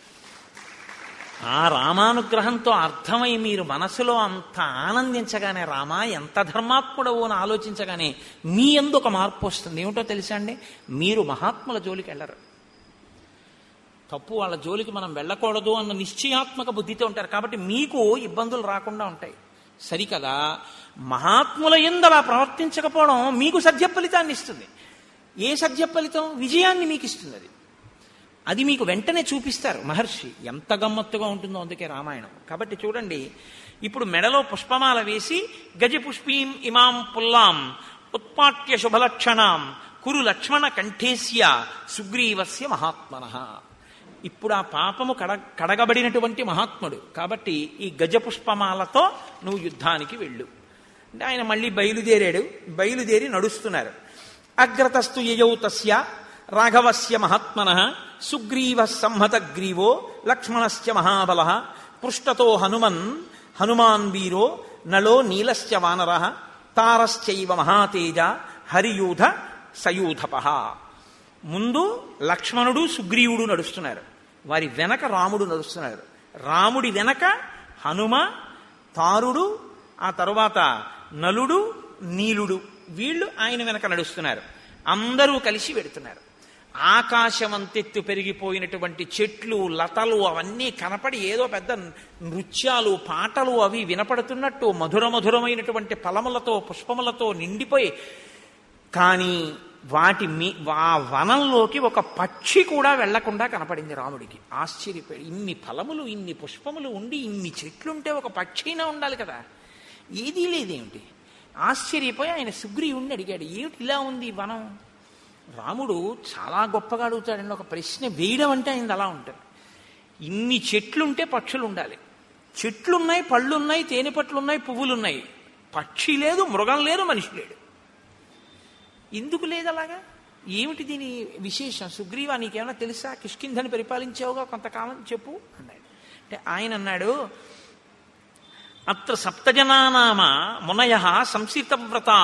ఆ రామానుగ్రహంతో అర్థమై మీరు మనసులో అంత ఆనందించగానే రామా ఎంత ధర్మాత్ముడవు అని ఆలోచించగానే మీ ఎందు ఒక మార్పు వస్తుంది ఏమిటో తెలుసా అండి మీరు మహాత్ముల జోలికి వెళ్ళరు తప్పు వాళ్ళ జోలికి మనం వెళ్ళకూడదు అన్న నిశ్చయాత్మక బుద్ధితో ఉంటారు కాబట్టి మీకు ఇబ్బందులు రాకుండా ఉంటాయి సరికదా మహాత్ముల ఎందు అలా ప్రవర్తించకపోవడం మీకు సత్య ఫలితాన్ని ఇస్తుంది ఏ సత్య ఫలితం విజయాన్ని మీకు ఇస్తుంది అది అది మీకు వెంటనే చూపిస్తారు మహర్షి ఎంత గమ్మత్తుగా ఉంటుందో అందుకే రామాయణం కాబట్టి చూడండి ఇప్పుడు మెడలో పుష్పమాల వేసి గజపుష్పీం ఇమాం పుల్లాం ఉత్పాట్య శుభలక్షణాం కురు లక్ష్మణ కంఠేస్య సుగ్రీవస్య మహాత్మన ఇప్పుడు ఆ పాపము కడ కడగబడినటువంటి మహాత్ముడు కాబట్టి ఈ గజపుష్పమాలతో నువ్వు యుద్ధానికి వెళ్ళు అంటే ఆయన మళ్ళీ బయలుదేరాడు బయలుదేరి నడుస్తున్నారు అగ్రతస్తు యయౌ తస్య రాఘవస్య మహాత్మన సుగ్రీవ సంహత గ్రీవో లక్ష్మణశ్చ మహాబల పృష్టతో హనుమన్ హనుమాన్ వీరో నలో నీలశ్చ వానర తారశ్చైవ మహాతేజ హరియూధ సయూధప ముందు లక్ష్మణుడు సుగ్రీవుడు నడుస్తున్నారు వారి వెనక రాముడు నడుస్తున్నారు రాముడి వెనక హనుమ తారుడు ఆ తరువాత నలుడు నీలుడు వీళ్ళు ఆయన వెనక నడుస్తున్నారు అందరూ కలిసి వెడుతున్నారు ఆకాశమంతెత్తు పెరిగిపోయినటువంటి చెట్లు లతలు అవన్నీ కనపడి ఏదో పెద్ద నృత్యాలు పాటలు అవి వినపడుతున్నట్టు మధుర మధురమైనటువంటి ఫలములతో పుష్పములతో నిండిపోయి కానీ వాటి మీ ఆ వనంలోకి ఒక పక్షి కూడా వెళ్లకుండా కనపడింది రాముడికి ఆశ్చర్యపోయి ఇన్ని ఫలములు ఇన్ని పుష్పములు ఉండి ఇన్ని చెట్లుంటే ఒక పక్షి అయినా ఉండాలి కదా ఏదీ లేదేమిటి ఆశ్చర్యపోయి ఆయన సుగ్రీవుణ్ణి అడిగాడు ఏమిటి ఇలా ఉంది ఈ వనం రాముడు చాలా గొప్పగా అడుగుతాడండి ఒక ప్రశ్న వేయడం అంటే ఆయన అలా ఉంటుంది ఇన్ని చెట్లుంటే పక్షులు ఉండాలి చెట్లున్నాయి పళ్ళున్నాయి తేనె పట్లున్నాయి పువ్వులున్నాయి పక్షి లేదు మృగం లేదు మనిషి లేడు ఎందుకు లేదు అలాగా ఏమిటి దీని విశేషం సుగ్రీవా నీకేమైనా తెలుసా కిష్కింధని పరిపాలించావుగా కొంతకాలం చెప్పు అన్నాడు అంటే ఆయన అన్నాడు అత్ర సప్తజనానామ మునయ సంసితవ్రతా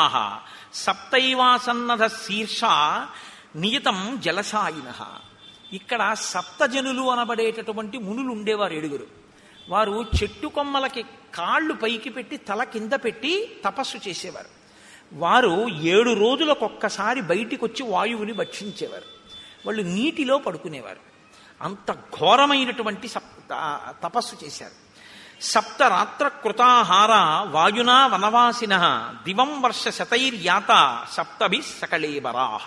సప్తైవాసన్నధ శీర్ష నియతం జలసాయిన ఇక్కడ సప్తజనులు అనబడేటటువంటి మునులు ఉండేవారు ఏడుగురు వారు చెట్టు కొమ్మలకి కాళ్ళు పైకి పెట్టి తల కింద పెట్టి తపస్సు చేసేవారు వారు ఏడు రోజులకొక్కసారి బయటికి వచ్చి వాయువుని భక్షించేవారు వాళ్ళు నీటిలో పడుకునేవారు అంత ఘోరమైనటువంటి సప్ తపస్సు చేశారు సప్తరాత్ర కృతాహార వాయునా వనవాసిన దివం వర్ష శతైర్యాత సప్తభి సకళేబరాహ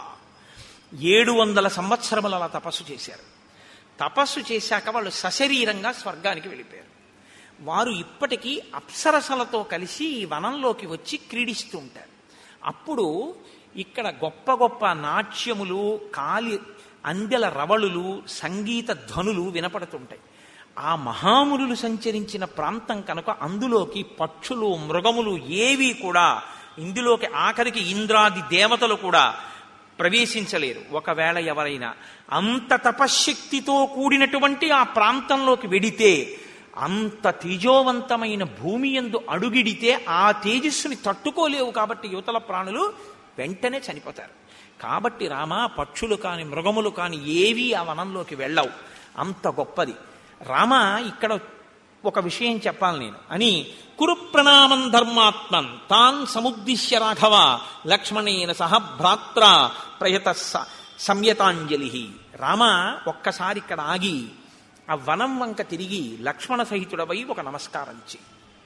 ఏడు వందల సంవత్సరములు అలా తపస్సు చేశారు తపస్సు చేశాక వాళ్ళు సశరీరంగా స్వర్గానికి వెళ్ళిపోయారు వారు ఇప్పటికీ అప్సరసలతో కలిసి ఈ వనంలోకి వచ్చి క్రీడిస్తూ ఉంటారు అప్పుడు ఇక్కడ గొప్ప గొప్ప నాట్యములు కాలి అందెల రవళులు సంగీత ధ్వనులు వినపడుతుంటాయి ఆ మహామునులు సంచరించిన ప్రాంతం కనుక అందులోకి పక్షులు మృగములు ఏవి కూడా ఇందులోకి ఆఖరికి ఇంద్రాది దేవతలు కూడా ప్రవేశించలేరు ఒకవేళ ఎవరైనా అంత తపశ్శక్తితో కూడినటువంటి ఆ ప్రాంతంలోకి వెడితే అంత తేజోవంతమైన భూమి ఎందు అడుగిడితే ఆ తేజస్సుని తట్టుకోలేవు కాబట్టి యువతల ప్రాణులు వెంటనే చనిపోతారు కాబట్టి రామ పక్షులు కాని మృగములు కాని ఏవి ఆ వనంలోకి వెళ్ళవు అంత గొప్పది రామ ఇక్కడ ఒక విషయం చెప్పాలి నేను అని కురు ప్రణామం ధర్మాత్మన్ తాన్ సముద్దిశ్య రాఘవ లక్ష్మణేన సహ భ్రాత్ర ప్రయత సంయతాంజలి రామ ఒక్కసారి ఇక్కడ ఆగి ఆ వనం వంక తిరిగి లక్ష్మణ సహితుడవై ఒక నమస్కారం చే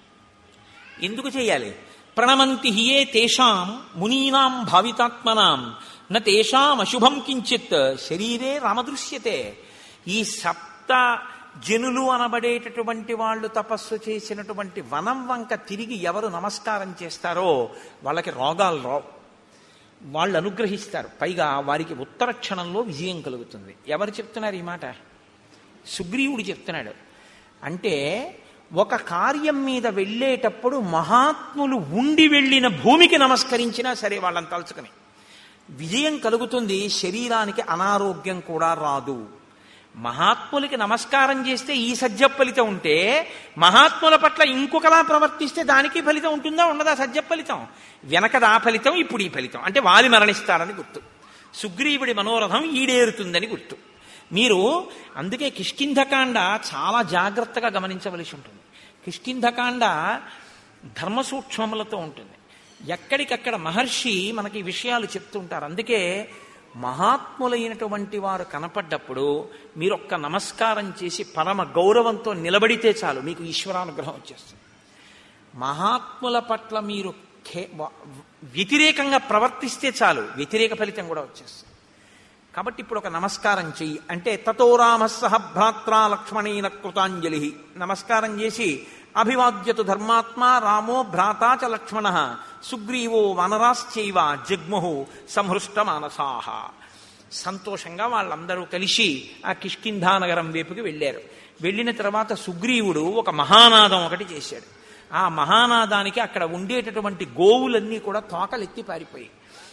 ఎందుకు చేయాలి ప్రణమంతి హియే తేషాం మునీనాం భావితాత్మనాం న తేషాం అశుభం కించిత్ శరీరే రామదృశ్యతే ఈ సప్త జనులు అనబడేటటువంటి వాళ్ళు తపస్సు చేసినటువంటి వనం వంక తిరిగి ఎవరు నమస్కారం చేస్తారో వాళ్ళకి రోగాలు రావు వాళ్ళు అనుగ్రహిస్తారు పైగా వారికి ఉత్తర క్షణంలో విజయం కలుగుతుంది ఎవరు చెప్తున్నారు ఈ మాట సుగ్రీవుడు చెప్తున్నాడు అంటే ఒక కార్యం మీద వెళ్ళేటప్పుడు మహాత్ములు ఉండి వెళ్ళిన భూమికి నమస్కరించినా సరే వాళ్ళని తలుచుకుని విజయం కలుగుతుంది శరీరానికి అనారోగ్యం కూడా రాదు మహాత్ములకి నమస్కారం చేస్తే ఈ సజ్జ ఫలితం ఉంటే మహాత్ముల పట్ల ఇంకొకలా ప్రవర్తిస్తే దానికి ఫలితం ఉంటుందా ఉండదా సజ్జ ఫలితం వెనకదా ఫలితం ఇప్పుడు ఈ ఫలితం అంటే వాలి మరణిస్తారని గుర్తు సుగ్రీవుడి మనోరథం ఈడేరుతుందని గుర్తు మీరు అందుకే కిష్కింధకాండ చాలా జాగ్రత్తగా గమనించవలసి ఉంటుంది కిష్కింధకాండ ధర్మ సూక్ష్మములతో ఉంటుంది ఎక్కడికక్కడ మహర్షి మనకి ఈ విషయాలు చెప్తుంటారు అందుకే మహాత్ములైనటువంటి వారు కనపడ్డప్పుడు మీరు ఒక్క నమస్కారం చేసి పరమ గౌరవంతో నిలబడితే చాలు మీకు ఈశ్వరానుగ్రహం వచ్చేస్తుంది మహాత్ముల పట్ల మీరు ఖే- వ- వ్యతిరేకంగా ప్రవర్తిస్తే చాలు వ్యతిరేక ఫలితం కూడా వచ్చేస్తుంది కాబట్టి ఇప్పుడు ఒక నమస్కారం చెయ్యి అంటే తతో రామ సహ భ్రాత్ర లక్ష్మణేన కృతాంజలి నమస్కారం చేసి అభివాద్యతు ధర్మాత్మ రామో భ్రాతా చ లక్ష్మణ సుగ్రీవో వనరాశ్చైవ జగ్ముహు సంహృష్ట మానసాహ సంతోషంగా వాళ్ళందరూ కలిసి ఆ కిష్కింధానగరం వైపుకి వెళ్ళారు వెళ్ళిన తర్వాత సుగ్రీవుడు ఒక మహానాదం ఒకటి చేశాడు ఆ మహానాదానికి అక్కడ ఉండేటటువంటి గోవులన్నీ కూడా తోకలెత్తి పారిపోయాయి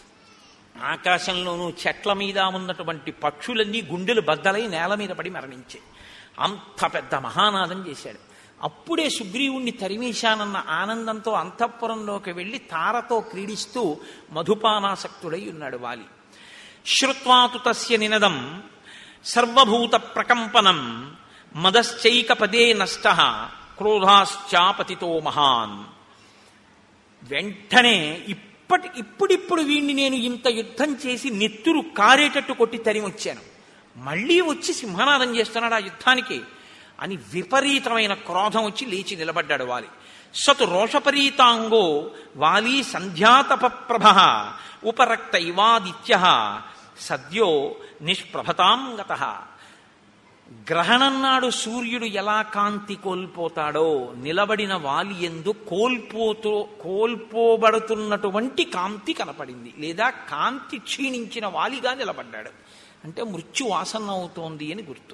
ఆకాశంలోనూ చెట్ల మీద ఉన్నటువంటి పక్షులన్నీ గుండెలు బద్దలై నేల మీద పడి మరణించాయి అంత పెద్ద మహానాదం చేశాడు అప్పుడే సుగ్రీవుణ్ణి తరిమేశానన్న ఆనందంతో అంతఃపురంలోకి వెళ్ళి తారతో క్రీడిస్తూ మధుపానాసక్తుడై ఉన్నాడు వాలి శ్రుత్వాతు తస్య నినదం సర్వభూత ప్రకంపనం మదశ్చైక పదే నష్ట క్రోధాశ్చాపతితో మహాన్ వెంటనే ఇప్పటి ఇప్పుడిప్పుడు వీణ్ణి నేను ఇంత యుద్ధం చేసి నెత్తురు కారేటట్టు కొట్టి తరిమి వచ్చాను మళ్ళీ వచ్చి సింహనాదం చేస్తున్నాడు ఆ యుద్ధానికి అని విపరీతమైన క్రోధం వచ్చి లేచి నిలబడ్డాడు వాలి సతు రోషపరీతాంగో వాలి సంధ్యాతప ప్రభ ఉపరక్త ఇవాదిత్య సద్యో నిష్ప్రభతాం గత గ్రహణం నాడు సూర్యుడు ఎలా కాంతి కోల్పోతాడో నిలబడిన వాలి ఎందు కోల్పోతూ కోల్పోబడుతున్నటువంటి కాంతి కనపడింది లేదా కాంతి క్షీణించిన వాలిగా నిలబడ్డాడు అంటే మృత్యు వాసన అవుతోంది అని గుర్తు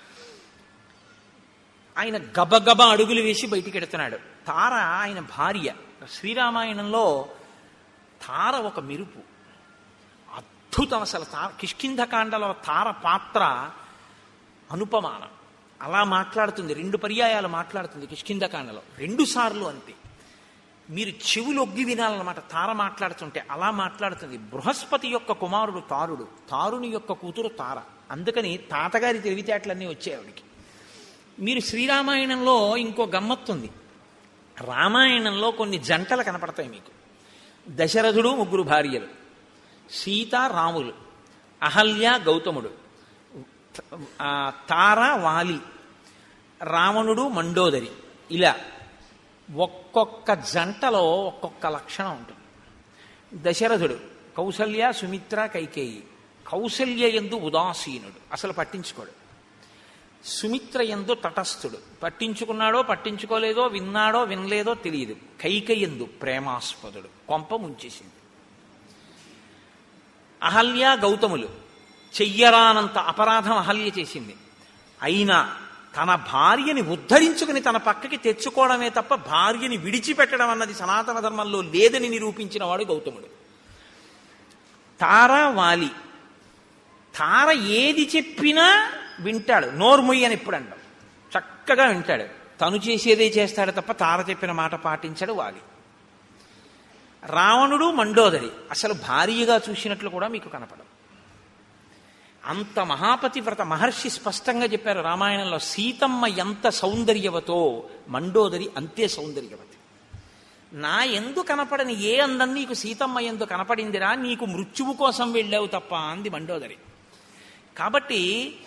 ఆయన గబగబ అడుగులు వేసి బయటికి ఎడుతున్నాడు తార ఆయన భార్య శ్రీరామాయణంలో తార ఒక మెరుపు అద్భుతం అసలు తార కిష్కింధకాండలో తార పాత్ర అనుపమానం అలా మాట్లాడుతుంది రెండు పర్యాయాలు మాట్లాడుతుంది కిష్కింధకాండలో రెండు సార్లు అంతే మీరు చెవులు ఒగ్గి వినాలన్నమాట తార మాట్లాడుతుంటే అలా మాట్లాడుతుంది బృహస్పతి యొక్క కుమారుడు తారుడు తారుని యొక్క కూతురు తార అందుకని తాతగారి తెలివితేటలన్నీ వచ్చాయి ఆవిడికి మీరు శ్రీరామాయణంలో ఇంకో గమ్మత్తుంది రామాయణంలో కొన్ని జంటలు కనపడతాయి మీకు దశరథుడు ముగ్గురు భార్యలు సీత రాములు అహల్య గౌతముడు ఆ, తార వాలి రావణుడు మండోదరి ఇలా ఒక్కొక్క జంటలో ఒక్కొక్క లక్షణం ఉంటుంది దశరథుడు కౌసల్య సుమిత్ర కైకేయి కౌసల్య ఎందు ఉదాసీనుడు అసలు పట్టించుకోడు సుమిత్ర ఎందు తటస్థుడు పట్టించుకున్నాడో పట్టించుకోలేదో విన్నాడో వినలేదో తెలియదు కైక ఎందు ప్రేమాస్పదుడు కొంప ముంచేసింది అహల్య గౌతములు చెయ్యరానంత అపరాధం అహల్య చేసింది అయినా తన భార్యని ఉద్ధరించుకుని తన పక్కకి తెచ్చుకోవడమే తప్ప భార్యని విడిచిపెట్టడం అన్నది సనాతన ధర్మంలో లేదని నిరూపించిన వాడు గౌతముడు తార వాలి తార ఏది చెప్పినా వింటాడు నోర్ముయ్యి అని ఇప్పుడు అంటాం చక్కగా వింటాడు తను చేసేదే చేస్తాడు తప్ప తార చెప్పిన మాట పాటించాడు వాలి రావణుడు మండోదరి అసలు భార్యగా చూసినట్లు కూడా మీకు కనపడదు అంత మహాపతివ్రత మహర్షి స్పష్టంగా చెప్పారు రామాయణంలో సీతమ్మ ఎంత సౌందర్యవతో మండోదరి అంతే సౌందర్యవతి నా ఎందు కనపడని ఏ అందం నీకు సీతమ్మ ఎందు కనపడిందిరా నీకు మృత్యువు కోసం వెళ్ళావు తప్ప అంది మండోదరి కాబట్టి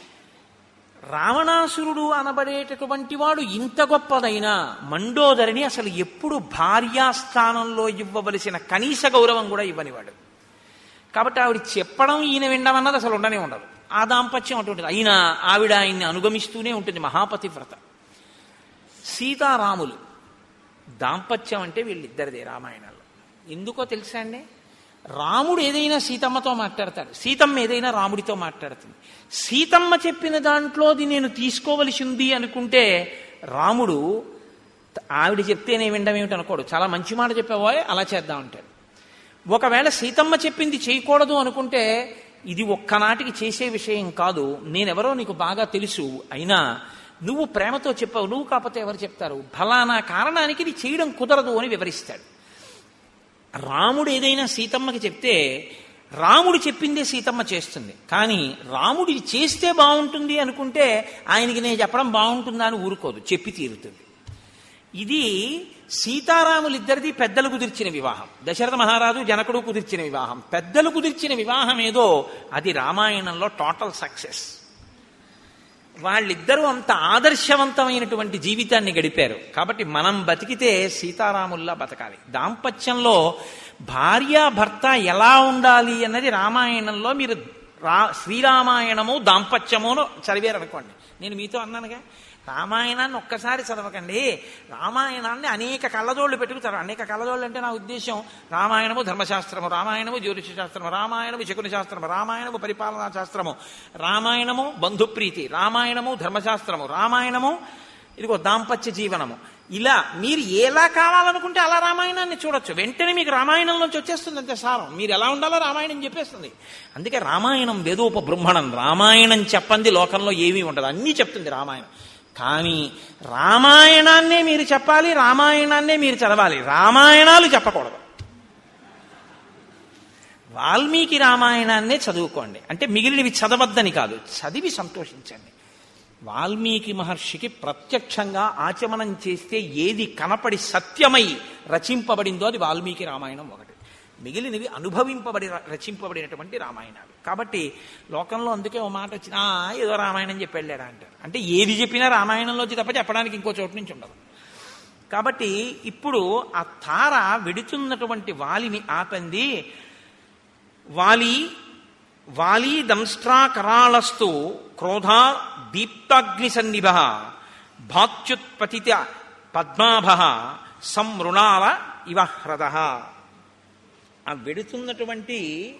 రావణాసురుడు అనబడేటటువంటి వాడు ఇంత గొప్పదైనా మండోదరిని అసలు ఎప్పుడు భార్యాస్థానంలో ఇవ్వవలసిన కనీస గౌరవం కూడా ఇవ్వనివాడు కాబట్టి ఆవిడ చెప్పడం ఈయన వినడం అన్నది అసలు ఉండనే ఉండదు ఆ దాంపత్యం అటువంటిది అయినా ఆవిడ ఆయన్ని అనుగమిస్తూనే ఉంటుంది మహాపతివ్రత సీతారాములు దాంపత్యం అంటే వీళ్ళిద్దరిదే రామాయణంలో ఎందుకో తెలుసా అండి రాముడు ఏదైనా సీతమ్మతో మాట్లాడతాడు సీతమ్మ ఏదైనా రాముడితో మాట్లాడుతుంది సీతమ్మ చెప్పిన దాంట్లోది నేను తీసుకోవలసి ఉంది అనుకుంటే రాముడు ఆవిడ చెప్తేనే వినడం ఏమిటి అనుకోడు చాలా మంచి మాట చెప్పావో అలా చేద్దాం అంటాడు ఒకవేళ సీతమ్మ చెప్పింది చేయకూడదు అనుకుంటే ఇది ఒక్కనాటికి చేసే విషయం కాదు నేనెవరో నీకు బాగా తెలుసు అయినా నువ్వు ప్రేమతో చెప్పావు నువ్వు కాకపోతే ఎవరు చెప్తారు ఫలానా కారణానికి ఇది చేయడం కుదరదు అని వివరిస్తాడు రాముడు ఏదైనా సీతమ్మకి చెప్తే రాముడు చెప్పిందే సీతమ్మ చేస్తుంది కానీ రాముడు ఇది చేస్తే బాగుంటుంది అనుకుంటే ఆయనకి నేను చెప్పడం బాగుంటుందా అని ఊరుకోదు చెప్పి తీరుతుంది ఇది సీతారాములిద్దరిది పెద్దలు కుదిర్చిన వివాహం దశరథ మహారాజు జనకుడు కుదిర్చిన వివాహం పెద్దలు కుదిర్చిన వివాహం ఏదో అది రామాయణంలో టోటల్ సక్సెస్ వాళ్ళిద్దరూ అంత ఆదర్శవంతమైనటువంటి జీవితాన్ని గడిపారు కాబట్టి మనం బతికితే సీతారాముల్లా బతకాలి దాంపత్యంలో భార్యాభర్త ఎలా ఉండాలి అన్నది రామాయణంలో మీరు రా శ్రీరామాయణము దాంపత్యమును చదివారనుకోండి నేను మీతో అన్నానుగా రామాయణాన్ని ఒక్కసారి చదవకండి రామాయణాన్ని అనేక కళ్ళజోళ్ళు పెట్టుకుతారు అనేక కళ్ళజోళ్ళు అంటే నా ఉద్దేశం రామాయణము ధర్మశాస్త్రము రామాయణము జ్యోతిష శాస్త్రము రామాయణము శకుని శాస్త్రము రామాయణము పరిపాలనా శాస్త్రము రామాయణము బంధుప్రీతి రామాయణము ధర్మశాస్త్రము రామాయణము ఇదిగో దాంపత్య జీవనము ఇలా మీరు ఎలా కావాలనుకుంటే అలా రామాయణాన్ని చూడొచ్చు వెంటనే మీకు రామాయణంలోంచి వచ్చేస్తుంది అంతే సారం మీరు ఎలా ఉండాలో రామాయణం చెప్పేస్తుంది అందుకే రామాయణం వేదోప బ్రహ్మణం రామాయణం చెప్పంది లోకంలో ఏమీ ఉండదు అన్నీ చెప్తుంది రామాయణం కానీ రామాయణాన్నే మీరు చెప్పాలి రామాయణాన్నే మీరు చదవాలి రామాయణాలు చెప్పకూడదు వాల్మీకి రామాయణాన్నే చదువుకోండి అంటే మిగిలినవి చదవద్దని కాదు చదివి సంతోషించండి వాల్మీకి మహర్షికి ప్రత్యక్షంగా ఆచమనం చేస్తే ఏది కనపడి సత్యమై రచింపబడిందో అది వాల్మీకి రామాయణం ఒకటి మిగిలినవి అనుభవింపబడి రచింపబడినటువంటి రామాయణాలు కాబట్టి లోకంలో అందుకే ఓ మాట వచ్చిన "ఆ, ఏదో రామాయణం చెప్పి వెళ్ళాడా అంటారు అంటే ఏది చెప్పినా రామాయణంలోంచి తప్ప చెప్పడానికి ఇంకో చోటు నుంచి ఉండదు కాబట్టి ఇప్పుడు ఆ తార వెడుతున్నటువంటి వాలిని ఆపంది వాలి వాలి దంష్ట్రా కరాళస్తు క్రోధా దీప్తాగ్ని సన్నిభ భాత్యుత్పతిత పద్మాభ సంమృణాల ఇవ హ్రద ఆ వెడుతున్నటువంటి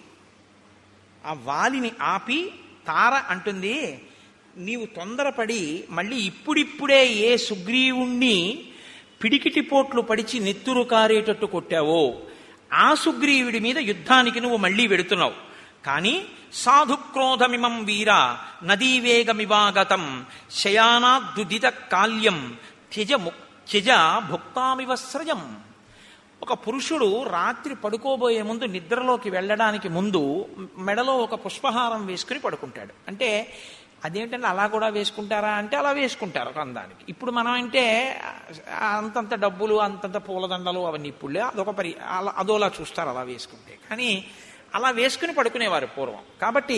ఆ వాలిని ఆపి తార అంటుంది నీవు తొందరపడి మళ్ళీ ఇప్పుడిప్పుడే ఏ సుగ్రీవుణ్ణి పిడికిటి పోట్లు పడిచి నెత్తురు కారేటట్టు కొట్టావో ఆ సుగ్రీవుడి మీద యుద్ధానికి నువ్వు మళ్ళీ వెడుతున్నావు కానీ సాధుక్రోధమిమం వీర నదీవేగమివాగతం శయానాద్దుదిత కాల్యం త్యజ ము- త్యజ భుక్తామివ స్రజం ఒక పురుషుడు రాత్రి పడుకోబోయే ముందు నిద్రలోకి వెళ్ళడానికి ముందు మెడలో ఒక పుష్పహారం వేసుకుని పడుకుంటాడు అంటే అదేంటంటే అలా కూడా వేసుకుంటారా అంటే అలా వేసుకుంటారు ఒక అందానికి ఇప్పుడు మనం అంటే ఆ, అంతంత డబ్బులు అంతంత పూలదండలు అవన్నీ ఇప్పుడులే అదొక పరి అలా అదోలా చూస్తారు అలా వేసుకుంటే కానీ అలా వేసుకుని పడుకునేవారు పూర్వం కాబట్టి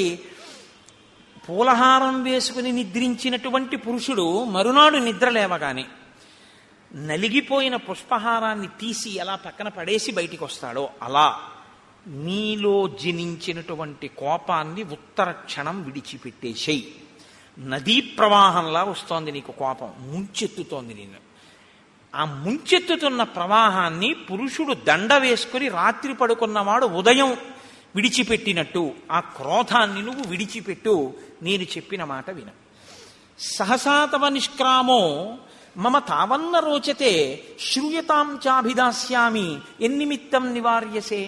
పూలహారం వేసుకుని నిద్రించినటువంటి పురుషుడు మరునాడు నిద్ర లేవగానే నలిగిపోయిన పుష్పహారాన్ని తీసి ఎలా పక్కన పడేసి బయటికి వస్తాడో అలా నీలో జనించినటువంటి కోపాన్ని ఉత్తర క్షణం విడిచిపెట్టేసేయి నదీ ప్రవాహంలా వస్తోంది నీకు కోపం ముంచెత్తుతోంది నేను ఆ ముంచెత్తుతున్న ప్రవాహాన్ని పురుషుడు దండ వేసుకుని రాత్రి పడుకున్నవాడు ఉదయం విడిచిపెట్టినట్టు ఆ క్రోధాన్ని నువ్వు విడిచిపెట్టు నేను చెప్పిన మాట విను సహసాతవ నిష్క్రామో మమ తావన్న రోచతే శ్రూయతాం చాభిదాస్యామి ఎన్నిమిత్తం నివార్యసే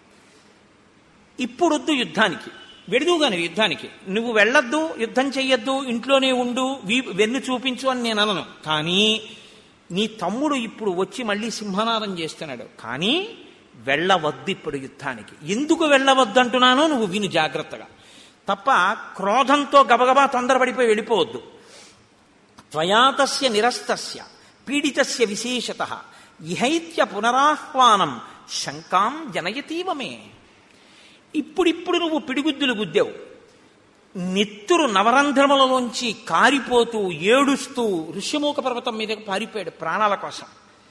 ఇప్పుడొద్దు యుద్ధానికి వెడుదుగాని యుద్ధానికి నువ్వు వెళ్ళొద్దు యుద్ధం చెయ్యొద్దు ఇంట్లోనే ఉండు వీ- వెన్ను చూపించు అని నేను అనను కానీ నీ తమ్ముడు ఇప్పుడు వచ్చి మళ్ళీ సింహనాదం చేస్తున్నాడు కానీ వెళ్ళవద్దు ఇప్పుడు యుద్ధానికి ఎందుకు వెళ్ళవద్దు అంటున్నానో నువ్వు విను జాగ్రత్తగా తప్ప క్రోధంతో గబగబా తొందరపడిపోయి వెళ్ళిపోవద్దు త్వయాతస్య నిరస్తస్య పీడితస్య విశేషత ఇహైత్య పునరాహ్వానం శంకాం జనయతీవ మే ఇప్పుడిప్పుడు నువ్వు పిడిగుద్దులు గుద్దావు నెత్తురు నవరంధ్రములలోంచి కారిపోతూ ఏడుస్తూ ఋష్యమూక పర్వతం మీదకి పారిపోయాడు ప్రాణాల కోసం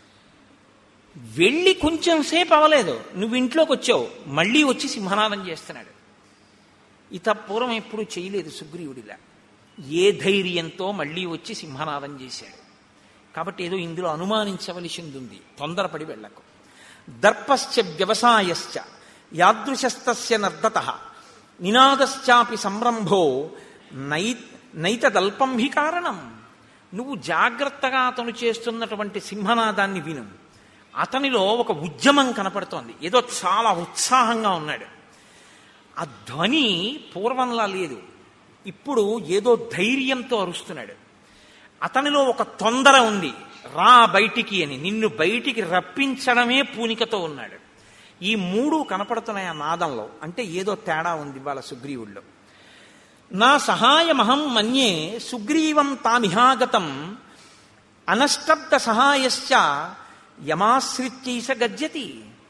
వెళ్ళి కొంచెం సేపు అవ్వలేదు నువ్వు ఇంట్లోకి వచ్చావు మళ్ళీ వచ్చి సింహనాదం చేస్తున్నాడు ఇత పూర్వం ఎప్పుడు చేయలేదు సుగ్రీవుడిలా ఏ ధైర్యంతో మళ్ళీ వచ్చి సింహనాదం చేశాడు కాబట్టి ఏదో ఇందులో అనుమానించవలసింది ఉంది తొందరపడి వెళ్ళకు దర్పశ్చ వ్యవసాయశ్చ యాదృశస్తస్య నర్దత నినాదశ్చాపి సంరంభో నై నైతదల్పం హి కారణం నువ్వు జాగ్రత్తగా అతను చేస్తున్నటువంటి సింహనాదాన్ని విను అతనిలో ఒక ఉద్యమం కనపడుతోంది ఏదో చాలా ఉత్సాహంగా ఉన్నాడు ఆ ధ్వని పూర్వంలా లేదు ఇప్పుడు ఏదో ధైర్యంతో అరుస్తున్నాడు అతనిలో ఒక తొందర ఉంది రా బయటికి అని నిన్ను బయటికి రప్పించడమే పూనికతో ఉన్నాడు ఈ మూడు కనపడుతున్నాయి ఆ నాదంలో అంటే ఏదో తేడా ఉంది వాళ్ళ సుగ్రీవుల్లో నా సహాయమహం మన్యే సుగ్రీవం తామిహాగతం అనష్టబ్ద సహాయశ్చ యమాశ్రిత్యైస గజ్జతి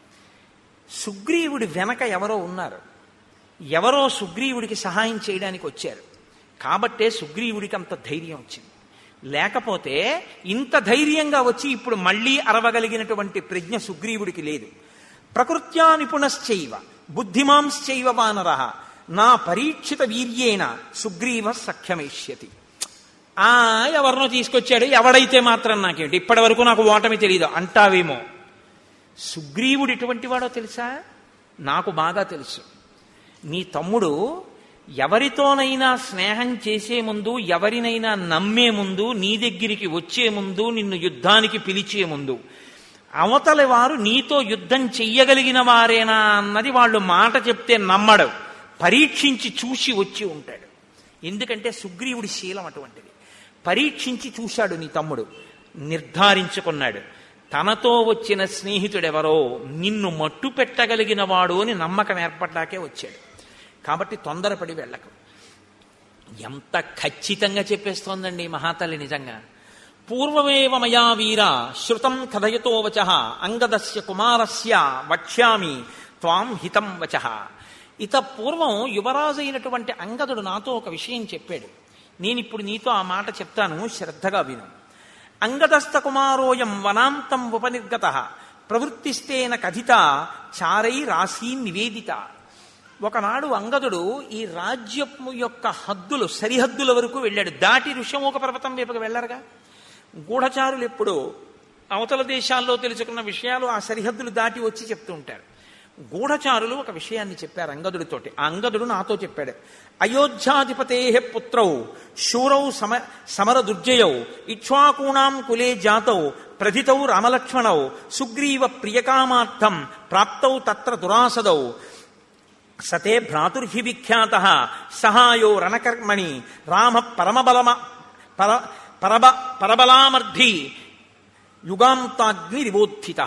సుగ్రీవుడి వెనక ఎవరో ఉన్నారు ఎవరో సుగ్రీవుడికి సహాయం చేయడానికి వచ్చారు కాబట్టే సుగ్రీవుడికి అంత ధైర్యం వచ్చింది లేకపోతే ఇంత ధైర్యంగా వచ్చి ఇప్పుడు మళ్ళీ అరవగలిగినటువంటి ప్రజ్ఞ సుగ్రీవుడికి లేదు ప్రకృత్యా నిపుణశ్చైవ బుద్ధిమాంశ్చైవ వానర నా పరీక్షిత వీర్యేణ సుగ్రీవ సఖ్యమేష్యతి ఆ ఎవరినో తీసుకొచ్చాడు ఎవడైతే మాత్రం నాకేంటి ఇప్పటి వరకు నాకు ఓటమి తెలియదు అంటావేమో సుగ్రీవుడు ఎటువంటి వాడో తెలుసా నాకు బాగా తెలుసు నీ తమ్ముడు ఎవరితోనైనా స్నేహం చేసే ముందు ఎవరినైనా నమ్మే ముందు నీ దగ్గరికి వచ్చే ముందు నిన్ను యుద్ధానికి పిలిచే ముందు అవతలి వారు నీతో యుద్ధం చెయ్యగలిగిన వారేనా అన్నది వాళ్ళు మాట చెప్తే నమ్మడు పరీక్షించి చూసి వచ్చి ఉంటాడు ఎందుకంటే సుగ్రీవుడి శీలం అటువంటిది పరీక్షించి చూశాడు నీ తమ్ముడు నిర్ధారించుకున్నాడు తనతో వచ్చిన స్నేహితుడెవరో నిన్ను మట్టు పెట్టగలిగిన వాడు అని నమ్మకం ఏర్పడ్డాకే వచ్చాడు కాబట్టి తొందరపడి వెళ్ళకు ఎంత ఖచ్చితంగా చెప్పేస్తోందండి ఈ మహాతల్లి నిజంగా పూర్వమేవ మయా వీర శృతం కథయతో వచ అంగదస్య కుమారస్య వక్ష్యామి త్వాం హితం వచ ఇత పూర్వం యువరాజు అయినటువంటి అంగదుడు నాతో ఒక విషయం చెప్పాడు నేను ఇప్పుడు నీతో ఆ మాట చెప్తాను శ్రద్ధగా విను అంగదస్థ కుమారోయం వనాంతం ఉపనిర్గత ప్రవృత్తిస్తేన కథిత చారై రాశీ నివేదిత ఒకనాడు అంగదుడు ఈ రాజ్యము యొక్క హద్దులు సరిహద్దుల వరకు వెళ్ళాడు దాటి ఋషమోక పర్వతం వైపుకి వెళ్ళరుగా గూఢచారులు ఎప్పుడూ అవతల దేశాల్లో తెలుసుకున్న విషయాలు ఆ సరిహద్దులు దాటి వచ్చి చెప్తూ ఉంటారు గూఢచారులు ఒక విషయాన్ని చెప్పారు అంగదుడితోటి ఆ అంగదుడు నాతో చెప్పాడు అయోధ్యాధిపతే పుత్రౌ శూరౌ సమ సమర దుర్జయౌ ఇక్ష్వాకూణాం కులే జాతౌ ప్రథితౌ రామలక్ష్మణౌ సుగ్రీవ ప్రియకామార్థం ప్రాప్తౌ తత్ర దురాసదౌ సతే భ్రాతుర్హి విఖ్యాత సహాయో రణకర్మణి రామ పరమబలమ పర పరబ పరబలామర్ధి యుగాంతాగ్నిరివోత్థిత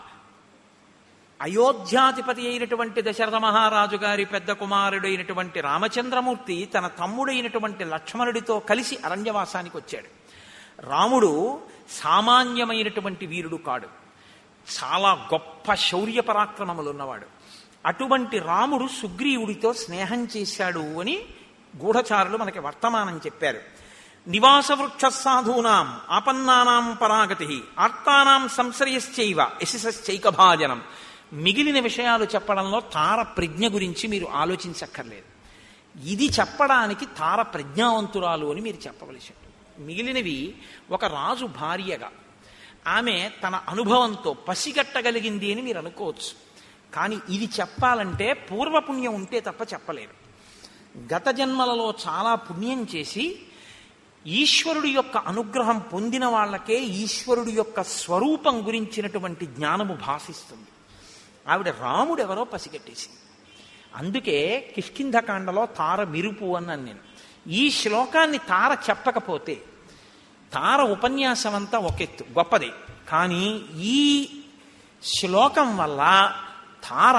అయోధ్యాధిపతి అయినటువంటి దశరథ మహారాజు గారి పెద్ద కుమారుడైనటువంటి రామచంద్రమూర్తి తన తమ్ముడైనటువంటి లక్ష్మణుడితో కలిసి అరణ్యవాసానికి వచ్చాడు రాముడు సామాన్యమైనటువంటి వీరుడు కాడు చాలా గొప్ప శౌర్య పరాక్రమములు ఉన్నవాడు అటువంటి రాముడు సుగ్రీవుడితో స్నేహం చేశాడు అని గూఢచారులు మనకి వర్తమానం చెప్పారు నివాస వృక్ష సాధూనాం ఆపన్నానాం పరాగతి ఆర్తానాం సంశ్రయశ్చైవ యశశ్చైకభాజనం మిగిలిన విషయాలు చెప్పడంలో తార ప్రజ్ఞ గురించి మీరు ఆలోచించక్కర్లేదు ఇది చెప్పడానికి తార ప్రజ్ఞావంతురాలు అని మీరు చెప్పవలసి ఉంటుంది మిగిలినవి ఒక రాజు భార్యగా ఆమె తన అనుభవంతో పసిగట్టగలిగింది అని మీరు అనుకోవచ్చు కానీ ఇది చెప్పాలంటే పూర్వపుణ్యం ఉంటే తప్ప చెప్పలేరు గత జన్మలలో చాలా పుణ్యం చేసి ఈశ్వరుడి యొక్క అనుగ్రహం పొందిన వాళ్ళకే ఈశ్వరుడి యొక్క స్వరూపం గురించినటువంటి జ్ఞానము భాషిస్తుంది ఆవిడ రాముడు ఎవరో పసిగట్టేసింది అందుకే కిష్కింధకాండలో తార మిరుపు అన్నాను నేను ఈ శ్లోకాన్ని తార చెప్పకపోతే తార ఉపన్యాసం అంతా ఒకెత్తు గొప్పది కానీ ఈ శ్లోకం వల్ల తార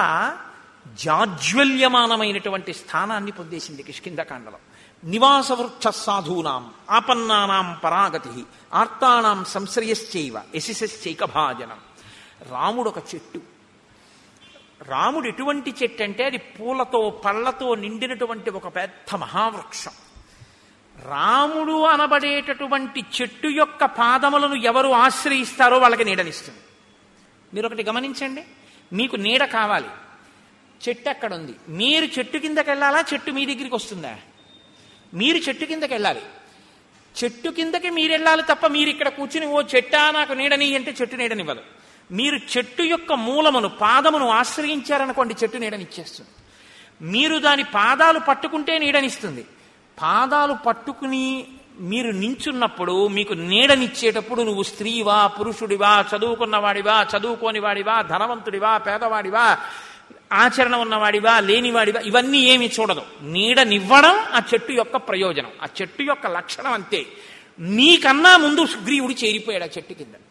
జాజ్వల్యమానమైనటువంటి స్థానాన్ని పొందేసింది కిష్కింధకాండలో నివాస వృక్ష సాధూనాం ఆపన్నానాం పరాగతి ఆర్తానాం సంశ్రయశ్చైవ యశశ్చైకభాజనం రాముడు ఒక చెట్టు రాముడు ఎటువంటి చెట్టు అంటే అది పూలతో పళ్ళతో నిండినటువంటి ఒక పెద్ద మహావృక్షం రాముడు అనబడేటటువంటి చెట్టు యొక్క పాదములను ఎవరు ఆశ్రయిస్తారో వాళ్ళకి నీడనిస్తుంది మీరు ఒకటి గమనించండి మీకు నీడ కావాలి చెట్టు అక్కడ ఉంది మీరు చెట్టు కిందకి వెళ్ళాలా చెట్టు మీ దగ్గరికి వస్తుందా మీరు చెట్టు కిందకి వెళ్ళాలి చెట్టు కిందకి మీరు వెళ్ళాలి తప్ప మీరు ఇక్కడ కూర్చుని ఓ చెట్టా నాకు నీడని అంటే చెట్టు నీడనివ్వదు మీరు చెట్టు యొక్క మూలమును పాదమును ఆశ్రయించారనుకోండి చెట్టు నీడనిచ్చేస్తుంది మీరు దాని పాదాలు పట్టుకుంటే నీడనిస్తుంది పాదాలు పట్టుకుని మీరు నించున్నప్పుడు మీకు నీడనిచ్చేటప్పుడు నువ్వు స్త్రీవా పురుషుడివా చదువుకున్నవాడివా చదువుకోని వాడివా ధనవంతుడివా పేదవాడివా ఆచరణ ఉన్నవాడివా లేనివాడివా ఇవన్నీ ఏమి చూడదు నీడనివ్వడం ఆ చెట్టు యొక్క ప్రయోజనం ఆ చెట్టు యొక్క లక్షణం అంతే నీకన్నా ముందు సుగ్రీవుడు చేరిపోయాడు ఆ చెట్టు కింద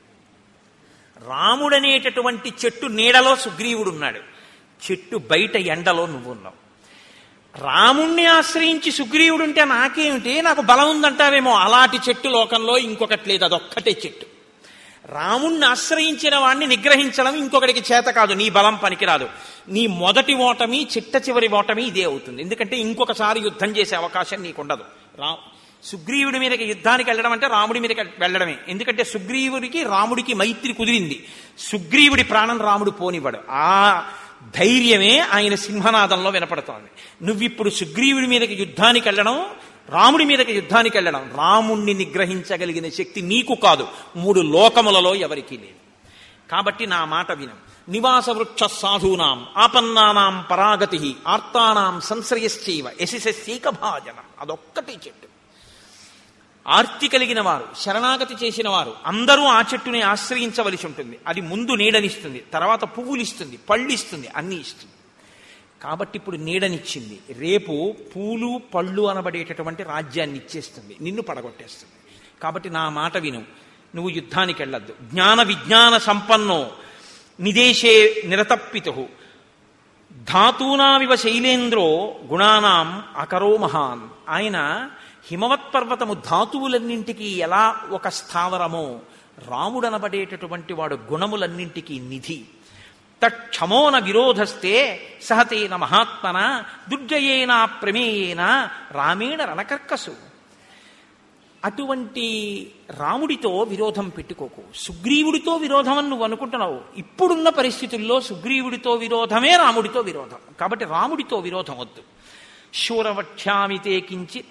రాముడనేటటువంటి చెట్టు నీడలో సుగ్రీవుడున్నాడు చెట్టు బయట ఎండలో నువ్వున్నావు రాముణ్ణి ఆశ్రయించి సుగ్రీవుడుంటే నాకేమిటి నాకు బలం ఉందంటావేమో అలాంటి చెట్టు లోకంలో ఇంకొకటి లేదు అదొక్కటే చెట్టు రాముణ్ణి ఆశ్రయించిన వాణ్ణి నిగ్రహించడం ఇంకొకటికి చేత కాదు నీ బలం పనికిరాదు నీ మొదటి ఓటమి చిట్ట చివరి ఓటమి ఇదే అవుతుంది ఎందుకంటే ఇంకొకసారి యుద్ధం చేసే అవకాశం నీకుండదు రా సుగ్రీవుడి మీదకి యుద్ధానికి వెళ్ళడం అంటే రాముడి మీదకి వెళ్ళడమే ఎందుకంటే సుగ్రీవుడికి రాముడికి మైత్రి కుదిరింది సుగ్రీవుడి ప్రాణం రాముడు పోనివ్వడు ఆ ధైర్యమే ఆయన సింహనాదంలో వినపడుతోంది నువ్విప్పుడు సుగ్రీవుడి మీదకి యుద్ధానికి వెళ్ళడం రాముడి మీదకి యుద్ధానికి వెళ్ళడం రాముణ్ణి నిగ్రహించగలిగిన శక్తి నీకు కాదు మూడు లోకములలో ఎవరికీ లేదు కాబట్టి నా మాట వినం నివాస వృక్ష సాధూనాం ఆపన్నానాం పరాగతి ఆర్తానాం సంశ్రయశ్చైవ యశస్యైక భాజనం అదొక్కటి చెట్టు ఆర్తి కలిగిన వారు శరణాగతి చేసిన వారు అందరూ ఆ చెట్టుని ఆశ్రయించవలసి ఉంటుంది అది ముందు నీడనిస్తుంది తర్వాత పువ్వులు ఇస్తుంది పళ్ళు ఇస్తుంది అన్నీ ఇస్తుంది కాబట్టి ఇప్పుడు నీడనిచ్చింది రేపు పూలు పళ్ళు అనబడేటటువంటి రాజ్యాన్ని ఇచ్చేస్తుంది నిన్ను పడగొట్టేస్తుంది కాబట్టి నా మాట విను నువ్వు యుద్ధానికి వెళ్ళొద్దు జ్ఞాన విజ్ఞాన సంపన్నో నిదేశే నిరతప్పితు ధాతూనామివ శైలేంద్రో గుణానాం అకరో మహాన్ ఆయన హిమవత్ పర్వతము ధాతువులన్నింటికీ ఎలా ఒక స్థావరమో రాముడనబడేటటువంటి వాడు గుణములన్నింటికీ నిధి తక్షమోన విరోధస్తే సహతేన మహాత్మన దుర్జయేన ప్రమేయేన రామేణ రణకర్కసు అటువంటి రాముడితో విరోధం పెట్టుకోకు సుగ్రీవుడితో విరోధం అని నువ్వు అనుకుంటున్నావు ఇప్పుడున్న పరిస్థితుల్లో సుగ్రీవుడితో విరోధమే రాముడితో విరోధం కాబట్టి రాముడితో విరోధం వద్దు శూరవక్ష్యామితే కించిత్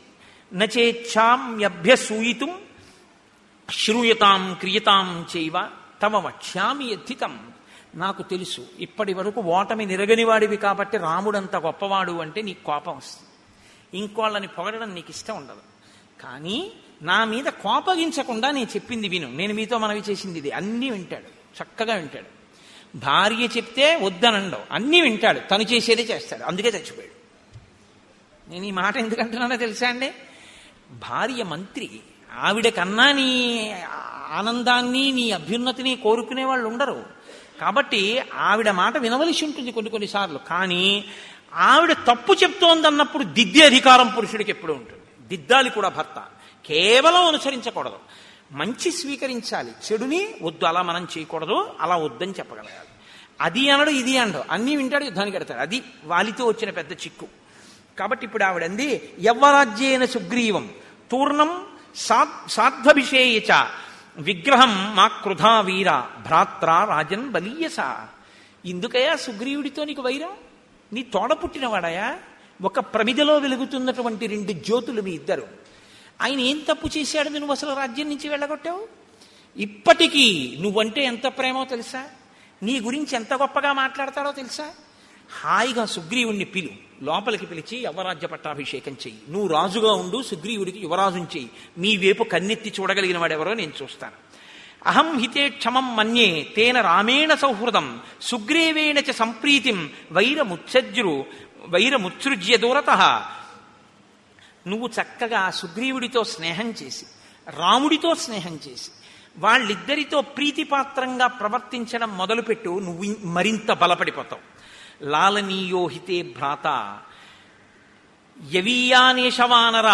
నచేచ్ఛామ్యభ్యసూయితుం శ్రూయతాం క్రియతాం చైవ తమ వక్ష్యామి యథితం నాకు తెలుసు ఇప్పటి వరకు ఓటమి నిరగనివాడివి కాబట్టి రాముడంత గొప్పవాడు అంటే నీకు కోపం వస్తుంది ఇంకోళ్ళని పొగడడం నీకు ఇష్టం ఉండదు కానీ నా మీద కోపగించకుండా నేను చెప్పింది విను నేను మీతో మనవి చేసింది ఇది అన్నీ వింటాడు చక్కగా వింటాడు భార్య చెప్తే వద్దనండవు అన్నీ వింటాడు తను చేసేదే చేస్తాడు అందుకే చచ్చిపోయాడు నేను ఈ మాట ఎందుకంటున్నానో తెలుసా అండి భార్య మంత్రి ఆవిడ కన్నా నీ ఆనందాన్ని నీ అభ్యున్నతిని కోరుకునే వాళ్ళు ఉండరు కాబట్టి ఆవిడ మాట వినవలసి ఉంటుంది కొన్ని కొన్నిసార్లు కానీ ఆవిడ తప్పు చెప్తోందన్నప్పుడు దిద్దే అధికారం పురుషుడికి ఎప్పుడు ఉంటుంది దిద్దాలి కూడా భర్త కేవలం అనుసరించకూడదు మంచి స్వీకరించాలి చెడుని వద్దు అలా మనం చేయకూడదు అలా వద్దని చెప్పగలగాలి అది అనడు ఇది అనడు అన్నీ వింటాడు యుద్ధానికి ఎడతాడు అది వాలితో వచ్చిన పెద్ద చిక్కు కాబట్టి ఇప్పుడు ఆవిడంది యవ్వరాజ్యేన సుగ్రీవం తూర్ణం సాధ్వభిషేయచ విగ్రహం మా కృధా వీర భ్రాత్ర రాజన్ బలీయస ఇందుకయా సుగ్రీవుడితో నీకు వైరం నీ తోడ పుట్టినవాడయా ఒక ప్రమిదలో వెలుగుతున్నటువంటి రెండు జ్యోతులు మీ ఇద్దరు ఆయన ఏం తప్పు చేశాడు నువ్వు అసలు రాజ్యం నుంచి వెళ్ళగొట్టావు ఇప్పటికీ నువ్వంటే ఎంత ప్రేమో తెలుసా నీ గురించి ఎంత గొప్పగా మాట్లాడతాడో తెలుసా హాయిగా సుగ్రీవుణ్ణి పిలు లోపలికి పిలిచి యవరాజ్య పట్టాభిషేకం చెయ్యి నువ్వు రాజుగా ఉండు సుగ్రీవుడికి యువరాజుని చెయ్యి మీ వైపు కన్నెత్తి చూడగలిగిన వాడెవరో నేను చూస్తాను అహం హితే క్షమం మన్యే తేన రామేణ సౌహృదం సుగ్రీవేణ చ సంప్రీతిం వైరముత్సజ్రు వైరముత్సృజ్య దూరత నువ్వు చక్కగా సుగ్రీవుడితో స్నేహం చేసి రాముడితో స్నేహం చేసి వాళ్ళిద్దరితో ప్రీతిపాత్రంగా ప్రవర్తించడం మొదలుపెట్టు నువ్వు మరింత బలపడిపోతావు లాలనీయోహితే భ్రాత యవీయానేషవానరా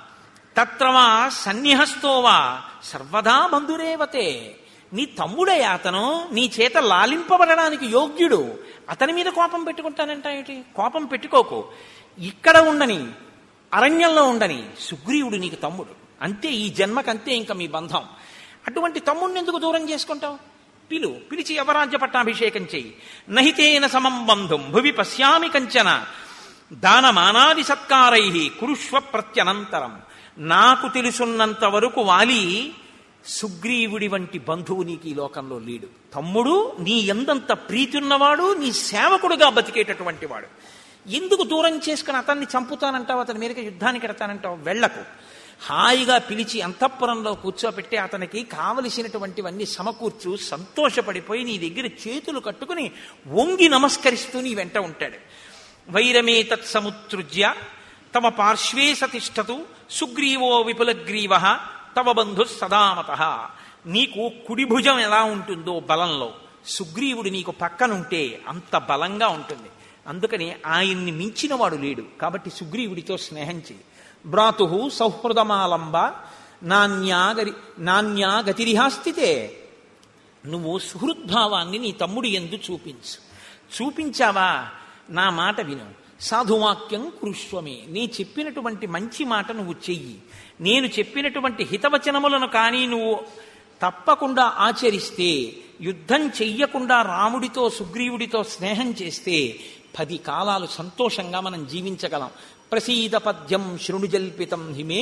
తత్రవా సన్నిహస్తోవా సర్వదా బంధురేవతే నీ తమ్ముడయ్య అతను నీ చేత లాలింపబడడానికి యోగ్యుడు అతని మీద కోపం పెట్టుకుంటానంట ఏంటి కోపం పెట్టుకోకు ఇక్కడ ఉండని అరణ్యంలో ఉండని సుగ్రీవుడు నీకు తమ్ముడు అంతే ఈ జన్మకంతే ఇంకా మీ బంధం అటువంటి తమ్ముడిని ఎందుకు దూరం చేసుకుంటావు పిలు పిలిచి యవరాజ్య పట్టాభిషేకం చెయ్యి నహితేన సమం బంధుం భువి పశ్యామి కంచన దానమానాది సత్కారై కురుష్వ ప్రత్యనంతరం నాకు తెలుసున్నంత వరకు వాలి సుగ్రీవుడి వంటి బంధువు నీకు ఈ లోకంలో లేడు తమ్ముడు నీ ఎందంత ప్రీతి ఉన్నవాడు నీ సేవకుడుగా బతికేటటువంటి వాడు ఎందుకు దూరం చేసుకుని అతన్ని చంపుతానంటావు అతని మీదకి యుద్ధానికి ఎడతానంటావు వెళ్లకు హాయిగా పిలిచి అంతఃపురంలో కూర్చోబెట్టి అతనికి కావలసినటువంటివన్నీ సమకూర్చు సంతోషపడిపోయి నీ దగ్గర చేతులు కట్టుకుని వంగి నమస్కరిస్తూ నీ వెంట ఉంటాడు వైరమే తత్సముత్సృజ్య తమ పార్శ్వే సతిష్టతు సుగ్రీవో విపులగ్రీవ తవ బంధు సదామత నీకు కుడి భుజం ఎలా ఉంటుందో బలంలో సుగ్రీవుడు నీకు పక్కనుంటే అంత బలంగా ఉంటుంది అందుకని ఆయన్ని మించిన వాడు లేడు కాబట్టి సుగ్రీవుడితో స్నేహం చేయి భ్రాతు సౌహృదమాలంబ నాణ్యాగరి నాణ్యా గతిరిహాస్థితే నువ్వు సుహృద్భావాన్ని నీ తమ్ముడి ఎందు చూపించు చూపించావా నా మాట విను సాధువాక్యం కురుష్వమే నీ చెప్పినటువంటి మంచి మాట నువ్వు చెయ్యి నేను చెప్పినటువంటి హితవచనములను కానీ నువ్వు తప్పకుండా ఆచరిస్తే యుద్ధం చెయ్యకుండా రాముడితో సుగ్రీవుడితో స్నేహం చేస్తే పది కాలాలు సంతోషంగా మనం జీవించగలం ప్రసీద పద్యం శృణుజల్పితం హిమే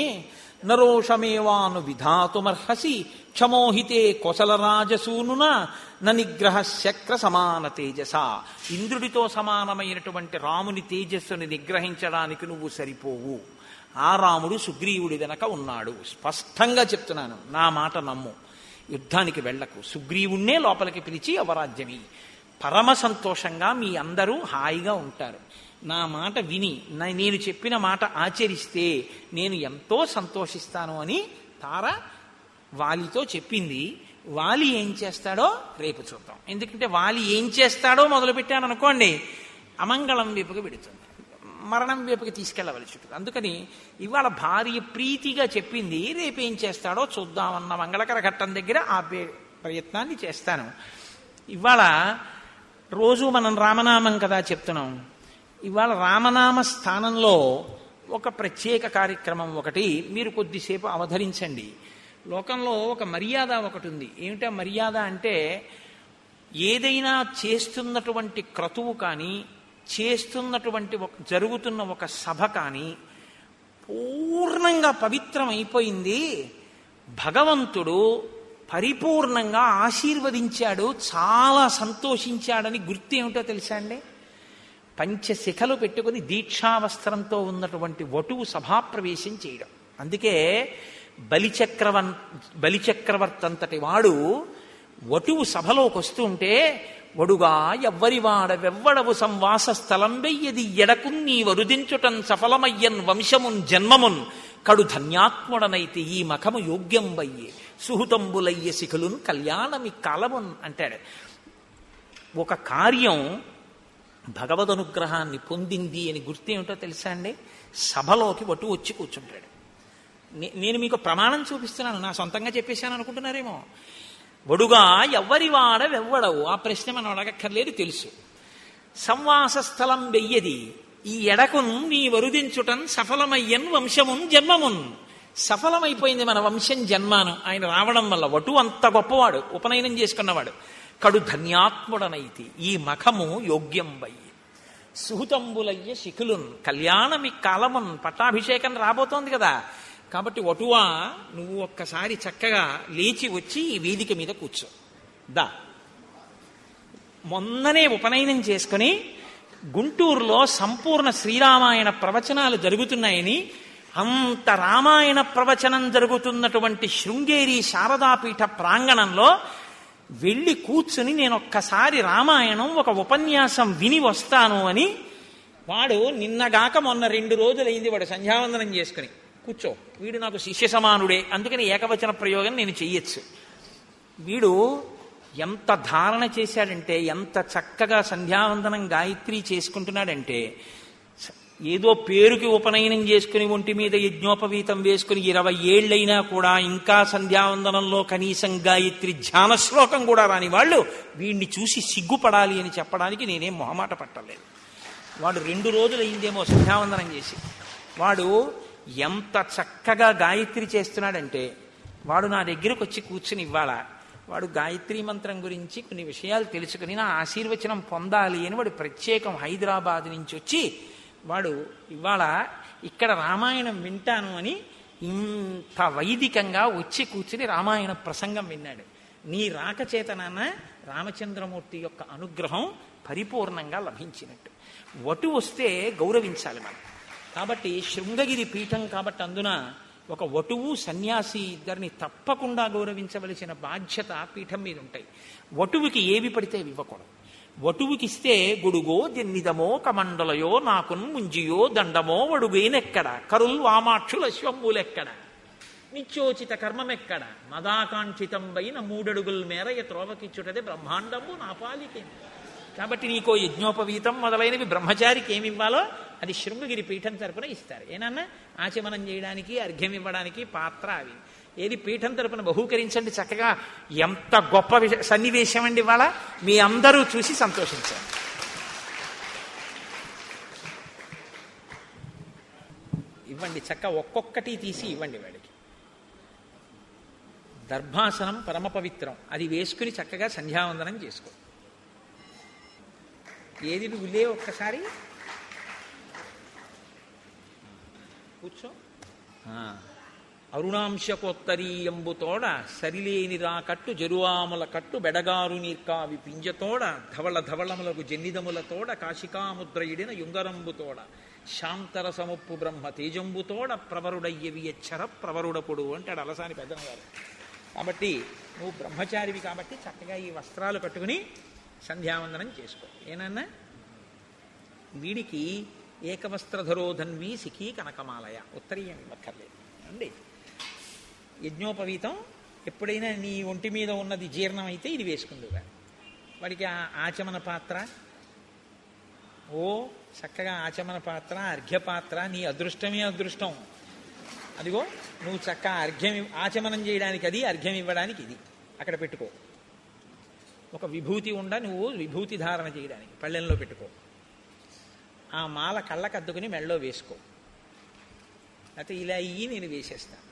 నరోషమేవాను విధాతుమర్హసి క్షమోహితే కొసలరాజసూనున నిగ్రహ శక్ర సమాన తేజస ఇంద్రుడితో సమానమైనటువంటి రాముని తేజస్సుని నిగ్రహించడానికి నువ్వు సరిపోవు ఆ రాముడు సుగ్రీవుడి వెనక ఉన్నాడు స్పష్టంగా చెప్తున్నాను నా మాట నమ్ము యుద్ధానికి వెళ్లకు సుగ్రీవుణ్ణే లోపలికి పిలిచి అవరాజ్యమి పరమ సంతోషంగా మీ అందరూ హాయిగా ఉంటారు నా మాట విని నేను చెప్పిన మాట ఆచరిస్తే నేను ఎంతో సంతోషిస్తాను అని తార వాలితో చెప్పింది వాలి ఏం చేస్తాడో రేపు చూద్దాం ఎందుకంటే వాలి ఏం చేస్తాడో మొదలుపెట్టాను అనుకోండి అమంగళం వైపుకి పెడుతుంది మరణం వైపుకి తీసుకెళ్ళవలసి ఉంటుంది అందుకని ఇవాళ భార్య ప్రీతిగా చెప్పింది రేపు ఏం చేస్తాడో చూద్దామన్న మంగళకర ఘట్టం దగ్గర ఆపే ప్రయత్నాన్ని చేస్తాను ఇవాళ రోజు మనం రామనామం కదా చెప్తున్నాం ఇవాళ రామనామ స్థానంలో ఒక ప్రత్యేక కార్యక్రమం ఒకటి మీరు కొద్దిసేపు అవధరించండి లోకంలో ఒక మర్యాద ఒకటి ఉంది ఏమిటా మర్యాద అంటే ఏదైనా చేస్తున్నటువంటి క్రతువు కానీ చేస్తున్నటువంటి ఒక జరుగుతున్న ఒక సభ కానీ పూర్ణంగా పవిత్రమైపోయింది భగవంతుడు పరిపూర్ణంగా ఆశీర్వదించాడు చాలా సంతోషించాడని గుర్తు ఏమిటో తెలుసా అండి పంచశిఖలు పెట్టుకుని దీక్షావస్త్రంతో ఉన్నటువంటి వటువు సభాప్రవేశం చేయడం అందుకే బలిచక్రవన్ బలిచక్రవర్తి అంతటి వాడు వటువు సభలోకి వస్తుంటే వడుగా ఎవ్వరివాడ వెవ్వడవు సంవాస స్థలం వెయ్యది ఎడకున్ నీ వరుదించుటన్ సఫలమయ్యన్ వంశమున్ జన్మమున్ కడు ధన్యాత్ముడనైతే ఈ మఖము యోగ్యం వయ్యే సుహృతంబులయ్య శిఖులున్ కళ్యాణమి కాలమున్ అంటాడు ఒక కార్యం భగవదనుగ్రహాన్ని పొందింది అని గుర్తేమిటో తెలుసా అండి సభలోకి వటు వచ్చి కూర్చుంటాడు నే- నేను మీకు ప్రమాణం చూపిస్తున్నాను నా సొంతంగా చెప్పేశాను అనుకుంటున్నారేమో వడుగా ఎవ్వరి వాడవెవ్వడవు ఆ ప్రశ్న మనం అడగక్కర్లేదు తెలుసు సంవాస స్థలం వెయ్యది ఈ ఎడకును నీ వరుదించుటన్ సఫలమయ్యన్ వంశమున్ జన్మమున్ సఫలమైపోయింది మన వంశం జన్మాను ఆయన రావడం వల్ల వటు అంత గొప్పవాడు ఉపనయనం చేసుకున్నవాడు కడు ధన్యాత్ముడనైతి ఈ మఖము యోగ్యం వయ్యి సుహృతంబులయ్య శిఖులున్ కళ్యాణమి కాలమున్ పట్టాభిషేకం రాబోతోంది కదా కాబట్టి వటువా నువ్వు ఒక్కసారి చక్కగా లేచి వచ్చి ఈ వేదిక మీద కూర్చో దా మొన్ననే ఉపనయనం చేసుకుని గుంటూరులో సంపూర్ణ శ్రీరామాయణ ప్రవచనాలు జరుగుతున్నాయని అంత రామాయణ ప్రవచనం జరుగుతున్నటువంటి శృంగేరి శారదాపీఠ ప్రాంగణంలో వెళ్ళి కూర్చుని నేను ఒక్కసారి రామాయణం ఒక ఉపన్యాసం విని వస్తాను అని వాడు నిన్నగాక మొన్న రెండు రోజులైంది వాడు సంధ్యావందనం చేసుకుని కూర్చో వీడు నాకు శిష్య సమానుడే అందుకని ఏకవచన ప్రయోగం నేను చెయ్యొచ్చు వీడు ఎంత ధారణ చేశాడంటే ఎంత చక్కగా సంధ్యావందనం గాయత్రి చేసుకుంటున్నాడంటే స- ఏదో పేరుకి ఉపనయనం చేసుకుని ఒంటి మీద యజ్ఞోపవీతం వేసుకుని ఇరవై ఏళ్ళైనా కూడా ఇంకా సంధ్యావందనంలో కనీసం గాయత్రి ధ్యాన శ్లోకం కూడా రాని వాళ్ళు వీడిని చూసి సిగ్గుపడాలి అని చెప్పడానికి నేనేం మొహమాట పట్టలేదు వాడు రెండు రోజులు అయిందేమో సంధ్యావందనం చేసి వాడు ఎంత చక్కగా గాయత్రి చేస్తున్నాడంటే వాడు నా దగ్గరకు వచ్చి కూర్చుని ఇవ్వాల వాడు గాయత్రి మంత్రం గురించి కొన్ని విషయాలు తెలుసుకుని నా ఆశీర్వచనం పొందాలి అని వాడు ప్రత్యేకం హైదరాబాద్ నుంచి వచ్చి వాడు ఇవాళ ఇక్కడ రామాయణం వింటాను అని ఇంత వైదికంగా వచ్చి కూర్చుని రామాయణ ప్రసంగం విన్నాడు నీ రాక చేత నాన్న రామచంద్రమూర్తి యొక్క అనుగ్రహం పరిపూర్ణంగా లభించినట్టు వటు వస్తే గౌరవించాలి మనం కాబట్టి శృంగగిరి పీఠం కాబట్టి అందున ఒక వటువు సన్యాసి ఇద్దరిని తప్పకుండా గౌరవించవలసిన బాధ్యత పీఠం మీద ఉంటాయి వటువుకి ఏవి పడితే అవి ఇవ్వకూడదు వటువుకి ఇస్తే గొడుగో జన్నిదమో కమండలయో నాకున్ ముంజియో దండమో వడుగైనెక్కడ కరుల్ వామాక్షుల అశ్వంబులెక్కడ నిత్యోచిత కర్మమెక్కడ మదాకాంక్షితం వైన మూడడుగుల మేర ఈ త్రోవకిచ్చుటదే బ్రహ్మాండము నా పాలికే కాబట్టి నీకో యజ్ఞోపవీతం మొదలైనవి బ్రహ్మచారికి ఏమి ఇవ్వాలో అది శృంగగిరి పీఠం తరపున ఇస్తారు ఏనన్నా ఆచమనం చేయడానికి అర్ఘ్యం ఇవ్వడానికి పాత్ర అవి ఏది పీఠం తరపున బహూకరించండి చక్కగా ఎంత గొప్ప విష సన్నివేశం అండి ఇవాళ మీ అందరూ చూసి సంతోషించారు ఇవ్వండి చక్క ఒక్కొక్కటి తీసి ఇవ్వండి వాడికి దర్భాసనం పరమ పవిత్రం అది వేసుకుని చక్కగా సంధ్యావందనం చేసుకో ఏది నువ్వు లే ఒక్కసారి కూర్చో ఆ. అరుణాంశకోత్తరీయంబుతోడ సరిలేని రాకట్టు జరువాముల కట్టు బెడగారు నీర్కావి పింజతోడ ధవళ ధవళములకు జన్నిదములతోడ కాశికాముద్రయుడిన యుంగరంబుతోడ శాంతరసముప్పు బ్రహ్మ తేజంబుతోడ ప్రవరుడయ్యవి ఎచ్చర ప్రవరుడపుడు అంటాడు అలసాని పెద్దనగారు కాబట్టి నువ్వు బ్రహ్మచారివి కాబట్టి చక్కగా ఈ వస్త్రాలు కట్టుకుని సంధ్యావందనం చేసుకో ఏనన్నా వీడికి ఏకవస్త్రధరో ధన్వి సిఖీ కనకమాలయ ఉత్తరీయం ఇవ్వక్కర్లేదు అండి యజ్ఞోపవీతం ఎప్పుడైనా నీ ఒంటి మీద ఉన్నది జీర్ణం అయితే ఇది వేసుకుందుగా వాడికి ఆ ఆచమన పాత్ర ఓ చక్కగా ఆచమన పాత్ర అర్ఘ్య పాత్ర నీ అదృష్టమే అదృష్టం అదిగో నువ్వు చక్క అర్ఘ్యం ఇవ్- ఆచమనం చేయడానికి అది అర్ఘ్యం ఇవ్వడానికి ఇది అక్కడ పెట్టుకో ఒక విభూతి ఉండ నువ్వు విభూతి ధారణ చేయడానికి పళ్ళెంలో పెట్టుకో ఆ మాల కళ్ళకద్దుకుని మెళ్ళలో వేసుకో అయితే ఇలా అయ్యి నేను వేసేస్తాను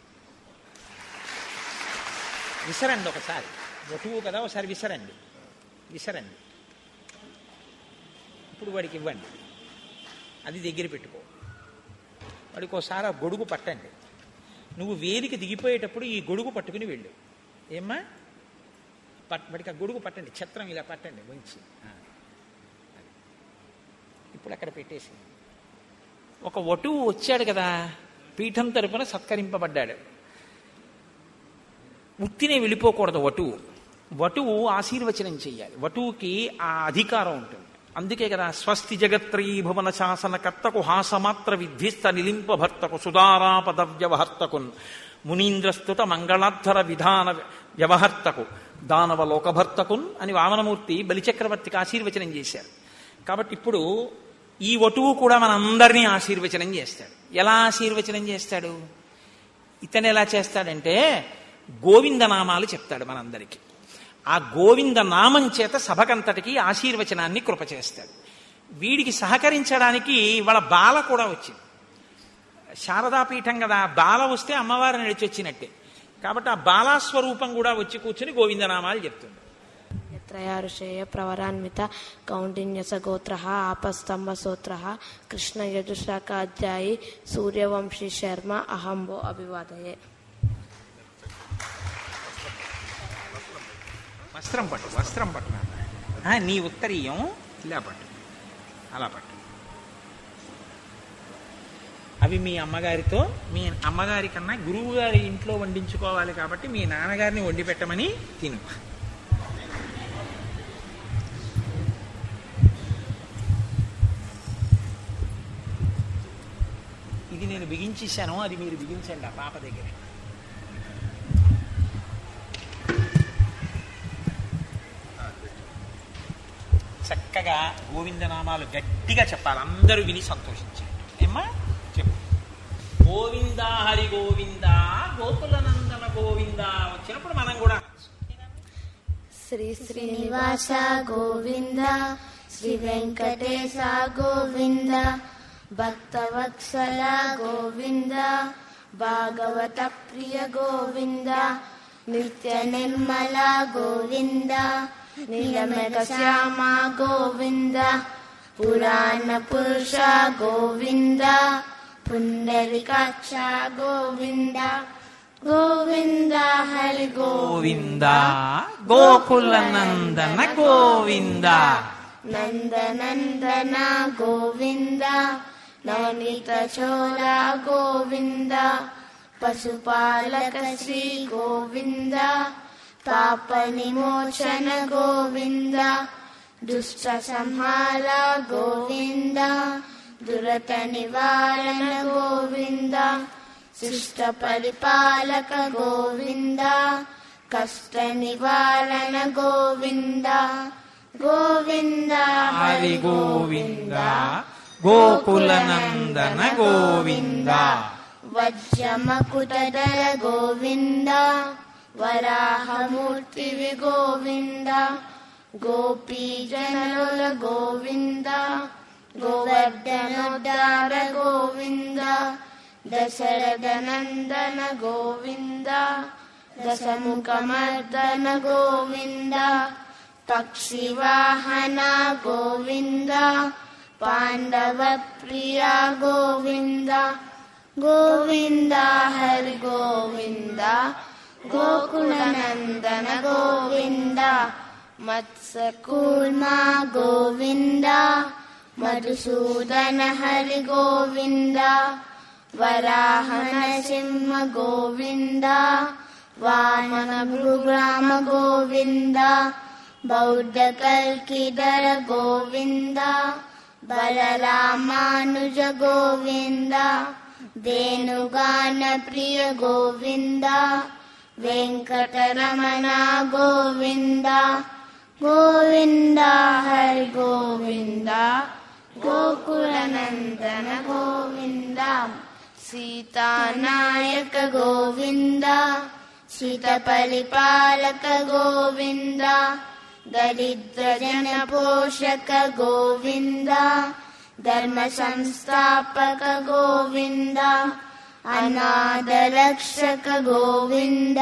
విసరండి ఒకసారి వటువు కదా ఒకసారి విసరండి విసరండి ఇప్పుడు వాడికి ఇవ్వండి అది దగ్గర పెట్టుకో వాడికి ఒకసారి ఆ గొడుగు పట్టండి నువ్వు వేదిక దిగిపోయేటప్పుడు ఈ గొడుగు పట్టుకుని వెళ్ళు ఏమ్మా పట్ వాడికి ఆ గొడుగు పట్టండి ఛత్రం ఇలా పట్టండి మంచి ఇప్పుడు అక్కడ పెట్టేసి ఒక వటువు వచ్చాడు కదా పీఠం తరపున సత్కరింపబడ్డాడు ఉత్తినే వెళ్ళిపోకూడదు వటువు వటువు ఆశీర్వచనం చెయ్యాలి వటువుకి ఆ అధికారం ఉంటుంది అందుకే కదా స్వస్తి జగత్రీ భువన శాసనకర్తకు హాసమాత్ర విధ్విస్త నిలింప భర్తకు సుధారాపద వ్యవహర్తకున్ మునీంద్రస్తుత మంగళాధ్వర విధాన వ్యవహర్తకు దానవ లోకభర్తకున్ అని వామనమూర్తి బలిచక్రవర్తికి ఆశీర్వచనం చేశారు కాబట్టి ఇప్పుడు ఈ వటువు కూడా మనందరినీ ఆశీర్వచనం చేస్తాడు ఎలా ఆశీర్వచనం చేస్తాడు ఇతను ఎలా చేస్తాడంటే గోవిందనామాలు చెప్తాడు మనందరికీ ఆ గోవింద నామం చేత సభకంతటికి ఆశీర్వచనాన్ని కృప చేస్తాడు వీడికి సహకరించడానికి ఇవాళ బాల కూడా వచ్చింది శారదాపీఠం కదా బాల వస్తే అమ్మవారు నడిచి వచ్చినట్టే కాబట్టి ఆ బాలాస్వరూపం కూడా వచ్చి కూర్చుని గోవిందనామాలు చెప్తుంది त्रयाऋषेय प्रवरान्वित कौण्डिन्यसगोत्रः आपस्तम्भसोत्रः कृष्णयजुशाखाध्यायी सूर्यवंशी शर्मा अहम्बो अभिवादये వస్త్రం పట్టు వస్త్రం పట్టు నాన్న. ఆ, నీ ఉత్తరీయం ఇలా పట్టు అలా పట్టు అవి మీ అమ్మగారితో మీ అమ్మగారి కన్నా గురువు గారి ఇంట్లో వండించుకోవాలి కాబట్టి మీ నాన్నగారిని వండి పెట్టమని తిను ఇది నేను బిగించేశాను అది మీరు బిగించండి ఆ పాప దగ్గర చక్కగా గోవిందనామాలు గట్టిగా చెప్పాలి అందరూ విని సంతోషించారు ఏమ్మా చెప్పు గోవింద హరి గోవింద గోకులనందన గోవింద వచ్చినప్పుడు మనం కూడా श्री శ్రీనివాస గోవింద శ్రీ వెంకటేశ గోవింద భక్తవత్సల గోవింద భాగవత ప్రియ గోవింద నిత్య నిర్మల గోవింద నీలమేఘ శ్యామ గోవింద పురాణ పురుష గోవింద పుండరికాక్ష గోవింద గోవింద హరి గోవింద గోకులనందన గోవింద నందనందన గోవింద నవనీత చోర గోవింద పశుపాలక శ్రీ గోవింద పాప విమోచన గోవింద దుష్ట సంహార గోవింద దురత నివారణ గోవింద శిష్ట పరిపాలక గోవింద కష్ట నివారణ గోవింద గోవింద హరి గోవింద గోకులనందన గోవింద వజ్రమకుటధర గోవింద వరాహమూర్తివి గోవింద గోపీజనుల గోవింద గోవర్ధనోద్ధార గోవింద దశరథ నందన గోవింద దశముఖమర్దన గోవింద పక్షివాహన గోవింద పాండవ ప్రియ గోవింద గోవింద హరి గోవింద గోకులనందన గోవింద మత్స్యకూర్మ గోవింద మధుసూదన హరి గోవింద వరాహ నరసింహ గోవింద వామన భృగ్రామ గోవింద బౌద్ధ కల్కిధర గోవింద బలరామానుజ గోవింద వేణుగాన ప్రియ గోవింద వెంకటరమణ గోవింద గోవింద హరి గోవింద గోకులనందన గోవింద సీతానాయక గోవింద సీత పరిపాలక గోవింద दरिद्रजनपोषक गोविन्द धर्म संस्थापक गोविन्द अनादरक्षक गोविन्द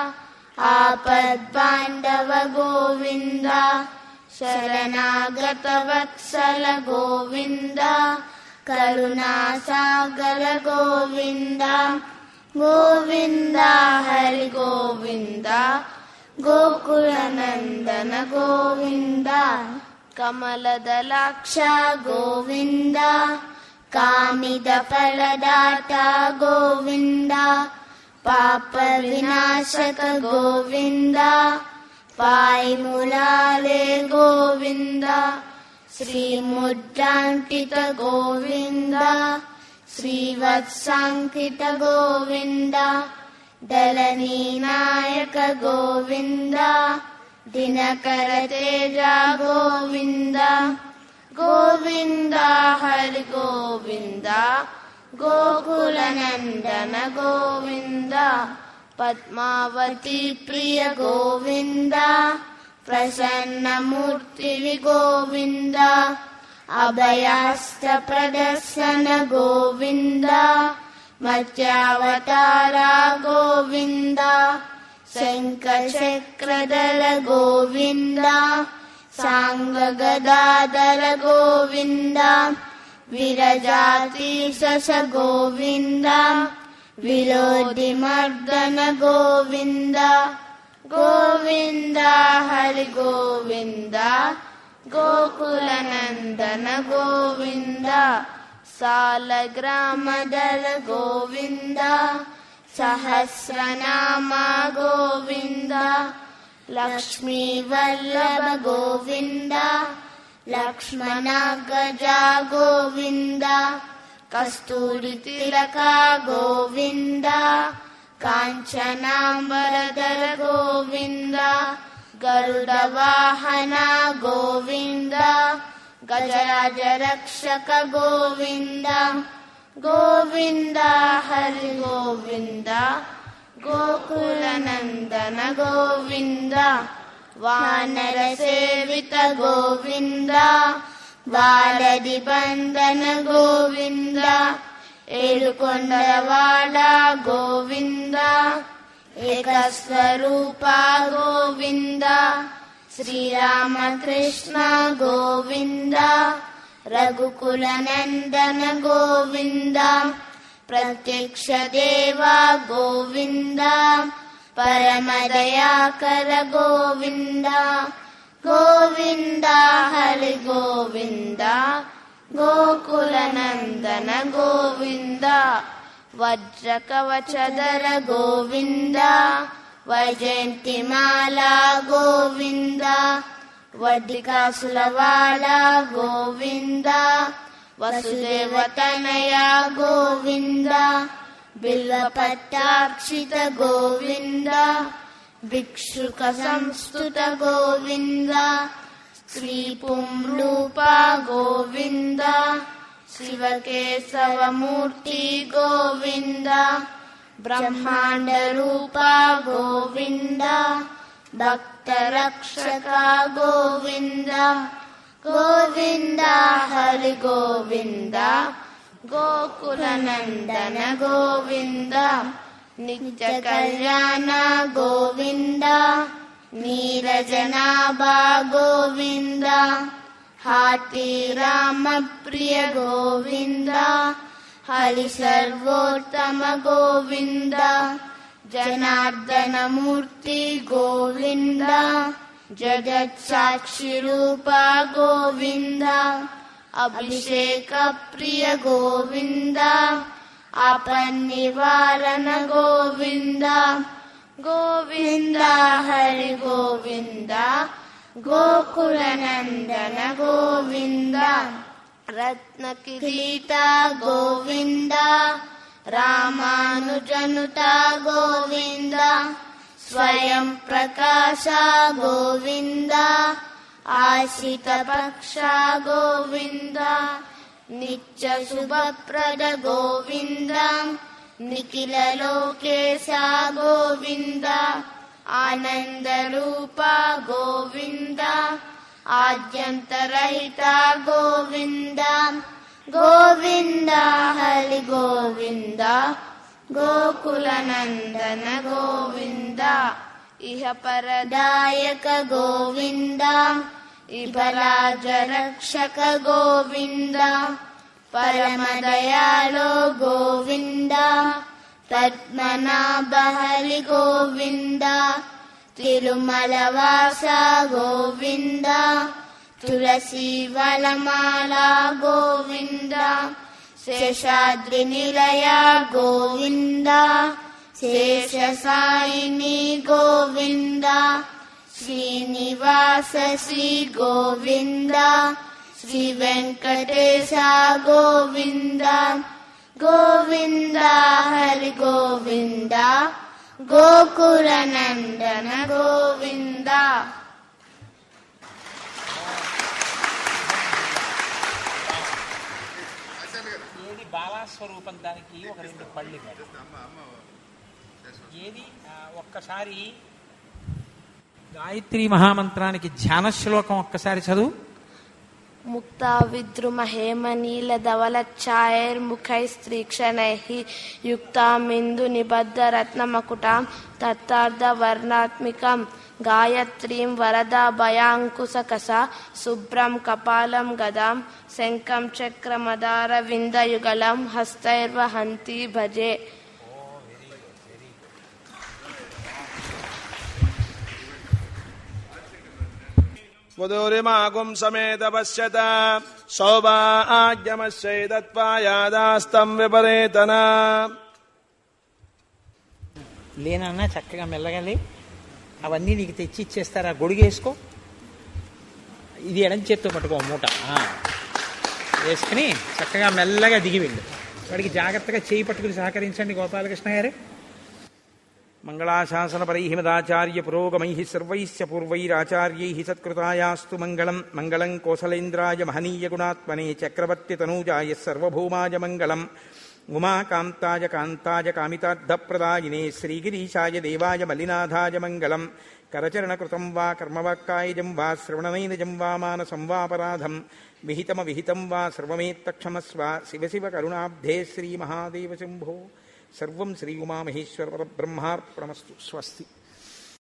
आपद्बान्धव गोविन्द शरणागत वत्सल गोविन्द करुणासागर गोविन्द गोविन्द हरि गोविन्द गोकुलनन्दन गोविन्द कमलदलाक्ष गोविन्द कामिदफलदाता गोविन्द पापविनाशक गोविन्द पायिमुलाले गोविन्द श्रीमुद्राङ्कित गोविन्द श्रीवत्साङ्कित गोविन्द दलनीनायक गोविन्द दिनकर तेजा गोविन्द गोविन्द हरि गोविन्द गोकुलनन्दन गोविन्द पद्मावती प्रिय गोविन्द प्रसन्नमूर्तिवि गोविन्द अभयास्त प्रदर्शन गोविन्द मत्स्यावतारा गोविन्द शङ्खचक्रदल गोविन्द साङ्गगदाधर गोविन्द विरजातीशस गोविन्द विरोधिमर्दन गोविन्द गोविन्द हरि गोविन्द गोकुलनन्दन गोविन्द सालग्रामदल गोविन्द सहस्रनामा गोविन्द लक्ष्मीवल्लभ गोविन्द लक्ष्मणगजा गोविन्द कस्तूरितिलका गोविन्द काञ्चनाम्बरधर गोविन्द गरुडवाहना गोविन्द गजराजरक्षक गोविन्द गोविन्द हरि गोविन्द गोकुलनन्दन गोविन्द वानरसेवित गोविन्द बालदिबन्दन गोविन्द ఏడుకొండలవాడ గోవింద ఏకస్వరూప గోవింద శ్రీరామకృష్ణ గోవింద రఘుకుల నందన గోవింద ప్రత్యక్ష దేవ గోవింద పరమదయాకర గోవింద గోవింద హరి గోవింద గోకులనందన గోవింద వజ్రకవచదర గోవింద వైజయంతిమాల గోవింద వడ్డికాసులవాడ గోవింద వసుదేవతనయ గోవింద బిల్వపట్టాక్షిత గోవింద భిక్షుక సంస్థుత గోవింద శ్రీ పుంరూప గోవింద శివకేశవమూర్తి గోవింద బ్రహ్మాండ రూప గోవింద భక్త రక్షక గోవింద గోవింద హరి గోవింద గోకులనందన గోవింద నిత్య కళ్యాణ గోవింద నీరజనాభా గోవింద హాతి రామ ప్రియ గోవింద హరి సర్వోత్తమ గోవింద జనార్దన మూర్తి గోవింద జగత్ సాక్షి రూప గోవింద అభిషేక ప్రియ గోవింద అపనివారణ గోవింద గోవింద హరి గోవింద గోకులనందన గోవింద రత్న కిరీట గోవింద రామానుజనుత గోవింద స్వయం ప్రకాశ గోవింద ఆశిత పక్ష గోవింద నిత్య శుభప్రద గోవింద నిఖిల లోకేశ గోవింద ఆనందరూప గోవింద ఆద్యంతరహిత గోవింద గోవింద హరి గోవింద గోకుల నందన గోవింద ఇహ పరదాయక గోవింద ఇబలాజ రక్షక గోవింద పరమదయాలో గోవింద పద్మనాభ హరి గోవింద తిరుమల వాస గోవింద తులసి వనమాల గోవింద శేషాద్రి నిలయ గోవింద శేష సాయిని గోవింద శ్రీనివాస శ్రీ గోవింద శ్రీ వెంకటేశ గోవింద గోవింద హరి గోవింద గోకుల నందన గోవింద ఏది బాలాస్వరూపం దానికి ఒక రెండు పళ్ళు ఇవ్వాలి. ఏది ఆ, ఒక్కసారి గాయత్రి మహామంత్రానికి ధ్యాన శ్లోకం ఒక్కసారి చదువు ముక్తా విద్రుమ హేమనీల ధవలఛాయైర్ముఖైస్త్రీక్షణైః యుక్తామిందు నిబద్ధ రత్నమకుటాం తత్తార్థ వర్ణాత్మికం గాయత్రీం వరదా భయాంకుశకస శుభ్రం కపాలం గదాం శంఖం చక్రమదార విందయుగళం హస్తైర్వహంతి భజే స్వదూరిమాగుం సమేత పశ్యత సౌభాగ్యమశ్చైదత్వాయాదాస్తం విపరేతన లేనన్నా చక్కగా మెల్లగలి అవన్నీ నీకు తెచ్చి ఇచ్చేస్తారా గొడుగేసుకో ఇది ఎడం చేత్తో పట్టుకో మూట ఆ. వేసుకుని చక్కగా మెల్లగా దిగి వెళ్ళు వాడికి జాగ్రత్తగా చేయి పట్టుకుని సహకరించండి గోపాలకృష్ణ గారు మంగళాశాసనపరై మదాచార్య పురోగమై సర్వైశ్చ పూర్వైరాచార్యై సత్కృతాయాస్తు మంగళం మంగళం కోసలేంద్రాయ మహనీయ గుణాత్మనే చక్రవర్తి తనూజాయ సర్వభౌమాయ మంగళం ఉమాకాంతాయ కాంతాయ కామితార్థప్రదాయినే శ్రీగిరీశాయ దేవాయ మలినాథాయ మంగళం కరచరణకృతం వా కర్మవాక్కాయజం వా శ్రవణనైనజం వా మానసం వాపరాధం విహితమ విహితం వా సర్వమేత్తక్షమస్వ శివ శివ కరుణాబ్ధే శ్రీమహాదేవ శంభో సర్వం శ్రీ ఉమామహేశ్వర పరబ్రహ్మార్పణమస్తు స్వస్తి